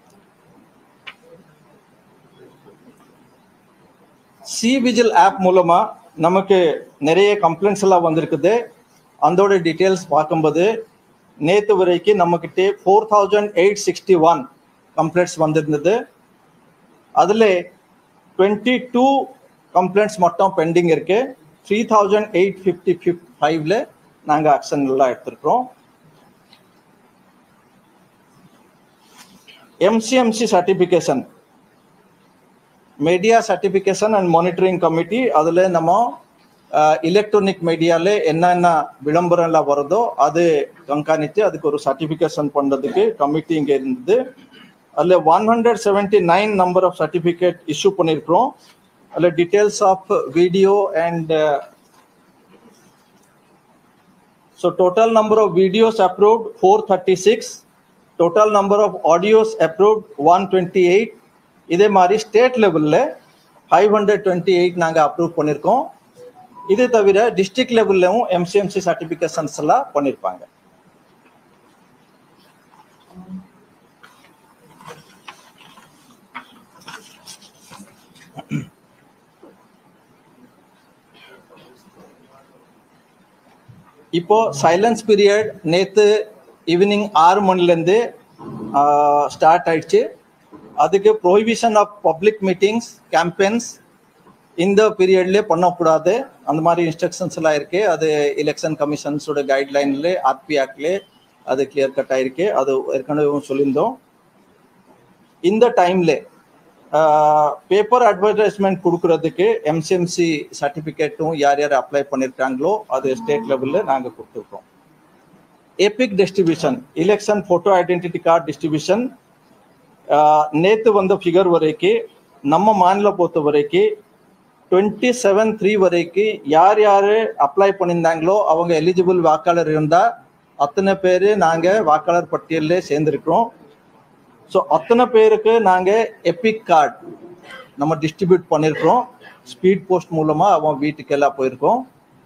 C vigil app மூலமா நமக்கு நிறைய கம்ப்ளைண்ட்ஸ் எல்லாம் வந்திருக்குது அதோட டீட்டெயில்ஸ் பார்க்கும்போது நேத்து வரைக்கும் நம்மக்கிட்ட four thousand eight sixty one complaints வந்திருந்தது அதில் டுவெண்ட்டி டூ கம்ப்ளைண்ட்ஸ் மட்டும் பெண்டிங் இருக்கு three thousand eight fifty fifty ஃபைவ்ல நாங்கள் ஆக்ஷன் எல்லாம் எடுத்திருக்கிறோம் MCMC certification media certification and monitoring committee அதில் நம்ம எலக்ட்ரானிக் மீடியாவில் என்னென்ன விளம்பரம் எல்லாம் வருதோ அது கண்காணித்து அதுக்கு ஒரு சர்டிஃபிகேஷன் பண்ணுறதுக்கு கமிட்டி இங்கே இருந்தது அதில் one hundred seventy nine number of certificate issue பண்ணியிருக்கிறோம் அதில் details of video and so total number of videos approved four thirty six total number of audios approved one twenty eight இதே மாதிரி state லெவலில் five hundred twenty eight நாங்கள் approve பண்ணியிருக்கோம் இது தவிர district லெவல்லையும் எம்சிஎம்சி சர்டிஃபிகேஷன்ஸ் எல்லாம் பண்ணியிருப்பாங்க இப்போ சைலன்ஸ் பீரியட் நேத்து ஈவினிங் ஆறு மணிலேருந்து ஸ்டார்ட் ஆயிடுச்சு அதுக்கு prohibition of public meetings campaigns இந்த பீரியட்லேயே பண்ணக்கூடாது அந்த மாதிரி இன்ஸ்ட்ரக்ஷன்ஸ் எல்லாம் இருக்கு அது எலெக்ஷன் கமிஷன்ஸோட கைட்லைன்ல ஆர்பி ஆக்ட்ல அது கிளியர் கட் ஆயிருக்கு அது ஏற்கனவே சொல்லியிருந்தோம் இந்த டைம்ல பேப்பர் அட்வர்டைஸ்மெண்ட் கொடுக்கறதுக்கு எம்சிஎம்சி சர்டிஃபிகேட்டும் யார் யார் அப்ளை பண்ணியிருக்காங்களோ அது ஸ்டேட் லெவலில் நாங்கள் கொடுத்துருக்கோம் EPIC distribution election photo identity card distribution நேற்று வந்த ஃபிகர் வரைக்கும் நம்ம மாநில பொறுத்த வரைக்கும் டுவெண்ட்டி செவன் த்ரீ வரைக்கும் யார் யார் அப்ளை பண்ணியிருந்தாங்களோ அவங்க எலிஜிபிள் வாக்காளர் இருந்தால் அத்தனை பேர் நாங்கள் வாக்காளர் பட்டியலில் சேர்ந்துருக்கிறோம் ஸோ அத்தனை பேருக்கு நாங்கள் எபிக் கார்டு நம்ம டிஸ்ட்ரிபியூட் பண்ணியிருக்கிறோம் ஸ்பீட் போஸ்ட் மூலமாக அவன் வீட்டுக்கு எல்லாம் போயிருக்கோம்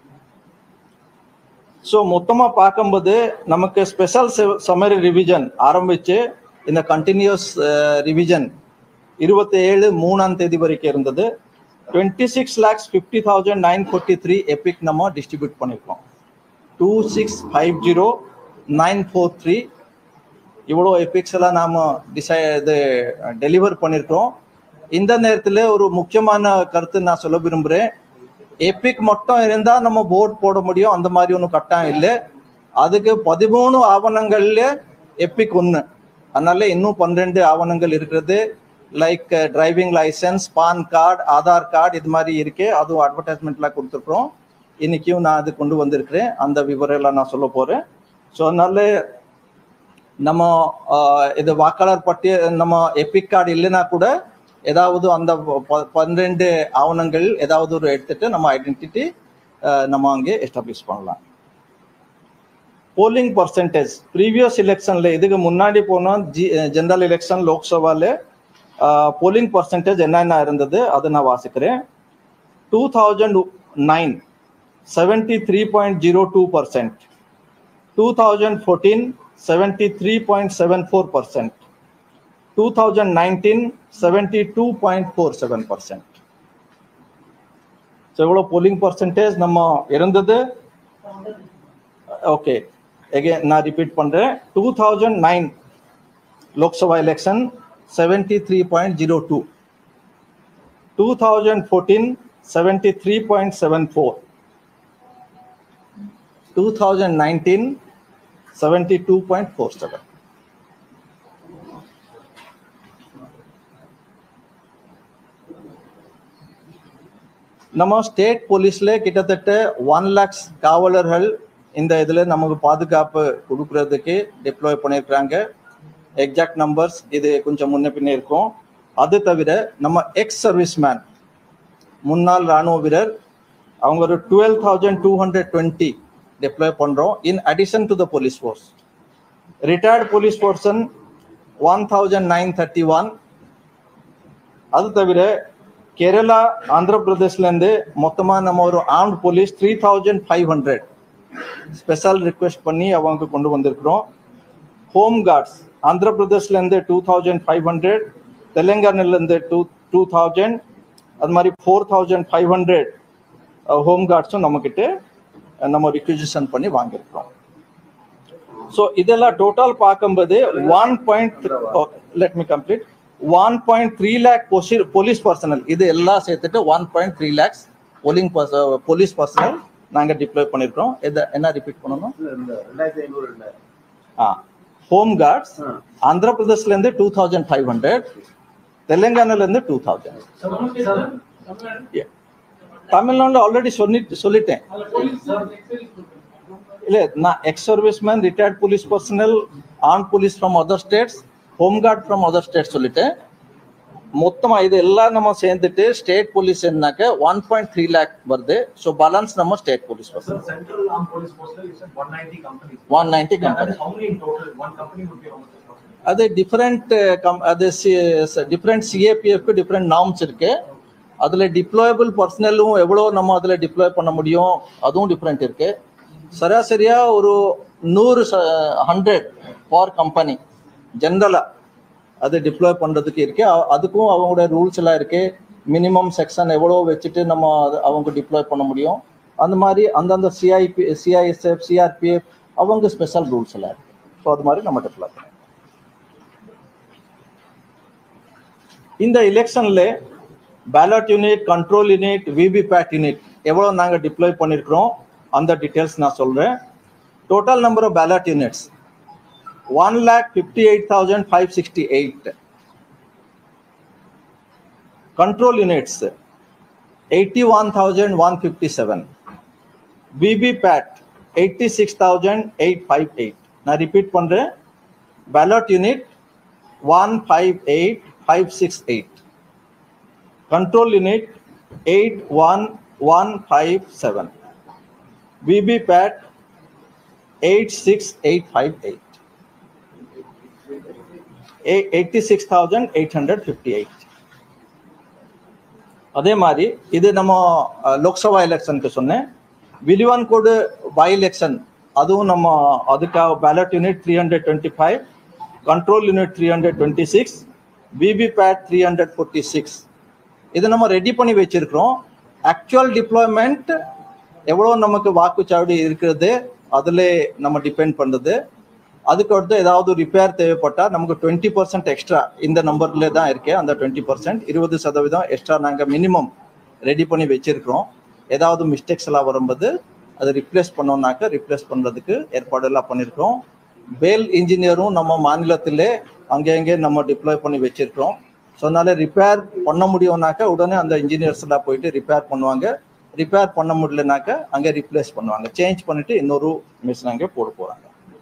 ஸோ மொத்தமாக பார்க்கும்போது நமக்கு ஸ்பெஷல் சம்மரி ரிவிஜன் ஆரம்பித்து இந்த கண்டினியூஸ் ரிவிஜன் இருபத்தி ஏழு மூணாம் தேதி வரைக்கும் இருந்தது twenty six lakhs fifty thousand nine forty three EPIC நம்ம டிஸ்ட்ரிபியூட் பண்ணியிருக்கோம் two six five zero nine four three இவ்வளோ எபிக்ஸ் எல்லாம் நாம் டிசை இது டெலிவர் பண்ணியிருக்கோம் இந்த நேரத்தில் ஒரு முக்கியமான கருத்து நான் சொல்ல விரும்புகிறேன் எபிக் மட்டும் இருந்தால் நம்ம போர்ட் போட முடியும் அந்த மாதிரி ஒன்றும் கட்டாயம் இல்லை அதுக்கு பதிமூணு ஆவணங்கள்ல எபிக் ஒன்று அதனால இன்னும் பன்னிரெண்டு ஆவணங்கள் இருக்கிறது like driving licence PAN card Aadhaar card இது மாதிரி இருக்கு அதுவும் அட்வர்டைஸ்மெண்ட்ல கொடுத்துருக்குறோம் இன்னைக்கும் நான் அது கொண்டு வந்திருக்கிறேன் அந்த விவரம் எல்லாம் நான் சொல்ல போறேன் ஸோ அதனால நம்ம இது வாக்காளர் பட்டியல் நம்ம எபிக் கார்டு இல்லைன்னா கூட ஏதாவது அந்த பன்னிரெண்டு ஆவணங்கள் ஏதாவது ஒரு எடுத்துட்டு நம்ம ஐடென்டிட்டி நம்ம அங்கே எஸ்டாப்ளிஷ் பண்ணலாம் போலிங் பர்சன்டேஜ் ப்ரீவியஸ் எலெக்ஷன்ல இதுக்கு முன்னாடி போனோம் ஜி ஜெனரல் எலெக்ஷன் லோக்சபால போலிங் பர்சன்டேஜ் என்னென்ன இருந்தது அதை நான் வாசிக்கிறேன் two thousand nine seventy three point zero two percent two thousand fourteen seventy three point seven four percent two thousand nineteen seventy two point four seven percent so எவ்வளோ polling percentage நம்ம இருந்தது okay again நான் repeat பண்ணுறேன் two thousand nine Lok Sabha election seventy three point zero two two thousand fourteen seventy three point seven four two thousand nineteen seventy two point four seven நம்ம state போலீஸ்ல கிட்டத்தட்ட one lakhs காவலர்கள் இந்த இதுல நமக்கு பாதுகாப்பு கொடுக்கறதுக்கு டிப்ளாய் பண்ணியிருக்கிறாங்க எக்ஸாக்ட் நம்பர்ஸ் இது கொஞ்சம் முன்ன பின்ன இருக்கும் அது தவிர நம்ம எக்ஸ் சர்வீஸ் மேன் முன்னாள் ராணுவ வீரர் அவங்க ஒரு twelve thousand two hundred twenty deploy பண்றோம் in addition to the police force retired police person one thousand nine thirty one அது தவிர கேரளா ஆந்திர பிரதேஷ்லேருந்து மொத்தமாக நம்ம ஒரு armed police three thousand five hundred special request பண்ணி அவங்க கொண்டு வந்திருக்கிறோம் ஹோம் கார்ட்ஸ் ஆந்திர பிரதேஷ்லேருந்து டூ தௌசண்ட் ஃபைவ் ஹண்ட்ரட் தெலுங்கானாலேருந்து டூ டூ தௌசண்ட் அது மாதிரி four thousand five hundred home கார்ட்ஸும் நம்மக்கிட்ட நம்ம ரிக்விசிஷன் பண்ணி வாங்கியிருக்கிறோம் ஸோ இதெல்லாம் டோட்டல் பார்க்கும்போது one point let me complete one point three lakh police personnel இது எல்லாம் சேர்த்துட்டு one point three lakhs polling police personnel நாங்கள் டிப்ளாய் பண்ணியிருக்கிறோம் இதை என்ன ரிப்பீட் பண்ணணும் ரெண்டாயிரத்தி ஐநூறு ஆ ஹோம் கார்ட்ஸ் ஆந்திர பிரதேஷ்ல இருந்து டூ தௌசண்ட் ஃபைவ் ஹண்ட்ரட் தெலுங்கானால இருந்து டூ தௌசண்ட் தமிழ்நாடு தமிழ்நாடுல ஆல்ரெடி சொல்லி சொல்லிட்டேன் அதுல போலீஸ் எக்ஸைஸ் கொடுக்குறேன் இல்ல நான் ex service man retired police personnel on police from other states home guard from other state சொல்லிட்டேன் மொத்தமா இது எல்லாம் நம்ம சேர்ந்துட்டு ஸ்டேட் போலீஸ் என்னக்க ஒன் பாயிண்ட் த்ரீ லேக் வருது ஸோ பேலன்ஸ் நம்ம state police personnel Sir, Central Armed Police Personnel, you said 190 companies. One ninety Yeah, that company is how many in total? One company would be how much? approximately? அது different அது different சிஏபிஎஃப்க்கு different norms இருக்கு அதுல deployable பர்சனலும் எவ்வளோ நம்ம அதுல deploy பண்ண முடியும் அதுவும் டிஃப்ரெண்ட் இருக்கு சராசரியா ஒரு நூறு ஹண்ட்ரட் ஃபார் கம்பெனி ஜென்ரலா அது டிப்ளாய் பண்றதுக்கு இருக்கு அ- அதுக்கும் அவங்களோட ரூல்ஸ் எல்லாம் இருக்கு மினிமம் செக்ஷன் எவ்வளோ வச்சுட்டு நம்ம அது- அவங்க டிப்ளாய் பண்ண முடியும் அந்த மாதிரி அந்தந்த சிஐபி சிஐஎஸ்எஃப் சிஆர்பிஎஃப் அவங்க ஸ்பெஷல் ரூல்ஸ் எல்லாம் இருக்கு ஸோ அது மாதிரி நம்ம டிப்ளாய் பண்ணலாம் இந்த எலெக்ஷன்ல ballot unit control unit VVPAT unit எவ்வளவு நாங்க டிப்ளாய் பண்ணிருக்கிறோம் அந்த டீடைல்ஸ் நான் சொல்றேன் total number of ballot units one lakh fifty eight thousand five sixty eight control units eighty one thousand one fifty seven VVPAT eighty six thousand eight five eight நான் repeat பண்றேன் ballot unit 158568. Control unit 81157. VBPAT 86858. A- 86,858. அதே மாதிரி இது நம்ம அஹ், லோக்சபா எலெக்ஷனுக்கு சொன்னேன் விலிவான் கோடு by election அதுவும் நம்ம அதுக்காக ballot unit three hundred twenty five control unit three hundred twenty six VVPAT three hundred forty six இது நம்ம ரெடி பண்ணி வச்சிருக்கிறோம் ஆக்சுவல் டிப்ளாய்மெண்ட் எவ்வளோ நமக்கு வாக்குச்சாவடி இருக்கிறது அதில் நம்ம டிபெண்ட் பண்ணுறது அதுக்கு அடுத்து ஏதாவது ரிப்பேர் தேவைப்பட்டா நமக்கு டுவெண்ட்டி பர்சன்ட் எக்ஸ்ட்ரா இந்த நம்பர்ல தான் இருக்கு அந்த டுவெண்ட்டி பர்சன்ட் இருபது சதவீதம் எக்ஸ்ட்ரா நாங்கள் மினிமம் ரெடி பண்ணி வச்சிருக்கிறோம் ஏதாவது மிஸ்டேக்ஸ் எல்லாம் வரும்போது அதை ரிப்ளேஸ் பண்ணோம்னாக்க ரிப்ளேஸ் பண்றதுக்கு ஏற்பாடு எல்லாம் பண்ணியிருக்கிறோம் பேல் இன்ஜினியரும் நம்ம மாநிலத்திலே அங்கே அங்கே நம்ம டிப்ளாய் பண்ணி வச்சிருக்கிறோம் ஸோ அதனால ரிப்பேர் பண்ண முடியும்னாக்க உடனே அந்த இன்ஜினியர்ஸ் எல்லாம் போயிட்டு ரிப்பேர் பண்ணுவாங்க ரிப்பேர் பண்ண முடியலனாக்க அங்கே ரிப்ளேஸ் பண்ணுவாங்க சேஞ்ச் பண்ணிட்டு இன்னொரு மிஷின் அங்கே போட போறாங்க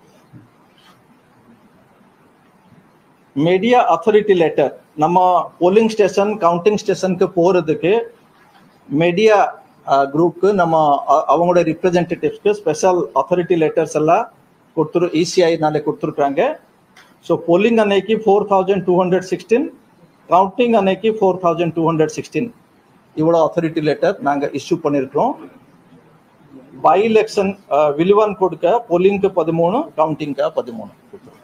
மீடியா அத்தாரிட்டி லெட்டர் நம்ம போலிங் ஸ்டேஷன் கவுண்டிங் ஸ்டேஷனுக்கு போறதுக்கு மீடியா குரூப்க்கு நம்ம அ- அவங்களோட ரிப்ரசன்டேட்டிவ்ஸ்க்கு ஸ்பெஷல் அத்தாரிட்டி லெட்டர்ஸ் எல்லாம் கொடுத்துரு இசிஐனால கொடுத்துருக்காங்க ஸோ போலிங் அன்னைக்கு four thousand two hundred sixteen counting அன்னைக்கு four thousand two hundred sixteen இவ்வளோ அத்தாரிட்டி லெட்டர் நாங்கள் இஷ்யூ பண்ணியிருக்கிறோம் பை எலெக்ஷன் விலுவான் கொடுக்க போலிங்க்கு பதிமூணு கவுண்டிங்க்கு பதிமூணு கொடுத்துருக்காங்க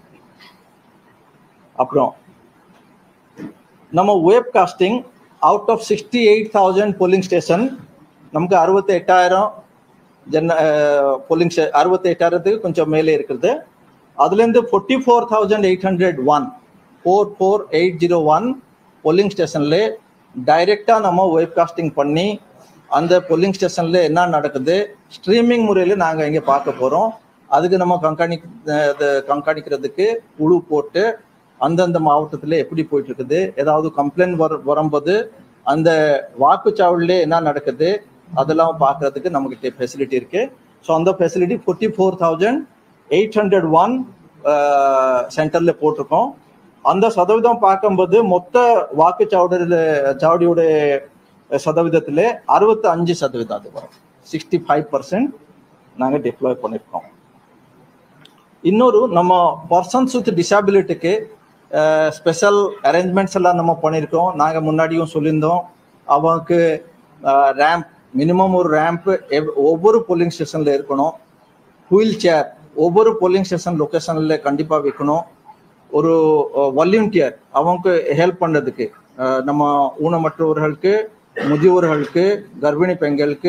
அப்புறம் நம்ம web casting out of sixty eight thousand polling station நமக்கு அறுபத்தி எட்டாயிரம் ஜன போலிங் அறுபத்தி எட்டாயிரத்துக்கு கொஞ்சம் மேலே இருக்குது அதுலேருந்து forty four thousand eight hundred one four four eight zero one polling ஸ்டேஷனில் டைரெக்டாக நம்ம வெப் காஸ்டிங் பண்ணி அந்த போலிங் ஸ்டேஷனில் என்ன நடக்குது ஸ்ட்ரீமிங் முறையில் நாங்கள் இங்கே பார்க்க போகிறோம் அதுக்கு நம்ம கண்காணி அஹ் அது கண்காணிக்கிறதுக்கு குழு போட்டு அந்தந்த மாவட்டத்தில் எப்படி போயிட்டு இருக்குது ஏதாவது கம்ப்ளைண்ட் வர வரும்போது அந்த வாக்குச்சாவடியில என்ன நடக்குது அதெல்லாம் பார்க்கறதுக்கு நம்மகிட்ட ஃபெசிலிட்டி இருக்கு ஸோ அந்த facility forty four thousand eight hundred one சென்டர்ல போட்டிருக்கோம் அந்த சதவீதம் பார்க்கும்போது மொத்த வாக்குச்சாவடியில சாவடியோட சதவீதத்துல அறுபத்தி அஞ்சு சதவீதம் அது வரும் சிக்ஸ்டி ஃபைவ் பர்சன்ட் நாங்கள் டிப்ளாய் பண்ணியிருக்கோம் இன்னொரு நம்ம பர்சன்ஸ் வித் டிசபிலிட்டிக்கு ஸ்பெஷல் அரேஞ்ச்மெண்ட்ஸ் எல்லாம் நம்ம பண்ணியிருக்கோம் நாங்கள் முன்னாடியும் சொல்லியிருந்தோம் அவங்களுக்கு ரேம்ப் மினிமம் ஒரு ரேம்ப் ஒவ்வொரு போலிங் ஸ்டேஷனில் இருக்கணும் வீல் சேர் ஒவ்வொரு போலிங் ஸ்டேஷன் லொக்கேஷனில் கண்டிப்பாக வைக்கணும் ஒரு வாலண்டியர் அவங்க ஹெல்ப் பண்ணுறதுக்கு அஹ், நம்ம ஊனமற்றவர்களுக்கு முதியோர்களுக்கு கர்ப்பிணி பெண்களுக்கு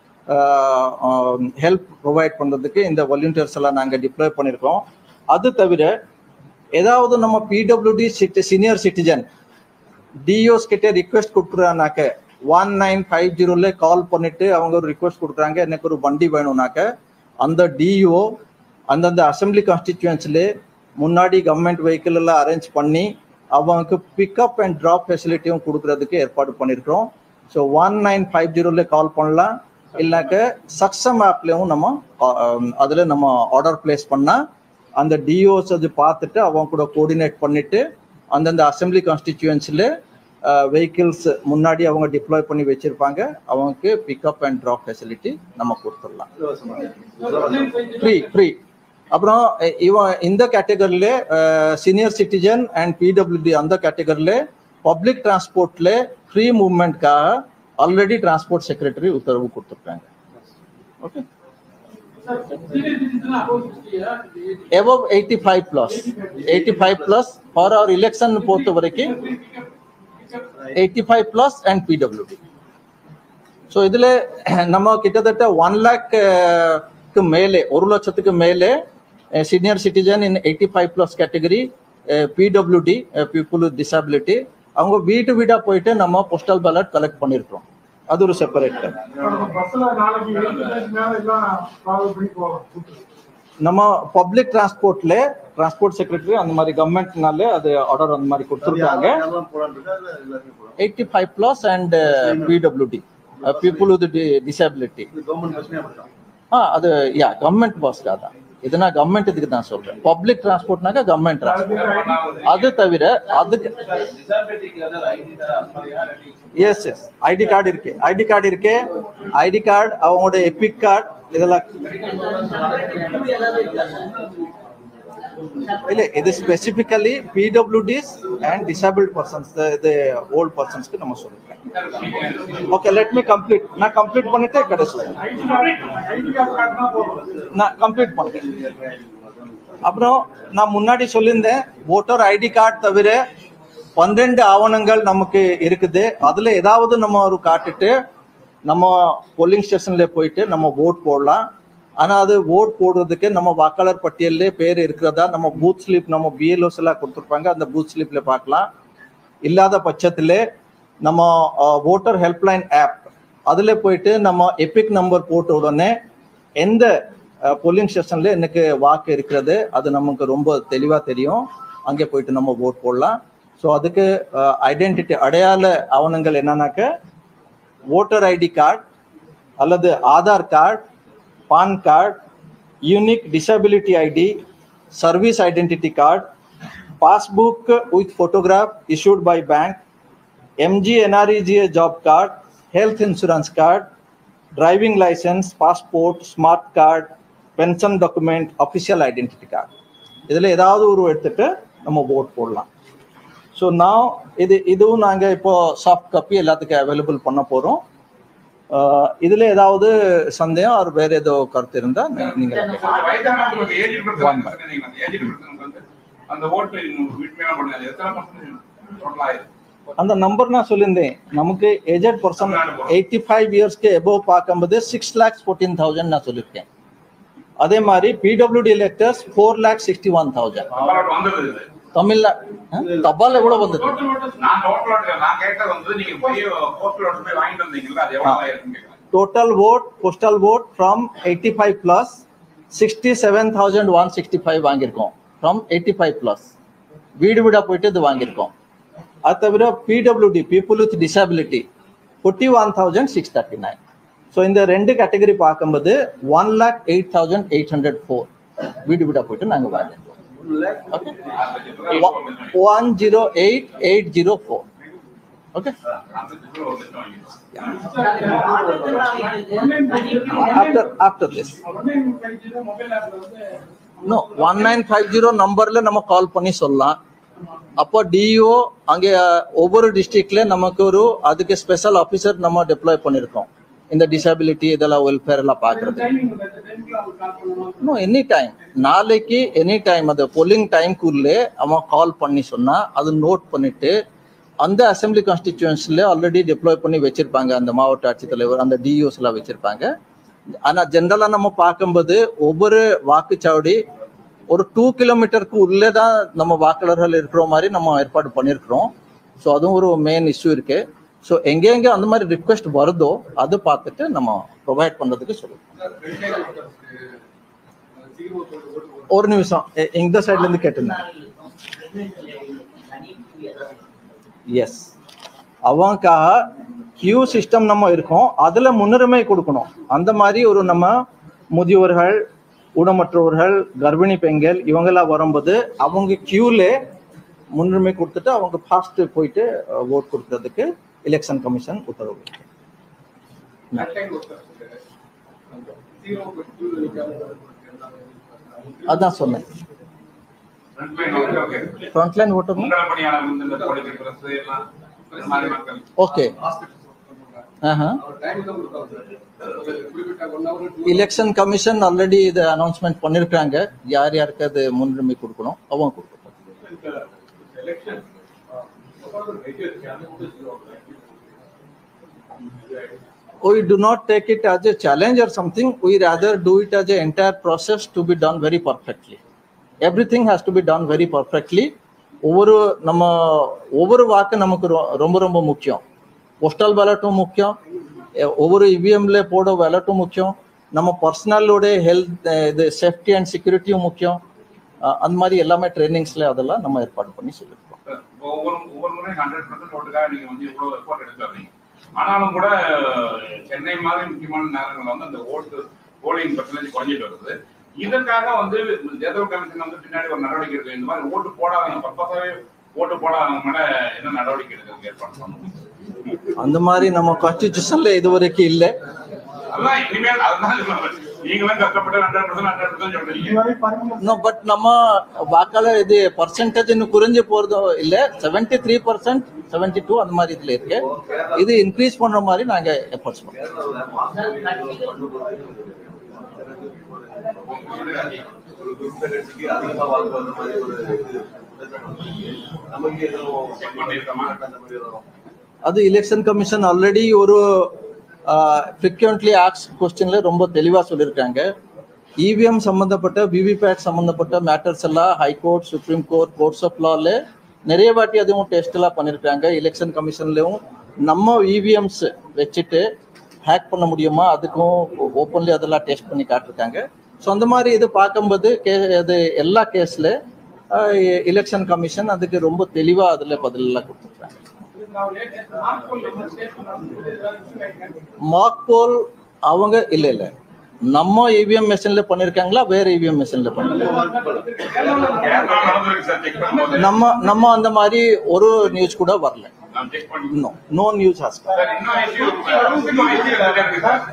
ஹெல்ப் ப்ரொவைட் பண்ணுறதுக்கு இந்த வாலண்டியர்ஸ் எல்லாம் நாங்கள் டிப்ளாய் பண்ணியிருக்கோம் அது தவிர ஏதாவது நம்ம PWD city senior citizen DOs கிட்ட ரிக்வெஸ்ட் கொடுக்குறானாக்க ஒன் நைன் ஃபைவ் ஜீரோல கால் பண்ணிட்டு அவங்க ஒரு ரிக்வெஸ்ட் கொடுக்குறாங்க எனக்கு ஒரு வண்டி வேணும்னாக்க அந்த டிஓ அந்தந்த அசம்பிளி கான்ஸ்டிடியூன்ஸ்ல முன்னாடி கவர்மெண்ட் வெஹிக்கிள் எல்லாம் அரேஞ்ச் பண்ணி அவங்களுக்கு பிக்கப் அண்ட் ட்ராப் ஃபெசிலிட்டியும் கொடுக்கறதுக்கு ஏற்பாடு பண்ணியிருக்கிறோம் ஸோ ஒன் நைன் ஃபைவ் ஜீரோல கால் பண்ணலாம் இல்லைனாக்க சக்ஸம் ஆப்லேயும் நம்ம அதில் நம்ம ஆர்டர் பிளேஸ் பண்ணால் அந்த டிஓஸ் அது பார்த்துட்டு அவங்க கூட கோஆர்டினேட் பண்ணிட்டு அந்தந்த அசம்பிளி கான்ஸ்டிடியூன்ஸில் வெஹிக்கிள்ஸ் முன்னாடி அவங்க டிப்ளாய் பண்ணி வச்சிருப்பாங்க அவங்களுக்கு பிக்கப் அண்ட் ட்ராப் ஃபெசிலிட்டி நம்ம கொடுத்துடலாம் ஃப்ரீ ஃப்ரீ அப்புறம் அஹ், இவன் இந்த கேட்டகரியில சீனியர் சிட்டிசன் அண்ட் பிடபிள்யூடி அந்த கேட்டகரியில பப்ளிக் டிரான்ஸ்போர்ட்ல ஃப்ரீ மூவ்மெண்ட்காக ஆல்ரெடி டிரான்ஸ்போர்ட் செக்ரட்டரி உத்தரவு கொடுத்துருக்காங்க okay above 85 plus 85 plus for our election பொறுத்த வரைக்கும் 85 plus and PWD ஸோ இதுல நம்ம கிட்டத்தட்ட ஒன் லேக்கு மேலே ஒரு லட்சத்துக்கு மேலே senior citizen in eighty five plus category PWD people with disability அவங்க வீட்டு வீடா போயிட்டு நம்ம போஸ்டல் பேலட் கலெக்ட் பண்ணியிருக்கிறோம் அது ஒரு செப்பரேட் பஸ்ல நாளைக்கு மேல எல்லாம் டிராவல் பண்ணி போகலாம் நம்ம பப்ளிக் டிரான்ஸ்போர்ட்ல டிரான்ஸ்போர்ட் செக்ரட்டரி அந்த மாதிரி கவர்மெண்ட்னால அது ஆர்டர் அந்த மாதிரி கொடுத்துருக்காங்க யாரெல்லாம் போலான்னு இருக்கா இல்ல எல்லாருமே போலாம் eighty five plus and PWD people with disability இது கவர்மெண்ட் பஸ்மே அப்படிதான் ஆ அது யா கவர்மெண்ட் பஸ்க்காக தான் இது நான் கவர்மெண்ட் இதுக்கு தான் சொல்றேன் பப்ளிக் டிரான்ஸ்போர்ட்னாக்க கவர்மெண்ட் டிரான்ஸ்போர்ட் அது தவிர அதுக்கு எஸ் எஸ் ஐடி கார்டு இருக்கு ஐடி கார்டு இருக்கு ஐடி கார்டு அவங்களோட எபிக் கார்டு இதெல்லாம் இல்ல இது specifically PWDs and disabled persons இது ஓல்ட் பர்சன்ஸ்க்கு நம்ம சொல்லிருக்கேன் ஓகே லெட் மீ கம்ப்ளீட் நான் கம்ப்ளீட் பண்ணிட்டு கடைசி ஐடி கார்டு ஐடி கார்டு காட்டினா போதும் நான் கம்ப்ளீட் பண்ணிட்டேன் அப்புறம் நான் முன்னாடி சொல்லியிருந்தேன் ஓட்டர் ஐடி கார்டு தவிர பன்னிரெண்டு ஆவணங்கள் நமக்கு இருக்குது அதுல ஏதாவது நம்ம ஒரு காட்டுட்டு நம்ம போலிங் ஸ்டேஷன்ல போயிட்டு நம்ம ஓட் போடலாம் ஆனா அது ஓட் போடுறதுக்கு நம்ம வாக்காளர் பட்டியல்ல பேர் இருக்கிறதா நம்ம பூத் ஸ்லிப் நம்ம பிஎல்ஓஸ் எல்லாம் கொடுத்துருப்பாங்க அந்த பூத் ஸ்லிப்ல பார்க்கலாம் இல்லாத பட்சத்துல நம்ம ஓட்டர் ஹெல்ப்லைன் ஆப் அதுல போயிட்டு நம்ம எபிக் நம்பர் போட்ட உடனே எந்த போலிங் ஸ்டேஷன்ல எனக்கு வாக்கு இருக்கிறது அது நமக்கு ரொம்ப தெளிவா தெரியும் அங்கே போயிட்டு நம்ம ஓட் போடலாம் ஸோ அதுக்கு ஐடென்டிட்டி அடையாள ஆவணங்கள் என்னன்னாக்க ஓட்டர் ஐடி கார்டு அல்லது Aadhaar card PAN card unique disability ID service identity card passbook with photograph issued by bank MGNREGA job card, health insurance card, driving license, passport, smart card, pension document, official identity card. இதுல ஏதாவது ஒரு எடுத்துட்டு நம்ம vote போடலாம் so நான் இது இதுவும் நாங்க இப்போ சாஃப்ட் காப்பி எல்லாத்துக்கும் அவைலபிள் பண்ண போறோம் ஆஹ் இதுல ஏதாவது சந்தேகம் அவர் வேற ஏதோ கருத்து இருந்தா நீ- நீங்க கேட்கலாம். வயதானவங்களுக்கு ஏஜ் One by. ஏஜ் வந்து அந்த ஓட்டு வீட்மையா பண்ணுங்க எத்தனை பர்சன்ட் டோட்டல் ஆயிருக்கு அந்த நம்பர் நான் சொல்லியிருந்தேன் நமக்கு ஏஜட் பர்சன் எயிட்டி ஃபைவ் இயர்ஸ்க்கு எபோவ் பார்க்கும்போது சிக்ஸ் லேக்ஸ் ஃபோர்டீன் தௌசண்ட் நான் சொல்லியிருக்கேன் அதே மாதிரி PWD electors four lakh sixty one thousand number வந்தது இது தமிழ்ல தபால் எவ்வளோ வந்தது நான் டோட்டல் ஓட்டு நான் கேட்டது வந்து நீங்க போய் போஸ்டல் ஓட்டு போய் வாங்கிட்டு வந்தீங்கல்ல அது எவ்வளவு ஆயிருக்குன்னு கேட்கறேன் total vote postal vote from eighty five plus sixty seven thousand one sixty five வாங்கியிருக்கோம் ஃப்ரம் எயிட்டி ஃபைவ் ப்ளஸ் வீடு வீடா போயிட்டு இது வாங்கியிருக்கோம் அது தவிர PWD people with disability forty one thousand six thirty nine so இந்த ரெண்டு கேட்டகரி பார்க்கும்போது one lakh eight thousand eight hundred four வீடு வீடா போயிட்டு நாங்கள் வாங்கியிருக்கோம் one zero eight eight zero four okay after after this mobile ஆப்ல வந்து no one nine five zero நம்பர்ல நம்ம கால் பண்ணி சொல்லலாம் அப்போ டிஓ அங்கே ஒவ்வொரு டிஸ்ட்ரிக்ட்ல நமக்கு ஒரு அதுக்கு ஸ்பெஷல் ஆஃபீஸர் நம்ம டெப்ளாய் பண்ணியிருக்கோம் இந்த டிசபிலிட்டி இதெல்லாம் வெல்ஃபேர் எல்லாம் பார்க்கறது டைமிங் இந்த டைம்க்கு அவங்க கால் பண்ணணும் நோ எனி டைம் நாளைக்கு எனி டைம் அந்த பொல்லிங் டைம்க்குள்ளே அவன் கால் பண்ணி சொன்னா அது நோட் பண்ணிட்டு அந்த அசம்பிளி கான்ஸ்டிடியூன்ஸ்ல ஆல்ரெடி டெப்ளாய் பண்ணி வச்சிருப்பாங்க அந்த மாவட்ட ஆட்சித்தலைவர் அந்த டிஓஸ் எல்லாம் வச்சிருப்பாங்க ஆனா ஜென்ரலா நம்ம பார்க்கும்போது ஒவ்வொரு வாக்குச்சாவடி ஒரு டூ கிலோமீட்டருக்கு உள்ளே தான் நம்ம வாக்காளர்கள் இருக்கிற மாதிரி நம்ம ஏற்பாடு பண்ணியிருக்கிறோம் ஸோ அதுவும் ஒரு மெயின் இஷ்யூ இருக்கு ஸோ எங்கெங்க அந்த மாதிரி ரிக்வெஸ்ட் வருதோ அது பார்த்துட்டு நம்ம ப்ரொவைட் பண்றதுக்கு சொல்லுவோம் ஒரு நிமிஷம் எ- இந்த சைட்ல இருந்து கேட்டிருந்தேன் எஸ் அவங்களுக்காக கியூ சிஸ்டம் நம்ம இருக்கோம் அதுல முன்னுரிமை கொடுக்கணும் அந்த மாதிரி ஒரு நம்ம முதியோர்கள் ஊனமற்றவர்கள் கர்ப்பிணி பெண்கள் இவங்கெல்லாம் வரும்போது அவங்க கியூல முன்னுரிமை கொடுத்துட்டு அவங்க ஃபாஸ்ட் போயிட்டு ஓட் கொடுக்கறதுக்கு எலெக்ஷன் கமிஷன் உத்தரவு இருக்கு. அதான் சொன்னேன் Front line okay, okay. Frontline ஓட்டணும் முன்னாள் பணியாளர் வந்து இந்த political press எல்லாம் இந்த மாதிரி மக்கள் ஓகே எலெக்ஷன் கமிஷன் ஆல்ரெடி இது அனௌன்ஸ்மெண்ட் பண்ணிருக்காங்க யார் யாருக்கு அது முன்னுரிமை கொடுக்கணும் அவங்க கொடுக்கணும் we do not take it as a challenge or something we rather do it as an entire process to be done very perfectly everything has to be done very perfectly ஒவ்வொரு நம்ம ஒவ்வொரு வாக்கு நமக்கு ரொ- ரொம்ப ரொம்ப முக்கியம் போஸ்டல் பேலட்டும் முக்கியம் எ- ஒவ்வொரு இவிஎம்ல போட பேலட்டும் முக்கியம் நம்ம பர்சனலோட ஹெல்த் இது சேஃப்டி அண்ட் செக்யூரிட்டியும் முக்கியம் அஹ் அந்த மாதிரி எல்லாமே ட்ரைனிங்ஸ்ல அதெல்லாம் நம்ம ஏற்பாடு பண்ணி சொல்லியிருக்கோம் இப்போ ஒவ்வொரு ஒவ்வொரு முறையும் ஹண்ட்ரட் பர்சன்ட் ஓட்டுக்காக நீங்க வந்து இவ்வளவு எஃபோர்ட் எடுத்து வர்றீங்க ஆனாலும் கூட சென்னை மாதிரி முக்கியமான நேரங்கள்ல வந்து அந்த ஓட்டு போலிங் பர்சன்டேஜ் குறைஞ்சிட்டு வருது இதற்காக வந்து தேர்தல் கமிஷன் வந்து பின்னாடி ஒரு நடவடிக்கை இருக்கு இந்த மாதிரி ஓட்டு போடாதவங்க பர்பஸாவே ஓட்டு போடாதவங்க மேல என்ன நடவடிக்கை எடுக்கிறதுக்கு ஏற்பாடு பண்ணணும் அந்த மாதிரி நம்ம கான்ஸ்டிடியூஷன்ல இது வரைக்கும் இல்லை அதான் இனிமேல் அதுதான் சொல்றேன். நீங்களும் கஷ்டப்பட்டு ஹண்ட்ரட் பர்சன்ட் ஹண்ட்ரட் பர்சன்ட் சொல்றீங்க நோ பட் நம்ம வாக்காளர் இது பர்சன்டேஜ் இன்னும் குறைஞ்சு போறதும் இல்ல seventy three percent seventy two அந்த மாதிரி இதுல இருக்கு இது இன்க்ரீஸ் பண்ற மாதிரி நாங்க எஃபர்ட்ஸ் பண்றோம் ஒரு குறிப்பிட்ட கட்சிக்கு அதிகமா வாக்கு வந்த மாதிரி ஒரு இது நமக்கு எதுவும் செக் பண்ணிருக்கோமா அந்த மாதிரி வரும் அது எலெக்ஷன் கமிஷன் ஆல்ரெடி ஒரு ஃப்ரீக்வெண்ட்லி ஆக்ஸ் கொஸ்டின்ல ரொம்ப தெளிவா சொல்லியிருக்காங்க இவிஎம் சம்பந்தப்பட்ட விவிபேட் சம்பந்தப்பட்ட மேட்டர்ஸ் எல்லாம் high court supreme court courts of லால நிறைய வாட்டி அதுவும் டெஸ்ட் எல்லாம் பண்ணியிருக்காங்க எலெக்ஷன் கமிஷன்லயும் நம்ம இவிஎம்ஸ் வச்சுட்டு ஹேக் பண்ண முடியுமா அதுக்கும் ஓப்பன்லி அதெல்லாம் டெஸ்ட் பண்ணி காட்டிருக்காங்க ஸோ அந்த மாதிரி இது பார்க்கும்போது கே அது எல்லா கேஸ்ல எலெக்ஷன் கமிஷன் அதுக்கு ரொம்ப தெளிவா அதுல பதில் எல்லாம் கொடுத்துருக்காங்க மார்க் போல் அவங்க இல்ல இல்ல நம்ம இவிஎம் மிஷின்ல பண்ணிருக்காங்களா வேற இவிஎம் மிஷின்ல பண்ணிருக்காங்க கேரளா நடந்திருக்கு சார் செக் பண்ணும்போது நம்ம நம்ம அந்த மாதிரி ஒரு நியூஸ் கூட வரல நான் செக் பண்ணி no no news has sir இன்னும் இஷ்யூ இன்னும் இஷ்யூ இருக்கு சார்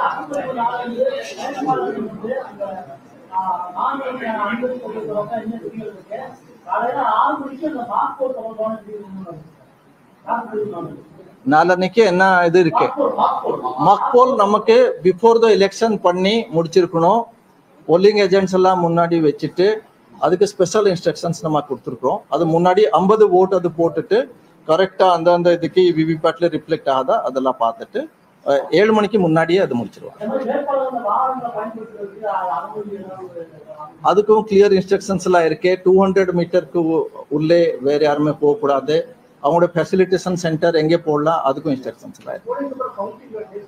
காலையில ஆறு மணிக்கு அந்த பாஸ்போர்ட் தொடர்பான நாளன்னைக்கு என்ன இது இருக்கு மக்போல் நமக்கு பிஃபோர் த எலெக்ஷன் பண்ணி முடிச்சிருக்கணும் போலிங் ஏஜென்ட்ஸ் எல்லாம் முன்னாடி வச்சுட்டு அதுக்கு ஸ்பெஷல் இன்ஸ்ட்ரக்ஷன்ஸ் நம்ம கொடுத்துருக்கோம் அது முன்னாடி ஐம்பது ஓட் அது போட்டுட்டு கரெக்டா அந்தந்த இதுக்கு விவிபேட்ல ரிஃப்ளெக்ட் ஆகாதா அதெல்லாம் பார்த்துட்டு அஹ், ஏழு மணிக்கு முன்னாடியே அது முடிச்சிருவோம் வேட்பாளர் வாகனங்களை பயன்படுத்துறதுக்கு அனுமதி ஏதாவது அதுக்கும் கிளியர் இன்ஸ்ட்ரக்ஷன்ஸ் எல்லாம் இருக்கு டூ ஹண்ட்ரட் மீட்டருக்கு உள்ளே வேற யாருமே போகக்கூடாது அவங்களோட ஃபெசிலிட்டேஷன் சென்டர் எங்கே போடலாம் அதுக்கும் இன்ஸ்ட்ரக்ஷன்ஸ் எல்லாம் இருக்கு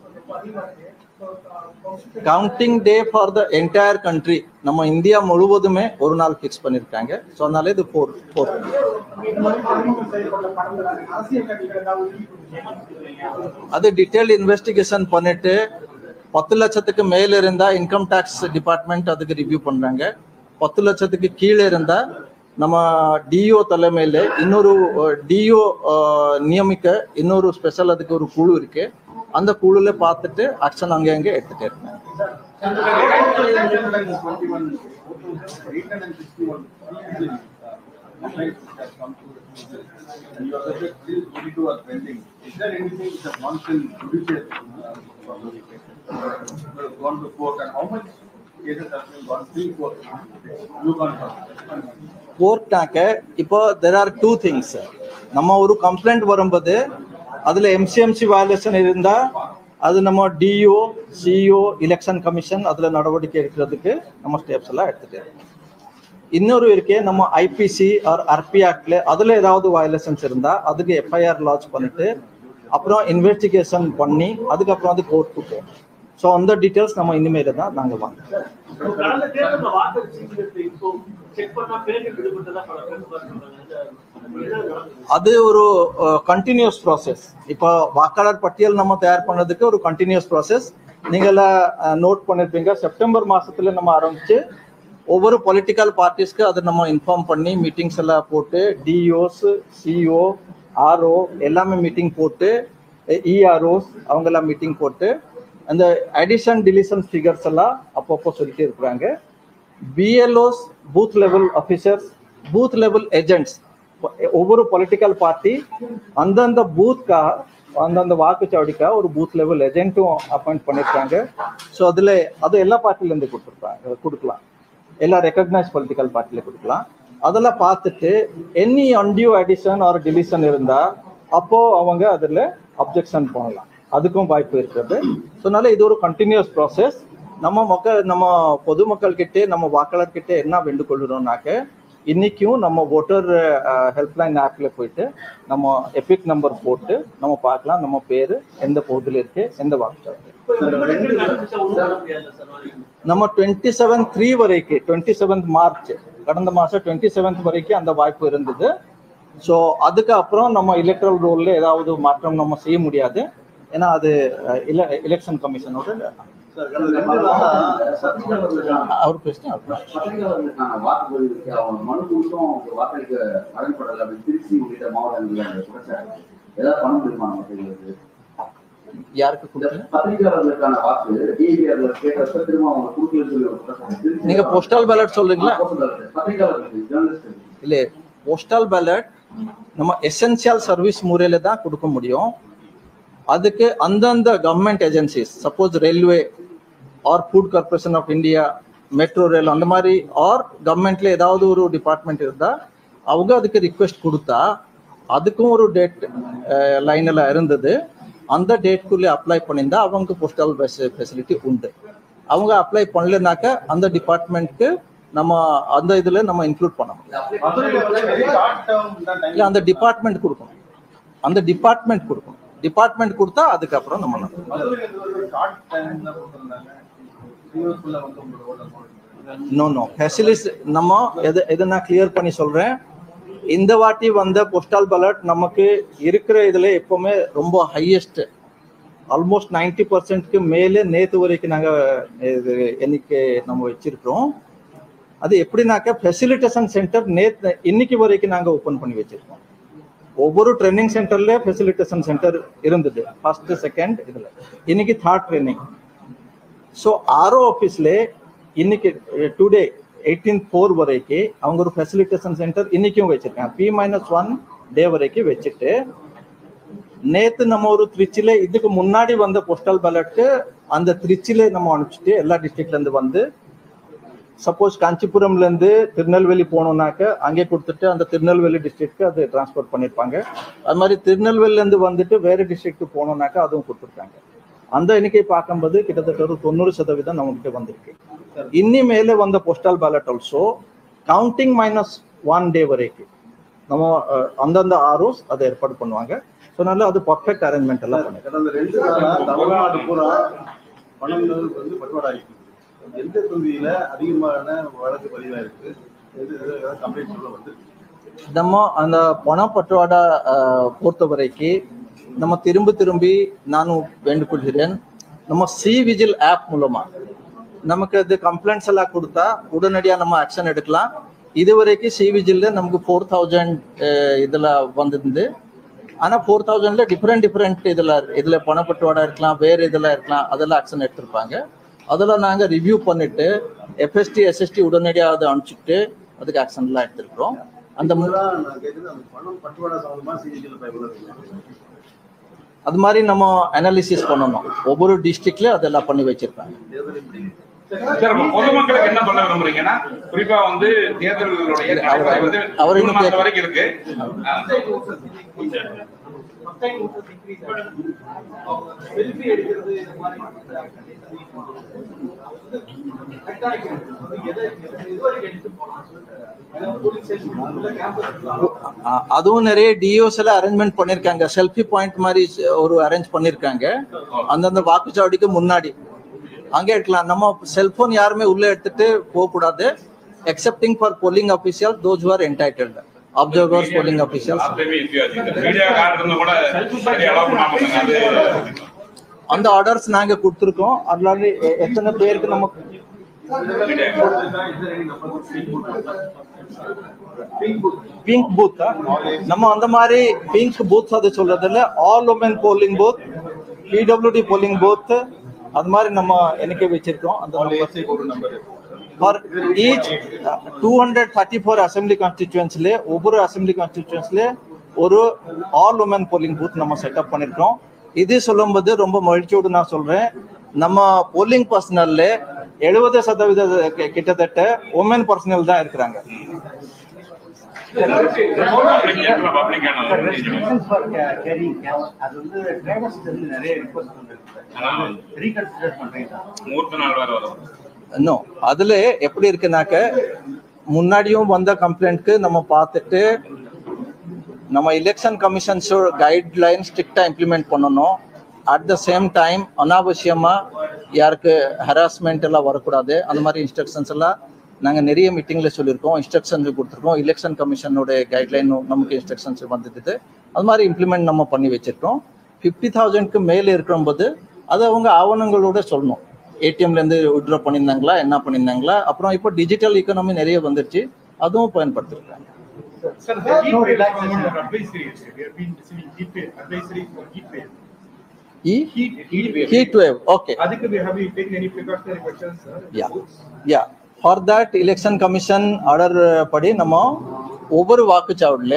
counting day for the entire country நம்ம இந்தியா முழுவதுமே ஒரு நாள் ஃபிக்ஸ் பண்ணிருக்காங்க ஸோ அதனால இது ஃபோர் ஃபோர் அது டீட்டெயில் இன்வெஸ்டிகேஷன் பண்ணிட்டு பத்து லட்சத்துக்கு மேல இருந்தா இன்கம் டேக்ஸ் டிபார்ட்மெண்ட் அதுக்கு ரிவ்யூ பண்றாங்க பத்து லட்சத்துக்கு கீழே இருந்தா நம்ம டிஓ தலைமையில இன்னொரு டிஓ நியமிக்க இன்னொரு ஸ்பெஷல் அதுக்கு ஒரு குழு இருக்கு அந்த குழுல பார்த்துட்டு ஆக்ஷன் அங்கே அங்கே எடுத்துட்டே இருக்காங்க And you are subject to 22 are pending. Is there anything which has gone till judicial? uh, for the case? Uh, Gone to court and how much cases have been gone till court? You confirm. கோர்ட்டாக்க இப்போ there are two things நம்ம ஒரு complaint வரும்போது அதுல MCMC violation இருந்தா அது நம்ம DO CO election commission அதுல நடவடிக்கை எடுக்கிறதுக்கு நம்ம ஸ்டெப்ஸ் எல்லாம் எடுத்துட்டு இருக்கோம். இன்னொரு இருக்கே நம்ம ஐபிசி ஆர் ஆர்பி ஆக்ட்ல அதுல ஏதாவது வயலேஷன்ஸ் இருந்தா அதுக்கு எஃப்ஐஆர் லான்ச் பண்ணிட்டு அப்புறம் இன்வெஸ்டிகேஷன் பண்ணி அதுக்கப்புறம் அது கோர்ட்டுக்கு போகும் ஸோ அந்த டீட்டெயில்ஸ் நம்ம இனிமேல் தான் நாங்கள் வாங்க கடந்த தேர்தல்ல வாக்கு சீக்கிரத்தை இப்போ செக் பண்ணா பேரில் விடுபட்டதா பல பேர் சொல்றாங்க என்ன நடந்தது? அது ஒரு கண்டினியூஸ் ப்ராசஸ் இப்போ வாக்காளர் பட்டியல் நம்ம தயார் பண்ணதுக்கு ஒரு கண்டினியூஸ் ப்ராசஸ் நீங்க நோட் பண்ணிருப்பீங்க செப்டம்பர் மாசத்துல நம்ம ஆரம்பிச்சு ஒவ்வொரு பொலிட்டிக்கல் பார்ட்டிஸ்க்கு அதை நம்ம இன்ஃபார்ம் பண்ணி மீட்டிங்ஸ் எல்லாம் போட்டு டிஓஸ் சிஓ ஆர்ஓ எல்லாமே மீட்டிங் போட்டு இஆர்ஓஸ் அவங்க எல்லாம் மீட்டிங் போட்டு அந்த அடிஷன் டிலிஷன் ஃபிகர்ஸ் எல்லாம் அப்பப்போ சொல்லிட்டே இருக்கிறாங்க BLOs booth level officers booth level agents ஒவ்வொரு பொலிட்டிக்கல் பார்ட்டி அந்தந்த பூத்கா அந்தந்த வாக்குச்சாவடிக்கா ஒரு பூத் லெவல் ஏஜென்ட்டும் அப்பாயிண்ட் பண்ணியிருக்காங்க ஸோ அதில் அது எல்லா பார்ட்டிலேருந்து கொடுத்துருப்பாங்க கொடுக்கலாம் எல்லா ரெக்கக்னைஸ் பொலிட்டிக்கல் பார்ட்டில கொடுக்கலாம் அதெல்லாம் பார்த்துட்டு any undue addition or deletion இருந்தா அப்போ அவங்க அதில் அப்ஜெக்ஷன் பண்ணலாம் அதுக்கும் வாய்ப்பு இருக்கிறது ஸோ அதனால இது ஒரு கண்டினியூஸ் ப்ராசஸ் நம்ம மக்கள் நம்ம பொதுமக்கள் கிட்டே நம்ம வாக்காளர் கிட்ட என்ன வேண்டுகொள்கிறோம்னாக்க இன்னைக்கும் நம்ம ஓட்டர் ஹெல்ப்லைன் ஆப்ல போயிட்டு நம்ம எபிக் நம்பர் போட்டு நம்ம பார்க்கலாம் நம்ம பேரு எந்த பகுதியில் இருக்கு எந்த வாக்குச்சாவடி இப்போ இந்த மாதிரி நடந்துச்சா ஒண்ணும் பண்ண முடியாது சார் நாளைக்கு. நம்ம டுவெண்ட்டி செவன் த்ரீ வரைக்கும் டுவெண்ட்டி செவன்த் மார்ச் கடந்த மாசம் டுவெண்ட்டி செவன்த் வரைக்கும் அந்த வாய்ப்பு இருந்தது ஸோ அதுக்கு அப்புறம் நம்ம எலக்ட்ரல் ரோல்ல ஏதாவது மாற்றம் நம்ம செய்ய முடியாது ஏன்னா அது எலெக்ஷன் கமிஷனோட சார் கடந்த ரெண்டு நாளா சட்டமன்றத்துக்கான அவர் பேசினா பத்திரிகையாளர்களுக்கான வாக்குப்பதிவுக்கு அவங்க மனு கொடுத்தும் அவங்க வாக்களிக்க வழங்கப்படலை அப்படின்னு திருச்சி உள்ளிட்ட மாவட்டங்களில் அந்த குற்றச்சாட்டு ஏதாவது பண்ண முடியுமா நம்ம செய்வது யாருக்கு இந்த கொடுக்கல பத்திரிகையாளர்களுக்கான வாக்கு டிஏபிஆர்ல கேட்டப்ப திரும்ப அவங்க கொடுக்கலன்னு சொல்லி ஒரு குற்றச்சாட்டு திருச்சி நீங்க போஸ்டல் பேலட் சொல்றீங்களா பத்திரிகையாளர்களுக்கு ஜேர்னலிஸ்ட் இல்லை போஸ்டல் பேலட் நம்ம எசென்சியல் சர்வீஸ் முறையில தான் கொடுக்க முடியும் அதுக்கு அந்தந்த government agencies suppose railway or food corporation of India metro rail அந்த மாதிரி ஆர் கவர்மெண்ட்ல ஏதாவது ஒரு டிபார்ட்மெண்ட் இருந்தா அவங்க அதுக்கு ரிக்வெஸ்ட் கொடுத்தா அதுக்கும் ஒரு டேட் லைனில் இருந்தது அந்த டேட்குள்ளே அப்ளை பண்ணியிருந்தா அவங்க போஸ்டல் ஃபெசிலிட்டி உண்டு அவங்க அப்ளை பண்ணலனாக்க அந்த டிபார்ட்மெண்ட்க்கு நம்ம அந்த இதுல நம்ம இன்க்ளூட் பண்ண முடியும் மதுரையில வந்து ஷார்ட் டேர்ம் தான் டைம் இல்ல அந்த டிபார்ட்மெண்ட் கொடுக்கணும் அந்த டிபார்ட்மெண்ட் கொடுக்கணும் டிபார்ட்மெண்ட் கொடுத்தா அதுக்கப்புறம் நம்ம நடத்தணும். மதுரையில இது ஒரு ஷார்ட் டைம் தான் கொடுத்துருந்தாங்க சிஓஸ்குள்ள வந்து உங்களோட ஓட்டர் போடுறது நோ நோ ஃபெசிலிஸ் நம்ம எது எது நான் கிளியர் பண்ணி சொல்றேன் இந்த வாட்டி வந்த போஸ்டல் பேலட் நமக்கு இருக்கிற இதுல எப்பவுமே ரொம்ப ஹையஸ்ட் ஆல்மோஸ்ட் நைன்டி பர்சன்ட்க்கு மேலே நேத்து வரைக்கும் நாங்க இது எண்ணிக்கை நம்ம வச்சிருக்கிறோம் அது எப்படின்னாக்க ஃபெசிலிட்டேஷன் சென்டர் நேத்து இன்னைக்கு வரைக்கும் நாங்க ஓபன் பண்ணி வச்சிருக்கோம் ஒவ்வொரு ட்ரைனிங் சென்டர்ல ஃபெசிலிட்டேஷன் சென்டர் இருந்தது ஃபர்ஸ்ட் செகண்ட் இதுல இன்னைக்கு தேர்ட் ட்ரைனிங் ஸோ ஆர்ஓ ஆஃபீஸ்ல இன்னைக்கு டுடே எயிட்டீன் ஃபோர் வரைக்கும் அவங்க ஒரு ஃபெசிலிட்டேஷன் சென்டர் இன்னைக்கும் வச்சிருக்காங்க பி மைனஸ் ஒன் டே வரைக்கும் வச்சுட்டு நேத்து நம்ம ஒரு திருச்சியில இதுக்கு முன்னாடி வந்த போஸ்டல் பேலட்க்கு அந்த திருச்சியில நம்ம அனுப்பிச்சிட்டு எல்லா டிஸ்ட்ரிக்ட்ல இருந்து வந்து சப்போஸ் காஞ்சிபுரம்ல இருந்து திருநெல்வேலி போனோம்னாக்க அங்கே கொடுத்துட்டு அந்த திருநெல்வேலி டிஸ்ட்ரிக்ட்க்கு அது டிரான்ஸ்போர்ட் பண்ணிருப்பாங்க அது மாதிரி திருநெல்வேலில இருந்து வந்துட்டு வேற டிஸ்ட்ரிக்ட் போனோம்னாக்க அதுவும் கொடுத்துருக்காங்க அந்த எண்ணிக்கை பார்க்கும்போது கிட்டத்தட்ட ஒரு தொண்ணூறு சதவீதம் நம்மகிட்ட வந்திருக்கு இன்னி மேலே வந்த postal ballot also counting minus one day வரைக்கும் நம்ம அஹ், அந்தந்த ஆர்ஓஸ் அதை ஏற்பாடு பண்ணுவாங்க ஸோ அதனால அது பர்ஃபெக்ட் அரேஞ்ச்மெண்ட் எல்லாம் பண்ணி கடந்த ரெண்டு நாளா தமிழ்நாடு பூரா பணம் வந்து பட்டுவாடா ஆகிட்டு எந்த தொகுதியில அதிகமான வழக்கு பதிவாயிருக்கு எது கம்ப்ளைண்ட் சொல்ல வந்து நம்ம அந்த பண பட்டுவாடா அஹ், பொறுத்த வரைக்கும் நம்ம திரும்ப திரும்பி நானும் வேண்டுகொள்கிறேன் நம்ம சி விஜில் ஆப் மூலமா நமக்கு அது கம்ப்ளைண்ட்ஸ் எல்லாம் கொடுத்தா உடனடியாக நம்ம ஆக்ஷன் எடுக்கலாம் இது வரைக்கும் சி விஜில்ல நமக்கு ஃபோர் தௌசண்ட் இதில் வந்திருந்து ஆனால் ஃபோர் தௌசண்ட்ல டிஃப்ரெண்ட் டிஃப்ரெண்ட் இதில் இதில் பணப்பட்டுவாடா இருக்கலாம் வேறு இதில் இருக்கலாம் அதெல்லாம் ஆக்ஷன் எடுத்திருப்பாங்க அதெல்லாம் நாங்கள் ரிவ்யூ பண்ணிட்டு எஃப்எஸ்டி எஸ்எஸ்டி உடனடியாக அதை அனுப்பிச்சிட்டு அதுக்கு ஆக்ஷன்லாம் எடுத்திருக்கிறோம் அந்த மு- இப்பதான் நான் கேக்குறது அந்த பணம் பட்டுவாடா சம்பந்தமா சிஜிஎல் பயன்படுது அது மாதிரி நம்ம அனாலிசிஸ் பண்ணணும் ஒவ்வொரு டிஸ்ட்ரிக்ட்ல அதெல்லாம் பண்ணி வச்சிருக்காங்க தேர்தல் எப்படி சார் அப்ப பொதுமக்களுக்கு என்ன சொல்ல விரும்புறீங்கன்னா குறிப்பா வந்து தேர்தல்களுடைய நடைமுறை வந்து அவர் மூணு இன்னும் மாசம் கேட்க- வரைக்கும் இருக்கு மக்கள் கூட்டம் decrease ஆகுது. செல்ஃபி எடுக்கிறது இந்த மாதிரி இதுவரைக்கும் எடுத்து போனோம் போலீஸ் ஸ்டேஷன் கேம்பஸ் அ- அதுவும் நிறைய டிஓஸ் எல்லாம் அரேஞ்ச்மெண்ட் பண்ணிருக்காங்க செல்ஃபி பாயிண்ட் மாதிரி ஸ்- ஒரு அரேஞ்ச் பண்ணிருக்காங்க அந்தந்த வாக்குச்சாவடிக்கு முன்னாடி அங்கே இருக்கலாம் நம்ம செல்போன் யாருமே உள்ள எடுத்துட்டு போக கூடாது excepting for polling official those are entitled observers polling officials last டைமே இஷ்யூ ஆச்சு இந்த மீடியா கார்டு இருந்தா கூட சரி அலோவ் பண்ணாம இருந்தாங்க அது அந்த ஆர்டர்ஸ் நாங்க கொடுத்துருக்கோம் அதனால எ- எத்தனை பேருக்கு நம்ம பிங்க் பூத் நம்ம அந்த மாதிரி பிங்க் பூத் அது சொல்றதில்ல all women polling booth PWD polling booth அது மாதிரி நம்ம எண்ணிக்கை வச்சிருக்கோம் அந்த for each two hundred thirty four assembly கான்ஸ்டிடியூன்ஸ்ல ஒவ்வொரு அசம்பிளி கான்ஸ்டிடியூன்ஸ்ல ஒரு ஆல் உமன் போலிங் பூத் நம்ம செட்டப் பண்ணிருக்கோம் இது சொல்லும்போது ரொம்ப மகிழ்ச்சியோடு நான் சொல்றேன் நம்ம போலிங் பர்சனல்ல எழுபது சதவீத கி- கிட்டத்தட்ட உமன் பர்சனல் தான் இருக்கிறாங்க பப்ளிக்கான restrictions for ca- carrying camera, அது வந்து traders ல இருந்து நிறைய request வந்திருக்கு sir. Reconsider பண்றீங்களா? மூர்த்த நாள் வேற வரும் இன்னும் அதுல எப்படி இருக்குனாக்க முன்னாடியும் வந்த கம்ப்ளைண்ட்க்கு நம்ம பார்த்துட்டு நம்ம எலெக்ஷன் கமிஷன்ஸ் கைட்லைன் ஸ்ட்ரிக்டா இம்ப்ளிமெண்ட் பண்ணணும் அட் த சேம் டைம் அனாவசியமா யாருக்கு ஹராஸ்மெண்ட் எல்லாம் வரக்கூடாது அந்த மாதிரி இன்ஸ்ட்ரக்ஷன்ஸ் எல்லாம் நாங்க நிறைய மீட்டிங்ல சொல்லியிருக்கோம் இன்ஸ்ட்ரக்ஷன்ஸ் கொடுத்துருக்கோம் எலெக்ஷன் கமிஷனோட கைட்லைன் நமக்கு இன்ஸ்ட்ரக்ஷன்ஸ் வந்துடுது அது மாதிரி இம்ப்ளிமெண்ட் நம்ம பண்ணி வச்சிருக்கோம் ஃபிஃப்டி தௌசண்ட்க்கு மேலே இருக்கும்போது அது அவங்க ஆவணங்களோட சொல்லணும் ஏடிஎம்ல இருந்து விட்ரா பண்ணியிருந்தாங்களா என்ன பண்ணியிருந்தாங்களா அப்புறம் இப்போ டிஜிட்டல் economy நிறைய வந்துருச்சு அதுவும் பயன்படுத்திருக்காங்க Sir, the heat wave government or advisory, we have been receiving heat wave, advisory for heat wave. இ Heat, heat wave. Heat wave okay அதுக்கு we have you taken any precautionary measures, sir? Yeah yeah for that election commission order படி நம்ம ஒவ்வொரு வாக்குச்சாவடியில்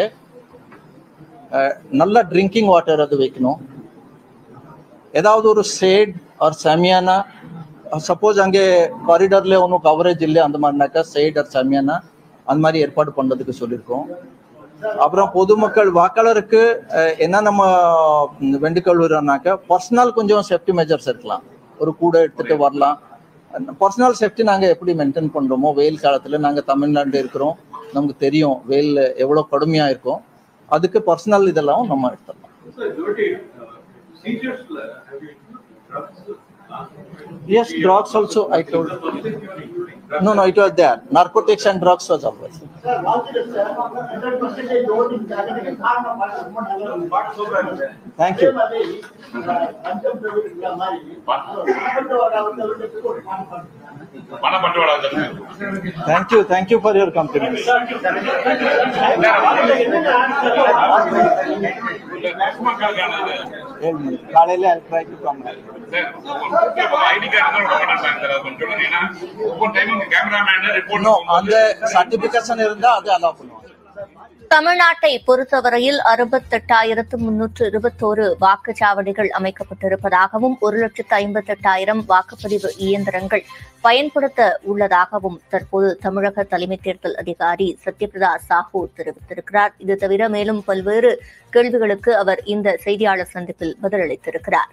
நல்ல drinking water அது வைக்கணும் ஏதாவது ஒரு ஷேட் ஆர் சாமியானா சப்போஸ் அங்கே காரிடார்ல ஒன்றும் கவரேஜ் இல்லை அந்த மாதிரினாக்கா ஷேட் ஆர் சாமியானா அந்த மாதிரி ஏற்பாடு பண்ணுறதுக்கு சொல்லியிருக்கோம் அப்புறம் பொதுமக்கள் வாக்காளருக்கு அஹ், என்ன நம்ம ம், வேண்டுகோள் விடுறோம்னாக்க பர்சனல் கொஞ்சம் சேஃப்டி மெஜர்ஸ் இருக்கலாம் ஒரு கூட எடுத்துட்டு வரலாம் பர்சனல் சேஃப்டி நாங்கள் எப்படி மெயின்டைன் பண்ணுறோமோ வெயில் காலத்தில் நாங்கள் தமிழ்நாட்டில் இருக்கிறோம் நமக்கு தெரியும் வெயில் எவ்வளோ கடுமையாக இருக்கும் அதுக்கு பர்சனல் இதெல்லாம் நம்ம எடுத்துடலாம் Sir, Jyoti, uh, seizures, uh, have you drugs? Yes, drugs also, I told. No, no, it was there. Narcotics and drugs was always. Sir வாழ்த்துக்கள் சார் ஹண்ட்ரட் பர்சன்டேஜ் ஓட்டிங் ஜாதகத்துக்கு காரணம் பார்த்து ரொம்ப நல்லது பாட்டு சொல்றாங்க sir. Thank you. அதே மாதிரி அஹ், பஞ்சம் தவிர்க்கிற மாதிரி பணப்பட்டுவாடா வந்து விடுறதுக்கு ஒரு பிளான் பண்ணுறாங்க பணப்பட்டுவாடா வந்துருக்கு Thank you, thank you for your compliments. மக்களுக்கான ஏழு மணி. காலையில I'll try to come. ID card விட மாட்டாங்க சார் அது கொஞ்சம் சொல்லுங்க ஏன்னா ஒவ்வொரு டைமும் கேமராமேன் ரிப்போர்ட் No, அந்த certification இருந்தா அது allow பண்ணுவாங்க. தமிழ்நாட்டை பொறுத்தவரையில் அறுபத்தெட்டாயிரத்து முன்னூற்று இருபத்தோரு வாக்குச்சாவடிகள் அமைக்கப்பட்டிருப்பதாகவும் ஒரு லட்சத்து ஐம்பத்தெட்டாயிரம் வாக்குப்பதிவு இயந்திரங்கள் பயன்படுத்த உள்ளதாகவும் தற்போது தமிழக தலைமை தேர்தல் அதிகாரி சத்யபிரதா சாஹூ தெரிவித்திருக்கிறார் இது தவிர மேலும் பல்வேறு கேள்விகளுக்கு அவர் இந்த செய்தியாளர் சந்திப்பில் பதிலளித்திருக்கிறார்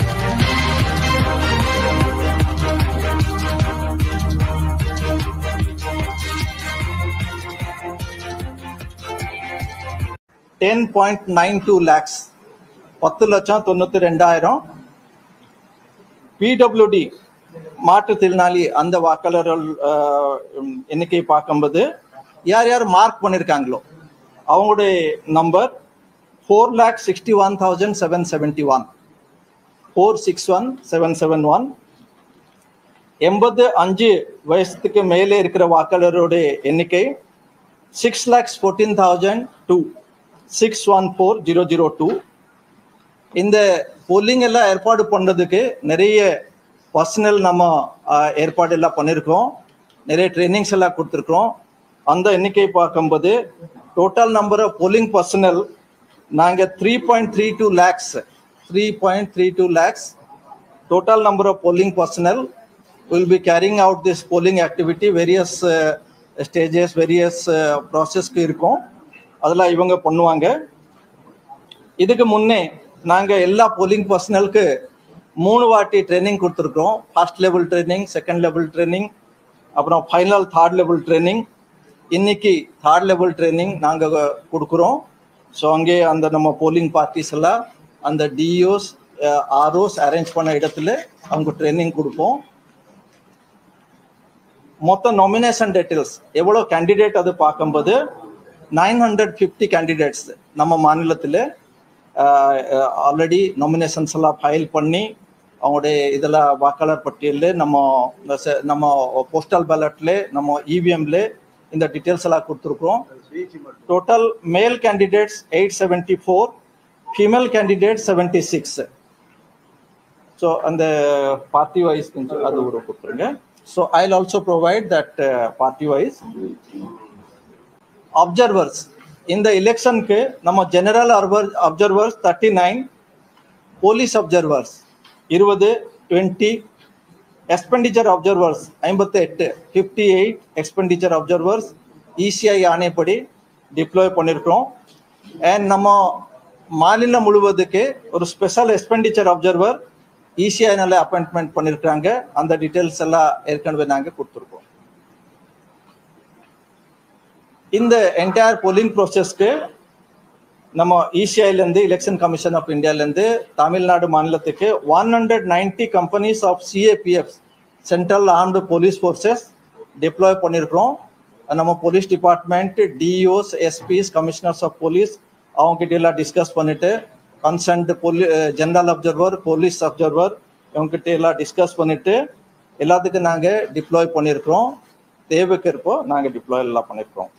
ten point nine two lakhs பத்து லட்சம் தொண்ணூத்தி ரெண்டாயிரம் பிடபிள்யூடி மாற்றுத்திறனாளி அந்த வாக்காளர்கள் அஹ், உம், எண்ணிக்கை பார்க்கும்போது யார் யார் மார்க் பண்ணியிருக்காங்களோ அவங்களுடைய number four lakh sixty one thousand seven seventy one four six one seven seven one எண்பது அஞ்சு வயசுக்கு மேலே இருக்கிற வாக்காளருடைய எண்ணிக்கை six lakhs fourteen thousand two six one four zero zero two இந்த பொல்லிங் எல்லாம் ஏற்பாடு பண்ணுறதுக்கு நிறைய பர்சனல் நம்ம ஆஹ், ஏற்பாடு எல்லாம் பண்ணியிருக்கோம் நிறைய ட்ரைனிங்ஸ் எல்லாம் கொடுத்துருக்கோம் அந்த எண்ணிக்கை பார்க்கும்போது total number of polling personnel நாங்கள் three point three two lakhs three point three two lakhs total number of polling personnel will be carrying out this polling activity various uh, stages various uh, processக்கு இருக்கும் அதெல்லாம் இவங்க பண்ணுவாங்க இதுக்கு முன்னே நாங்க எல்லா போலிங் பர்சனலுக்கு மூணு வாட்டி ட்ரைனிங் கொடுத்துருக்கோம் first level training second level training அப்புறம் ஃபைனல் தேர்ட் லெவல் ட்ரைனிங் இன்னைக்கு தேர்ட் லெவல் ட்ரைனிங் நாங்கள் கொடுக்குறோம் ஸோ அங்கே அந்த நம்ம போலிங் பார்ட்டிஸ் எல்லாம் அந்த டிஓஸ் ஆர்ஓஸ் அரேஞ்ச் பண்ண இடத்துல அவங்க ட்ரைனிங் கொடுப்போம் மொத்த நாமினேஷன் டீட்டெயில்ஸ் எவ்வளோ கேண்டிடேட் அது பார்க்கும்போது நைன் ஹண்ட்ரட் ஃபிஃப்டி கேண்டிடேட்ஸ் நம்ம மாநிலத்தில் ஆல்ரெடி நாமினேஷன்ஸ் எல்லாம் ஃபைல் பண்ணி அவங்களுடைய இதில் வாக்காளர் பட்டியலில் நம்ம ச- நம்ம போஸ்டல் பேலட்ல நம்ம இவிஎம்ல இந்த டீட்டெயில்ஸ் எல்லாம் கொடுத்துருக்குறோம் total male candidates eight seventy four female candidate seventy six so அந்த பார்ட்டி வைஸ் கொஞ்சம் அது ஒரு கொடுத்துருங்க so I also provide that party wise observers இந்த எலெக்ஷனுக்கு நம்ம general observers thirty nine police observers இருபது டுவெண்ட்டி எக்ஸ்பெண்டிச்சர் அப்சர்வர்ஸ் ஐம்பத்தி எட்டு fifty eight expenditure observers ECI ஆணைப்படி டிப்ளாய் பண்ணியிருக்கிறோம் அண்ட் நம்ம மாநிலம் முழுவதுக்கு ஒரு ஸ்பெஷல் எக்ஸ்பெண்டிச்சர் அப்சர்வர் இசிஐனால அப்பாயின்மெண்ட் பண்ணியிருக்காங்க அந்த டீட்டெயில்ஸ் எல்லாம் ஏற்கனவே நாங்கள் கொடுத்துருக்கோம் இந்த என்டையர் போலிங் ப்ராசஸ்க்கு நம்ம இசிஐலேருந்து எலெக்ஷன் கமிஷன் ஆஃப் இந்தியாலேருந்து தமிழ்நாடு மாநிலத்துக்கு one hundred ninety companies of CAPF central armed police forces deploy பண்ணியிருக்கிறோம் நம்ம police department DOs SPs commissioners of police அவங்க கிட்ட எல்லாம் டிஸ்கஸ் பண்ணிட்டு concerned police general observer police observer இவங்க கிட்ட எல்லாம் டிஸ்கஸ் பண்ணிட்டு எல்லாத்துக்கும் நாங்கள் டிப்ளாய் பண்ணியிருக்கிறோம் தேவைக்கு இருப்போ நாங்கள் டிப்ளாய் எல்லாம் பண்ணியிருக்கிறோம்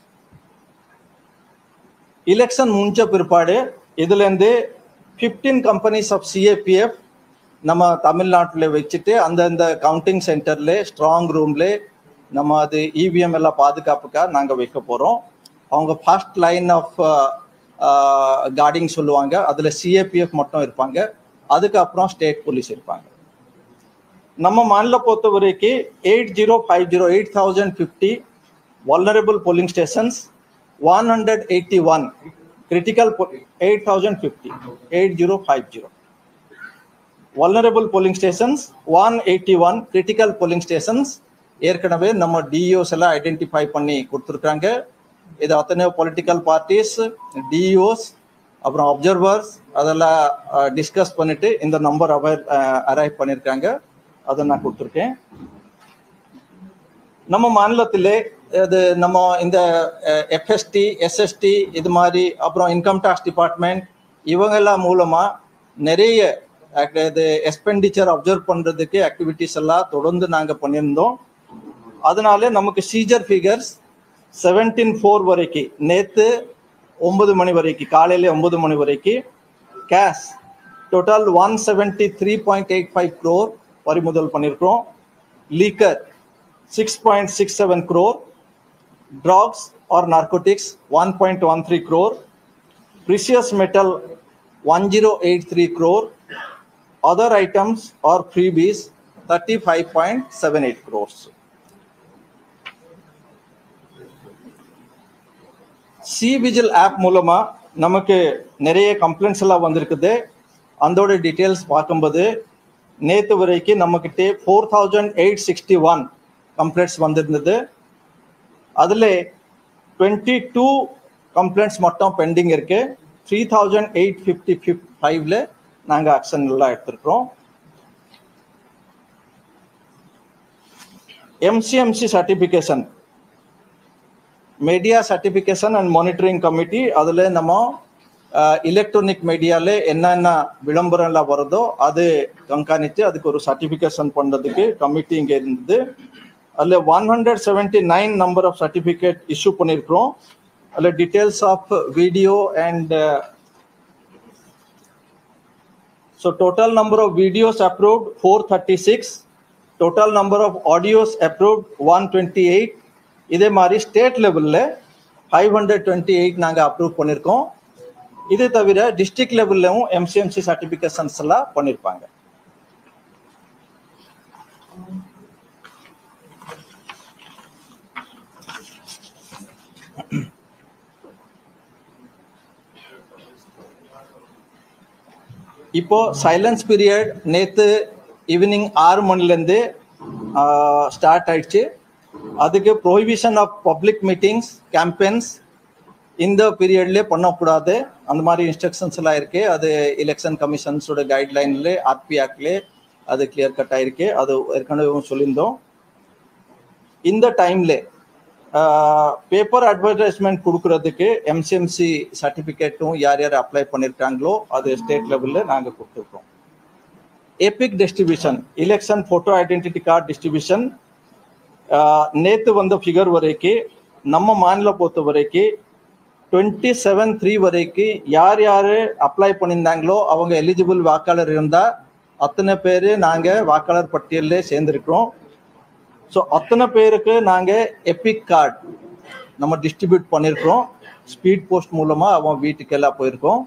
எலெக்ஷன் முடிஞ்ச பிற்பாடு இதுலேருந்து ஃபிஃப்டீன் கம்பெனிஸ் ஆஃப் சிஏபிஎஃப் நம்ம தமிழ்நாட்டில் வச்சுட்டு அந்தந்த கவுண்டிங் சென்டர்ல ஸ்ட்ராங் ரூம்ல நம்ம அது இவிஎம் எல்லாம் பாதுகாப்புக்காக நாங்கள் வைக்க போகிறோம் அவங்க ஃபர்ஸ்ட் லைன் ஆஃப் கார்டிங் சொல்லுவாங்க அதில் சிஏபிஎஃப் மட்டும் இருப்பாங்க அதுக்கப்புறம் ஸ்டேட் போலீஸ் இருப்பாங்க நம்ம மாநில பொறுத்த வரைக்கும் eight zero five zero eight thousand fifty vulnerable polling stations 181 critical po- 8050 8050 vulnerable polling stations 181 critical polling stations ஏற்கனவே நம்ம டிஓஸ் எல்லாம் ஐடென்டிஃபை பண்ணி கொடுத்துருக்காங்க இது அத்தனை பொலிட்டிக்கல் பார்ட்டிஸ் டிஓஸ் அப்புறம் அப்சர்வர்ஸ் அதெல்லாம் டிஸ்கஸ் பண்ணிட்டு இந்த நம்பர் அவைல் அரைவ் பண்ணியிருக்காங்க அதை நான் கொடுத்துருக்கேன் நம்ம மாநிலத்திலே இது நம்ம இந்த எஃப்எஸ்டி எஸ்எஸ்டி இது மாதிரி அப்புறம் இன்கம் டேக்ஸ் டிபார்ட்மெண்ட் இவங்கெல்லாம் மூலமா நிறைய act- இது எக்ஸ்பெண்டிச்சர் அப்சர்வ் பண்றதுக்கு ஆக்டிவிட்டிஸ் எல்லாம் தொடர்ந்து நாங்க பண்ணியிருந்தோம் அதனால நமக்கு சீஜர் ஃபிகர்ஸ் செவன்டீன் ஃபோர் வரைக்கும் நேத்து ஒன்பது மணி வரைக்கும் காலையில ஒன்பது மணி வரைக்கும் cash total one seventy three point eight five crore பறிமுதல் பண்ணியிருக்கிறோம் liquor six point six seven crore drugs or narcotics 1.13 crore precious metal 1083 crore other items or freebies 35.78 crores C vigil app மூலமா நமக்கு நிறைய கம்ப்ளைண்ட்ஸ் எல்லாம் வந்திருக்குது அதோட டீட்டெயில்ஸ் பார்க்கும்போது நேற்று வரைக்கும் நம்மக்கிட்ட four thousand eight sixty one complaints வந்திருந்தது அதில் டுவெண்ட்டி டூ கம்ப்ளைண்ட்ஸ் மட்டும் பெண்டிங் இருக்கு three thousand eight fifty fifty ஃபைவ்ல நாங்கள் ஆக்ஷன் எல்லாம் எடுத்திருக்கிறோம் MCMC certification media certification and monitoring committee அதில் நம்ம எலக்ட்ரானிக் மீடியாவில் என்னென்ன விளம்பரம் எல்லாம் வருதோ அது கண்காணித்து அதுக்கு ஒரு சர்டிஃபிகேஷன் பண்ணுறதுக்கு கமிட்டி இங்கே இருந்தது அதில் one hundred seventy nine number of certificate issue பண்ணியிருக்கிறோம் அதில் details of video and so total number of videos approved four thirty six total number of audios approved one twenty eight இதே மாதிரி state லெவலில் five hundred twenty eight நாங்கள் approve பண்ணியிருக்கோம் இது தவிர district லெவல்லையும் எம்சிஎம்சி சர்டிஃபிகேஷன்ஸ் எல்லாம் பண்ணியிருப்பாங்க இப்போ சைலன்ஸ் பீரியட் நேத்து ஈவினிங் ஆறு மணிலேருந்து ஸ்டார்ட் ஆயிடுச்சு அதுக்கு prohibition of public meetings campaigns இந்த பீரியட்லேயே பண்ணக்கூடாது அந்த மாதிரி இன்ஸ்ட்ரக்ஷன்ஸ் எல்லாம் இருக்கு அது எலெக்ஷன் கமிஷன்ஸோட கைட்லைன்ல ஆர்பி ஆக்ட்ல அது கிளியர் கட் ஆயிருக்கு அது ஏற்கனவே சொல்லியிருந்தோம் இந்த டைம்ல பேப்பர் அட்வர்டைஸ்மெண்ட் கொடுக்கறதுக்கு எம்சிஎம்சி சர்டிபிகேட்டும் யார் யார் அப்ளை பண்ணிருக்காங்களோ அது ஸ்டேட் லெவல்ல நாங்க கொடுத்துருக்கோம் EPIC distribution election photo identity card distribution நேத்து வந்த ஃபிகர் வரைக்கும் நம்ம மாநில பொறுத்த வரைக்கும் டுவெண்ட்டி செவன் த்ரீ வரைக்கும் யார் யார் அப்ளை பண்ணியிருந்தாங்களோ அவங்க எலிஜிபிள் வாக்காளர் இருந்தா அத்தனை பேர் நாங்க வாக்காளர் பட்டியலில் சேர்ந்திருக்கிறோம் ஸோ அத்தனை பேருக்கு நாங்க எபிக் கார்டு நம்ம டிஸ்ட்ரிபியூட் பண்ணியிருக்கிறோம் ஸ்பீட் போஸ்ட் மூலமா அவன் வீட்டுக்கு எல்லாம் போயிருக்கோம்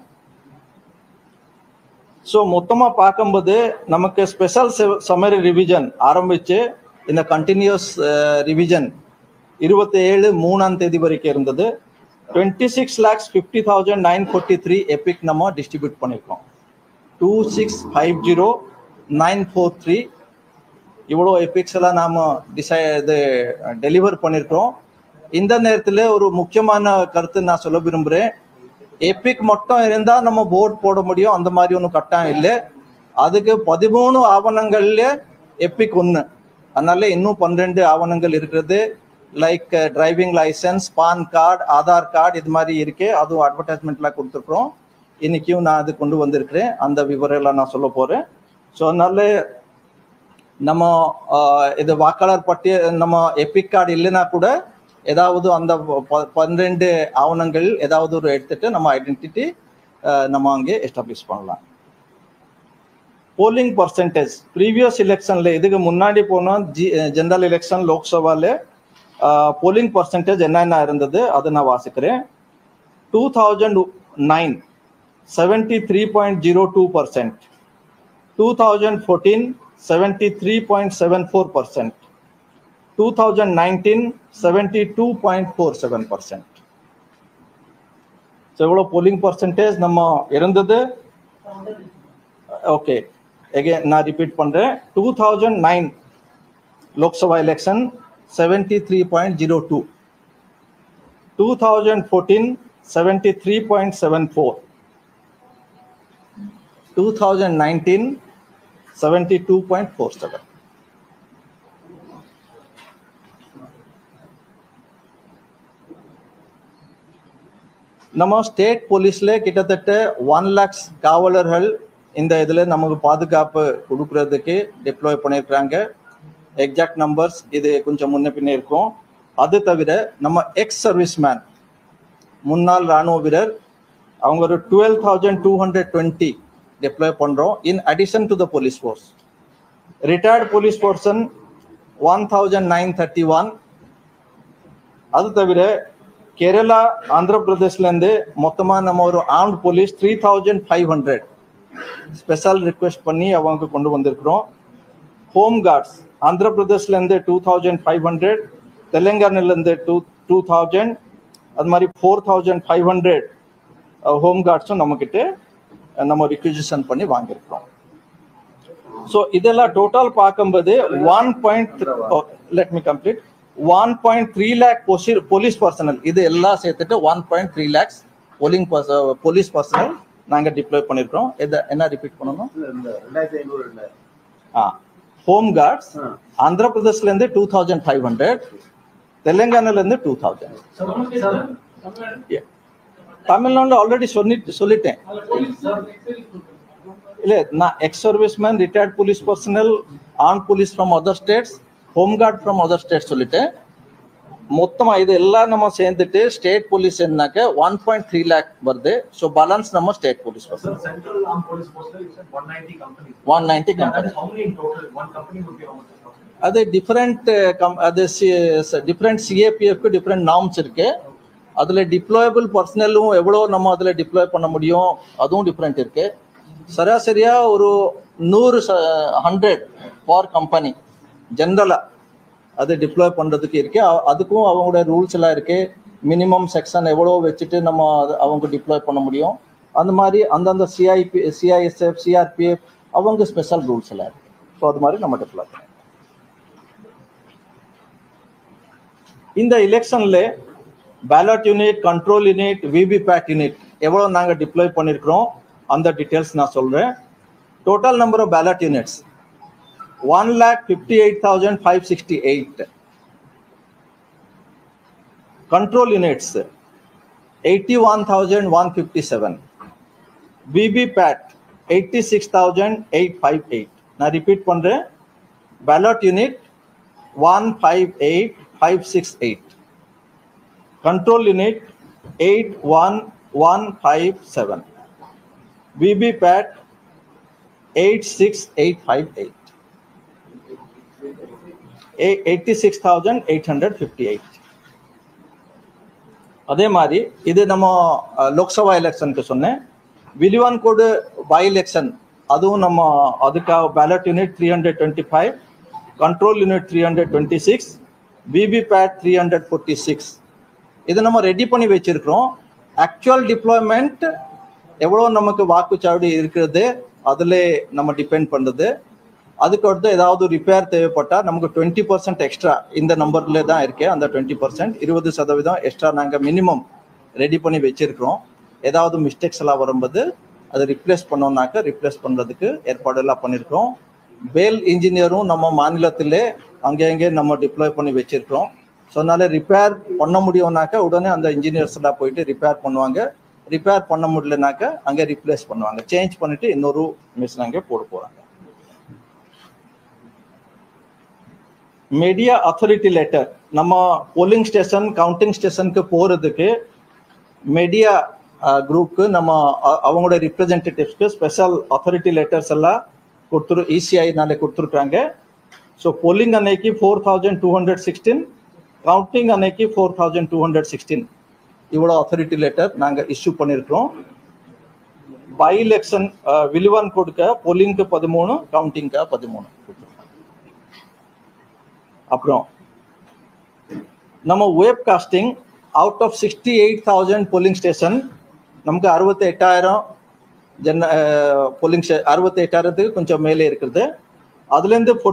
ஸோ மொத்தமா பார்க்கும்போது நமக்கு ஸ்பெஷல் சம்மரி ரிவிஜன் ஆரம்பிச்சு இந்த கண்டினியூஸ் ரிவிஜன் இருபத்தி ஏழு மூணாம் தேதி வரைக்கும் இருந்தது twenty six lakhs fifty thousand nine forty three EPIC நம்ம டிஸ்ட்ரிபியூட் பண்ணியிருக்கோம் two six five zero nine four three இவ்வளோ எபிக்ஸ் எல்லாம் நாம டிசை இது டெலிவர் பண்ணியிருக்கிறோம் இந்த நேரத்தில் ஒரு முக்கியமான கருத்து நான் சொல்ல விரும்புகிறேன் எபிக் மட்டும் இருந்தால் நம்ம போர்ட் போட முடியும் அந்த மாதிரி ஒன்றும் கட்டாயம் இல்லை அதுக்கு பதிமூணு ஆவணங்கள்ல எபிக் ஒன்று அதனால இன்னும் பன்னிரெண்டு ஆவணங்கள் இருக்கிறது like driving licence PAN card Aadhaar card இது மாதிரி இருக்கு அதுவும் அட்வர்டைஸ்மெண்ட்ல கொடுத்துருக்குறோம் இன்னைக்கும் நான் அது கொண்டு வந்திருக்கிறேன் அந்த விவரம் எல்லாம் நான் சொல்ல போறேன் ஸோ அதனால நம்ம ஆஹ், இது வாக்காளர் பட்டியல் நம்ம எபிக் கார்டு இல்லைன்னா கூட ஏதாவது அந்த ப- பன்னிரெண்டு ஆவணங்கள் ஏதாவது ஒரு எடுத்துட்டு நம்ம ஐடென்டிட்டி நம்ம அங்கே எஸ்டாப்ளிஷ் பண்ணலாம் போலிங் பர்சன்டேஜ் ப்ரீவியஸ் எலெக்ஷன்ல இதுக்கு முன்னாடி போன ஜி ஜெனரல் எலெக்ஷன் லோக்சபால போலிங் பர்சன்டேஜ் என்னென்ன இருந்தது அதை நான் வாசிக்கிறேன் two thousand nine seventy three point zero two percent two thousand fourteen seventy three point seven four percent two thousand nineteen seventy two point four seven percent so எவ்வளோ polling percentage நம்ம இருந்தது okay again நான் repeat பண்றேன் two thousand nine Lok Sabha election seventy three point zero two two thousand fourteen seventy three point seven four two thousand nineteen seventy two point four seven நம்ம state போலீஸ்ல கிட்டத்தட்ட one lakhs காவலர்கள் இந்த இதுல நமக்கு பாதுகாப்பு கொடுக்கறதுக்கு டிப்ளாய் பண்ணியிருக்கிறாங்க எக்ஸாக்ட் நம்பர்ஸ் இது கொஞ்சம் முன்ன பின்ன இருக்கும் அது தவிர நம்ம எக்ஸ் சர்வீஸ் மேன் முன்னாள் ராணுவ வீரர் அவங்க ஒரு twelve thousand two hundred twenty deploy பண்றோம் in addition to the police force retired police person one thousand nine thirty one அது தவிர கேரளா ஆந்திர பிரதேஷ்ல இருந்து மொத்தமா நம்ம ஒரு armed police three thousand five hundred special request பண்ணி அவங்க கொண்டு வந்திருக்கிறோம் ஹோம் கார்ட்ஸ் ஆந்திர பிரதேஷ்ல இருந்து டூ தௌசண்ட் ஃபைவ் ஹண்ட்ரட் தெலுங்கானால இருந்து டூ டூ தௌசண்ட் அது மாதிரி four thousand five hundred home கார்ட்ஸும் நம்மக்கிட்ட அஹ், நம்ம ரிக்விசிஷன் பண்ணி வாங்கியிருக்கிறோம் ஸோ இதெல்லாம் டோட்டல் பார்க்கும்போது one point let me complete one point three lakh police personnel இது எல்லாம் சேர்த்துட்டு one point three lakhs polling police personnel நாங்க டிப்ளாய் பண்ணிருக்கோம் இதை என்ன ரிப்பீட் பண்ணணும் இந்த ரெண்டாயிரத்தி ஐநூறு இல்ல ஆ ஹோம் கார்ட்ஸ் ஆந்திர பிரதேஷ்ல இருந்து டூ தௌசண்ட் ஃபைவ் ஹண்ட்ரட் தெலுங்கானால இருந்து டூ தௌசண்ட் தமிழ்நாடுல ஆல்ரெடி சொல்லி சொல்லிட்டேன் இல்ல நான் ex service man retired police personnel on police from other states home guard from other state சொல்லிட்டேன் மொத்தமா இது எல்லாம் நம்ம சேர்ந்துட்டு ஸ்டேட் போலீஸ் என்னக்க ஒன் பாயிண்ட் த்ரீ லேக் வருது ஸோ பேலன்ஸ் நம்ம state police Sir, personnel Central Armed Police Force, you said one ninety companies. One ninety Yeah, that company is how many in total? One company would be how much? approximately? அது different அது different சிஏபிஎஃப்க்கு different norms இருக்கு அதுல deployable பர்சனலும் எவ்வளோ நம்ம அதுல deploy பண்ண முடியும் அதுவும் டிஃப்ரெண்ட் இருக்கு சராசரியா ஒரு நூறு ஹண்ட்ரட் ஃபார் கம்பெனி ஜென்ரலா அது டிப்ளாய் பண்றதுக்கு இருக்கு அ- அதுக்கும் அவங்களோட ரூல்ஸ் எல்லாம் இருக்கு மினிமம் செக்ஷன் எவ்வளோ வச்சுட்டு நம்ம அது- அவங்க டிப்ளாய் பண்ண முடியும் அந்த மாதிரி அந்தந்த சிஐபி சிஐஎஸ்எஃப் சிஆர்பிஎஃப் அவங்க ஸ்பெஷல் ரூல்ஸ் எல்லாம் இருக்கு ஸோ அது மாதிரி நம்ம டிப்ளாய் பண்ணலாம் இந்த எலெக்ஷன்ல ballot unit control unit VVPAT unit எவ்வளவு நாங்க டிப்ளாய் பண்ணிருக்கிறோம் அந்த டீடைல்ஸ் நான் சொல்றேன் total number of ballot units one lakh fifty eight thousand five sixty eight control units 81157 VVPAT 86858 நான் ரிப்பீட் பண்றேன் ballot unit 158568 control unit 81157 VVPAT 86858 86858 அதே மாதிரி இது நம்ம அஹ், லோக்சபா எலெக்ஷனுக்கு சொன்னேன் விலிவான் கோடு பை எலெக்ஷன் அதுவும் நம்ம அதுக்காக ballot unit three hundred twenty five control unit three hundred twenty six VVPAT three hundred forty six இதை நம்ம ரெடி பண்ணி வச்சிருக்கிறோம் ஆக்சுவல் டிப்ளாய்மெண்ட் எவ்வளோ நமக்கு வாக்குச்சாவடி இருக்கிறது அதில் நம்ம டிபெண்ட் பண்ணுறது அதுக்கு அடுத்து ஏதாவது ரிப்பேர் தேவைப்பட்டா நமக்கு டுவெண்ட்டி பர்சன்ட் எக்ஸ்ட்ரா இந்த நம்பர்ல தான் இருக்கு அந்த டுவெண்ட்டி பர்சன்ட் இருபது சதவீதம் எக்ஸ்ட்ரா நாங்கள் மினிமம் ரெடி பண்ணி வச்சிருக்கிறோம் ஏதாவது மிஸ்டேக்ஸ் எல்லாம் வரும்போது அதை ரிப்ளேஸ் பண்ணோம்னாக்க ரிப்ளேஸ் பண்றதுக்கு ஏற்பாடு எல்லாம் பண்ணியிருக்கிறோம் பேல் இன்ஜினியரும் நம்ம மாநிலத்திலே அங்கே அங்கே நம்ம டிப்ளாய் பண்ணி வச்சிருக்கிறோம் ஸோ அதனால ரிப்பேர் பண்ண முடியும்னாக்க உடனே அந்த இன்ஜினியர்ஸ் எல்லாம் போயிட்டு ரிப்பேர் பண்ணுவாங்க ரிப்பேர் பண்ண முடியலனாக்க அங்கே ரிப்ளேஸ் பண்ணுவாங்க சேஞ்ச் பண்ணிட்டு இன்னொரு மிஷின் அங்கே போட போறாங்க மீடியா அத்தாரிட்டி லெட்டர் நம்ம போலிங் ஸ்டேஷன் கவுண்டிங் ஸ்டேஷனுக்கு போறதுக்கு மீடியா குரூப்க்கு நம்ம அ- அவங்களோட ரிப்ரசன்டேட்டிவ்ஸ்க்கு ஸ்பெஷல் அத்தாரிட்டி லெட்டர்ஸ் எல்லாம் கொடுத்துரு இசிஐனால கொடுத்துருக்காங்க ஸோ போலிங் அன்னைக்கு four thousand two hundred sixteen counting அன்னைக்கு four thousand two hundred sixteen இவ்வளோ அத்தாரிட்டி லெட்டர் நாங்கள் இஷ்யூ பண்ணியிருக்கிறோம் பை எலெக்ஷன் விலுவான் கொடுக்க போலிங்க்கு பதிமூணு கவுண்டிங்க்கு பதிமூணு அப்புறம் நம்ம web casting out of sixty eight thousand polling station நமக்கு அறுபத்தி எட்டாயிரம் ஜன போலிங் அறுபத்தி எட்டாயிரத்துக்கு கொஞ்சம் மேலே இருக்குது அதுலேருந்து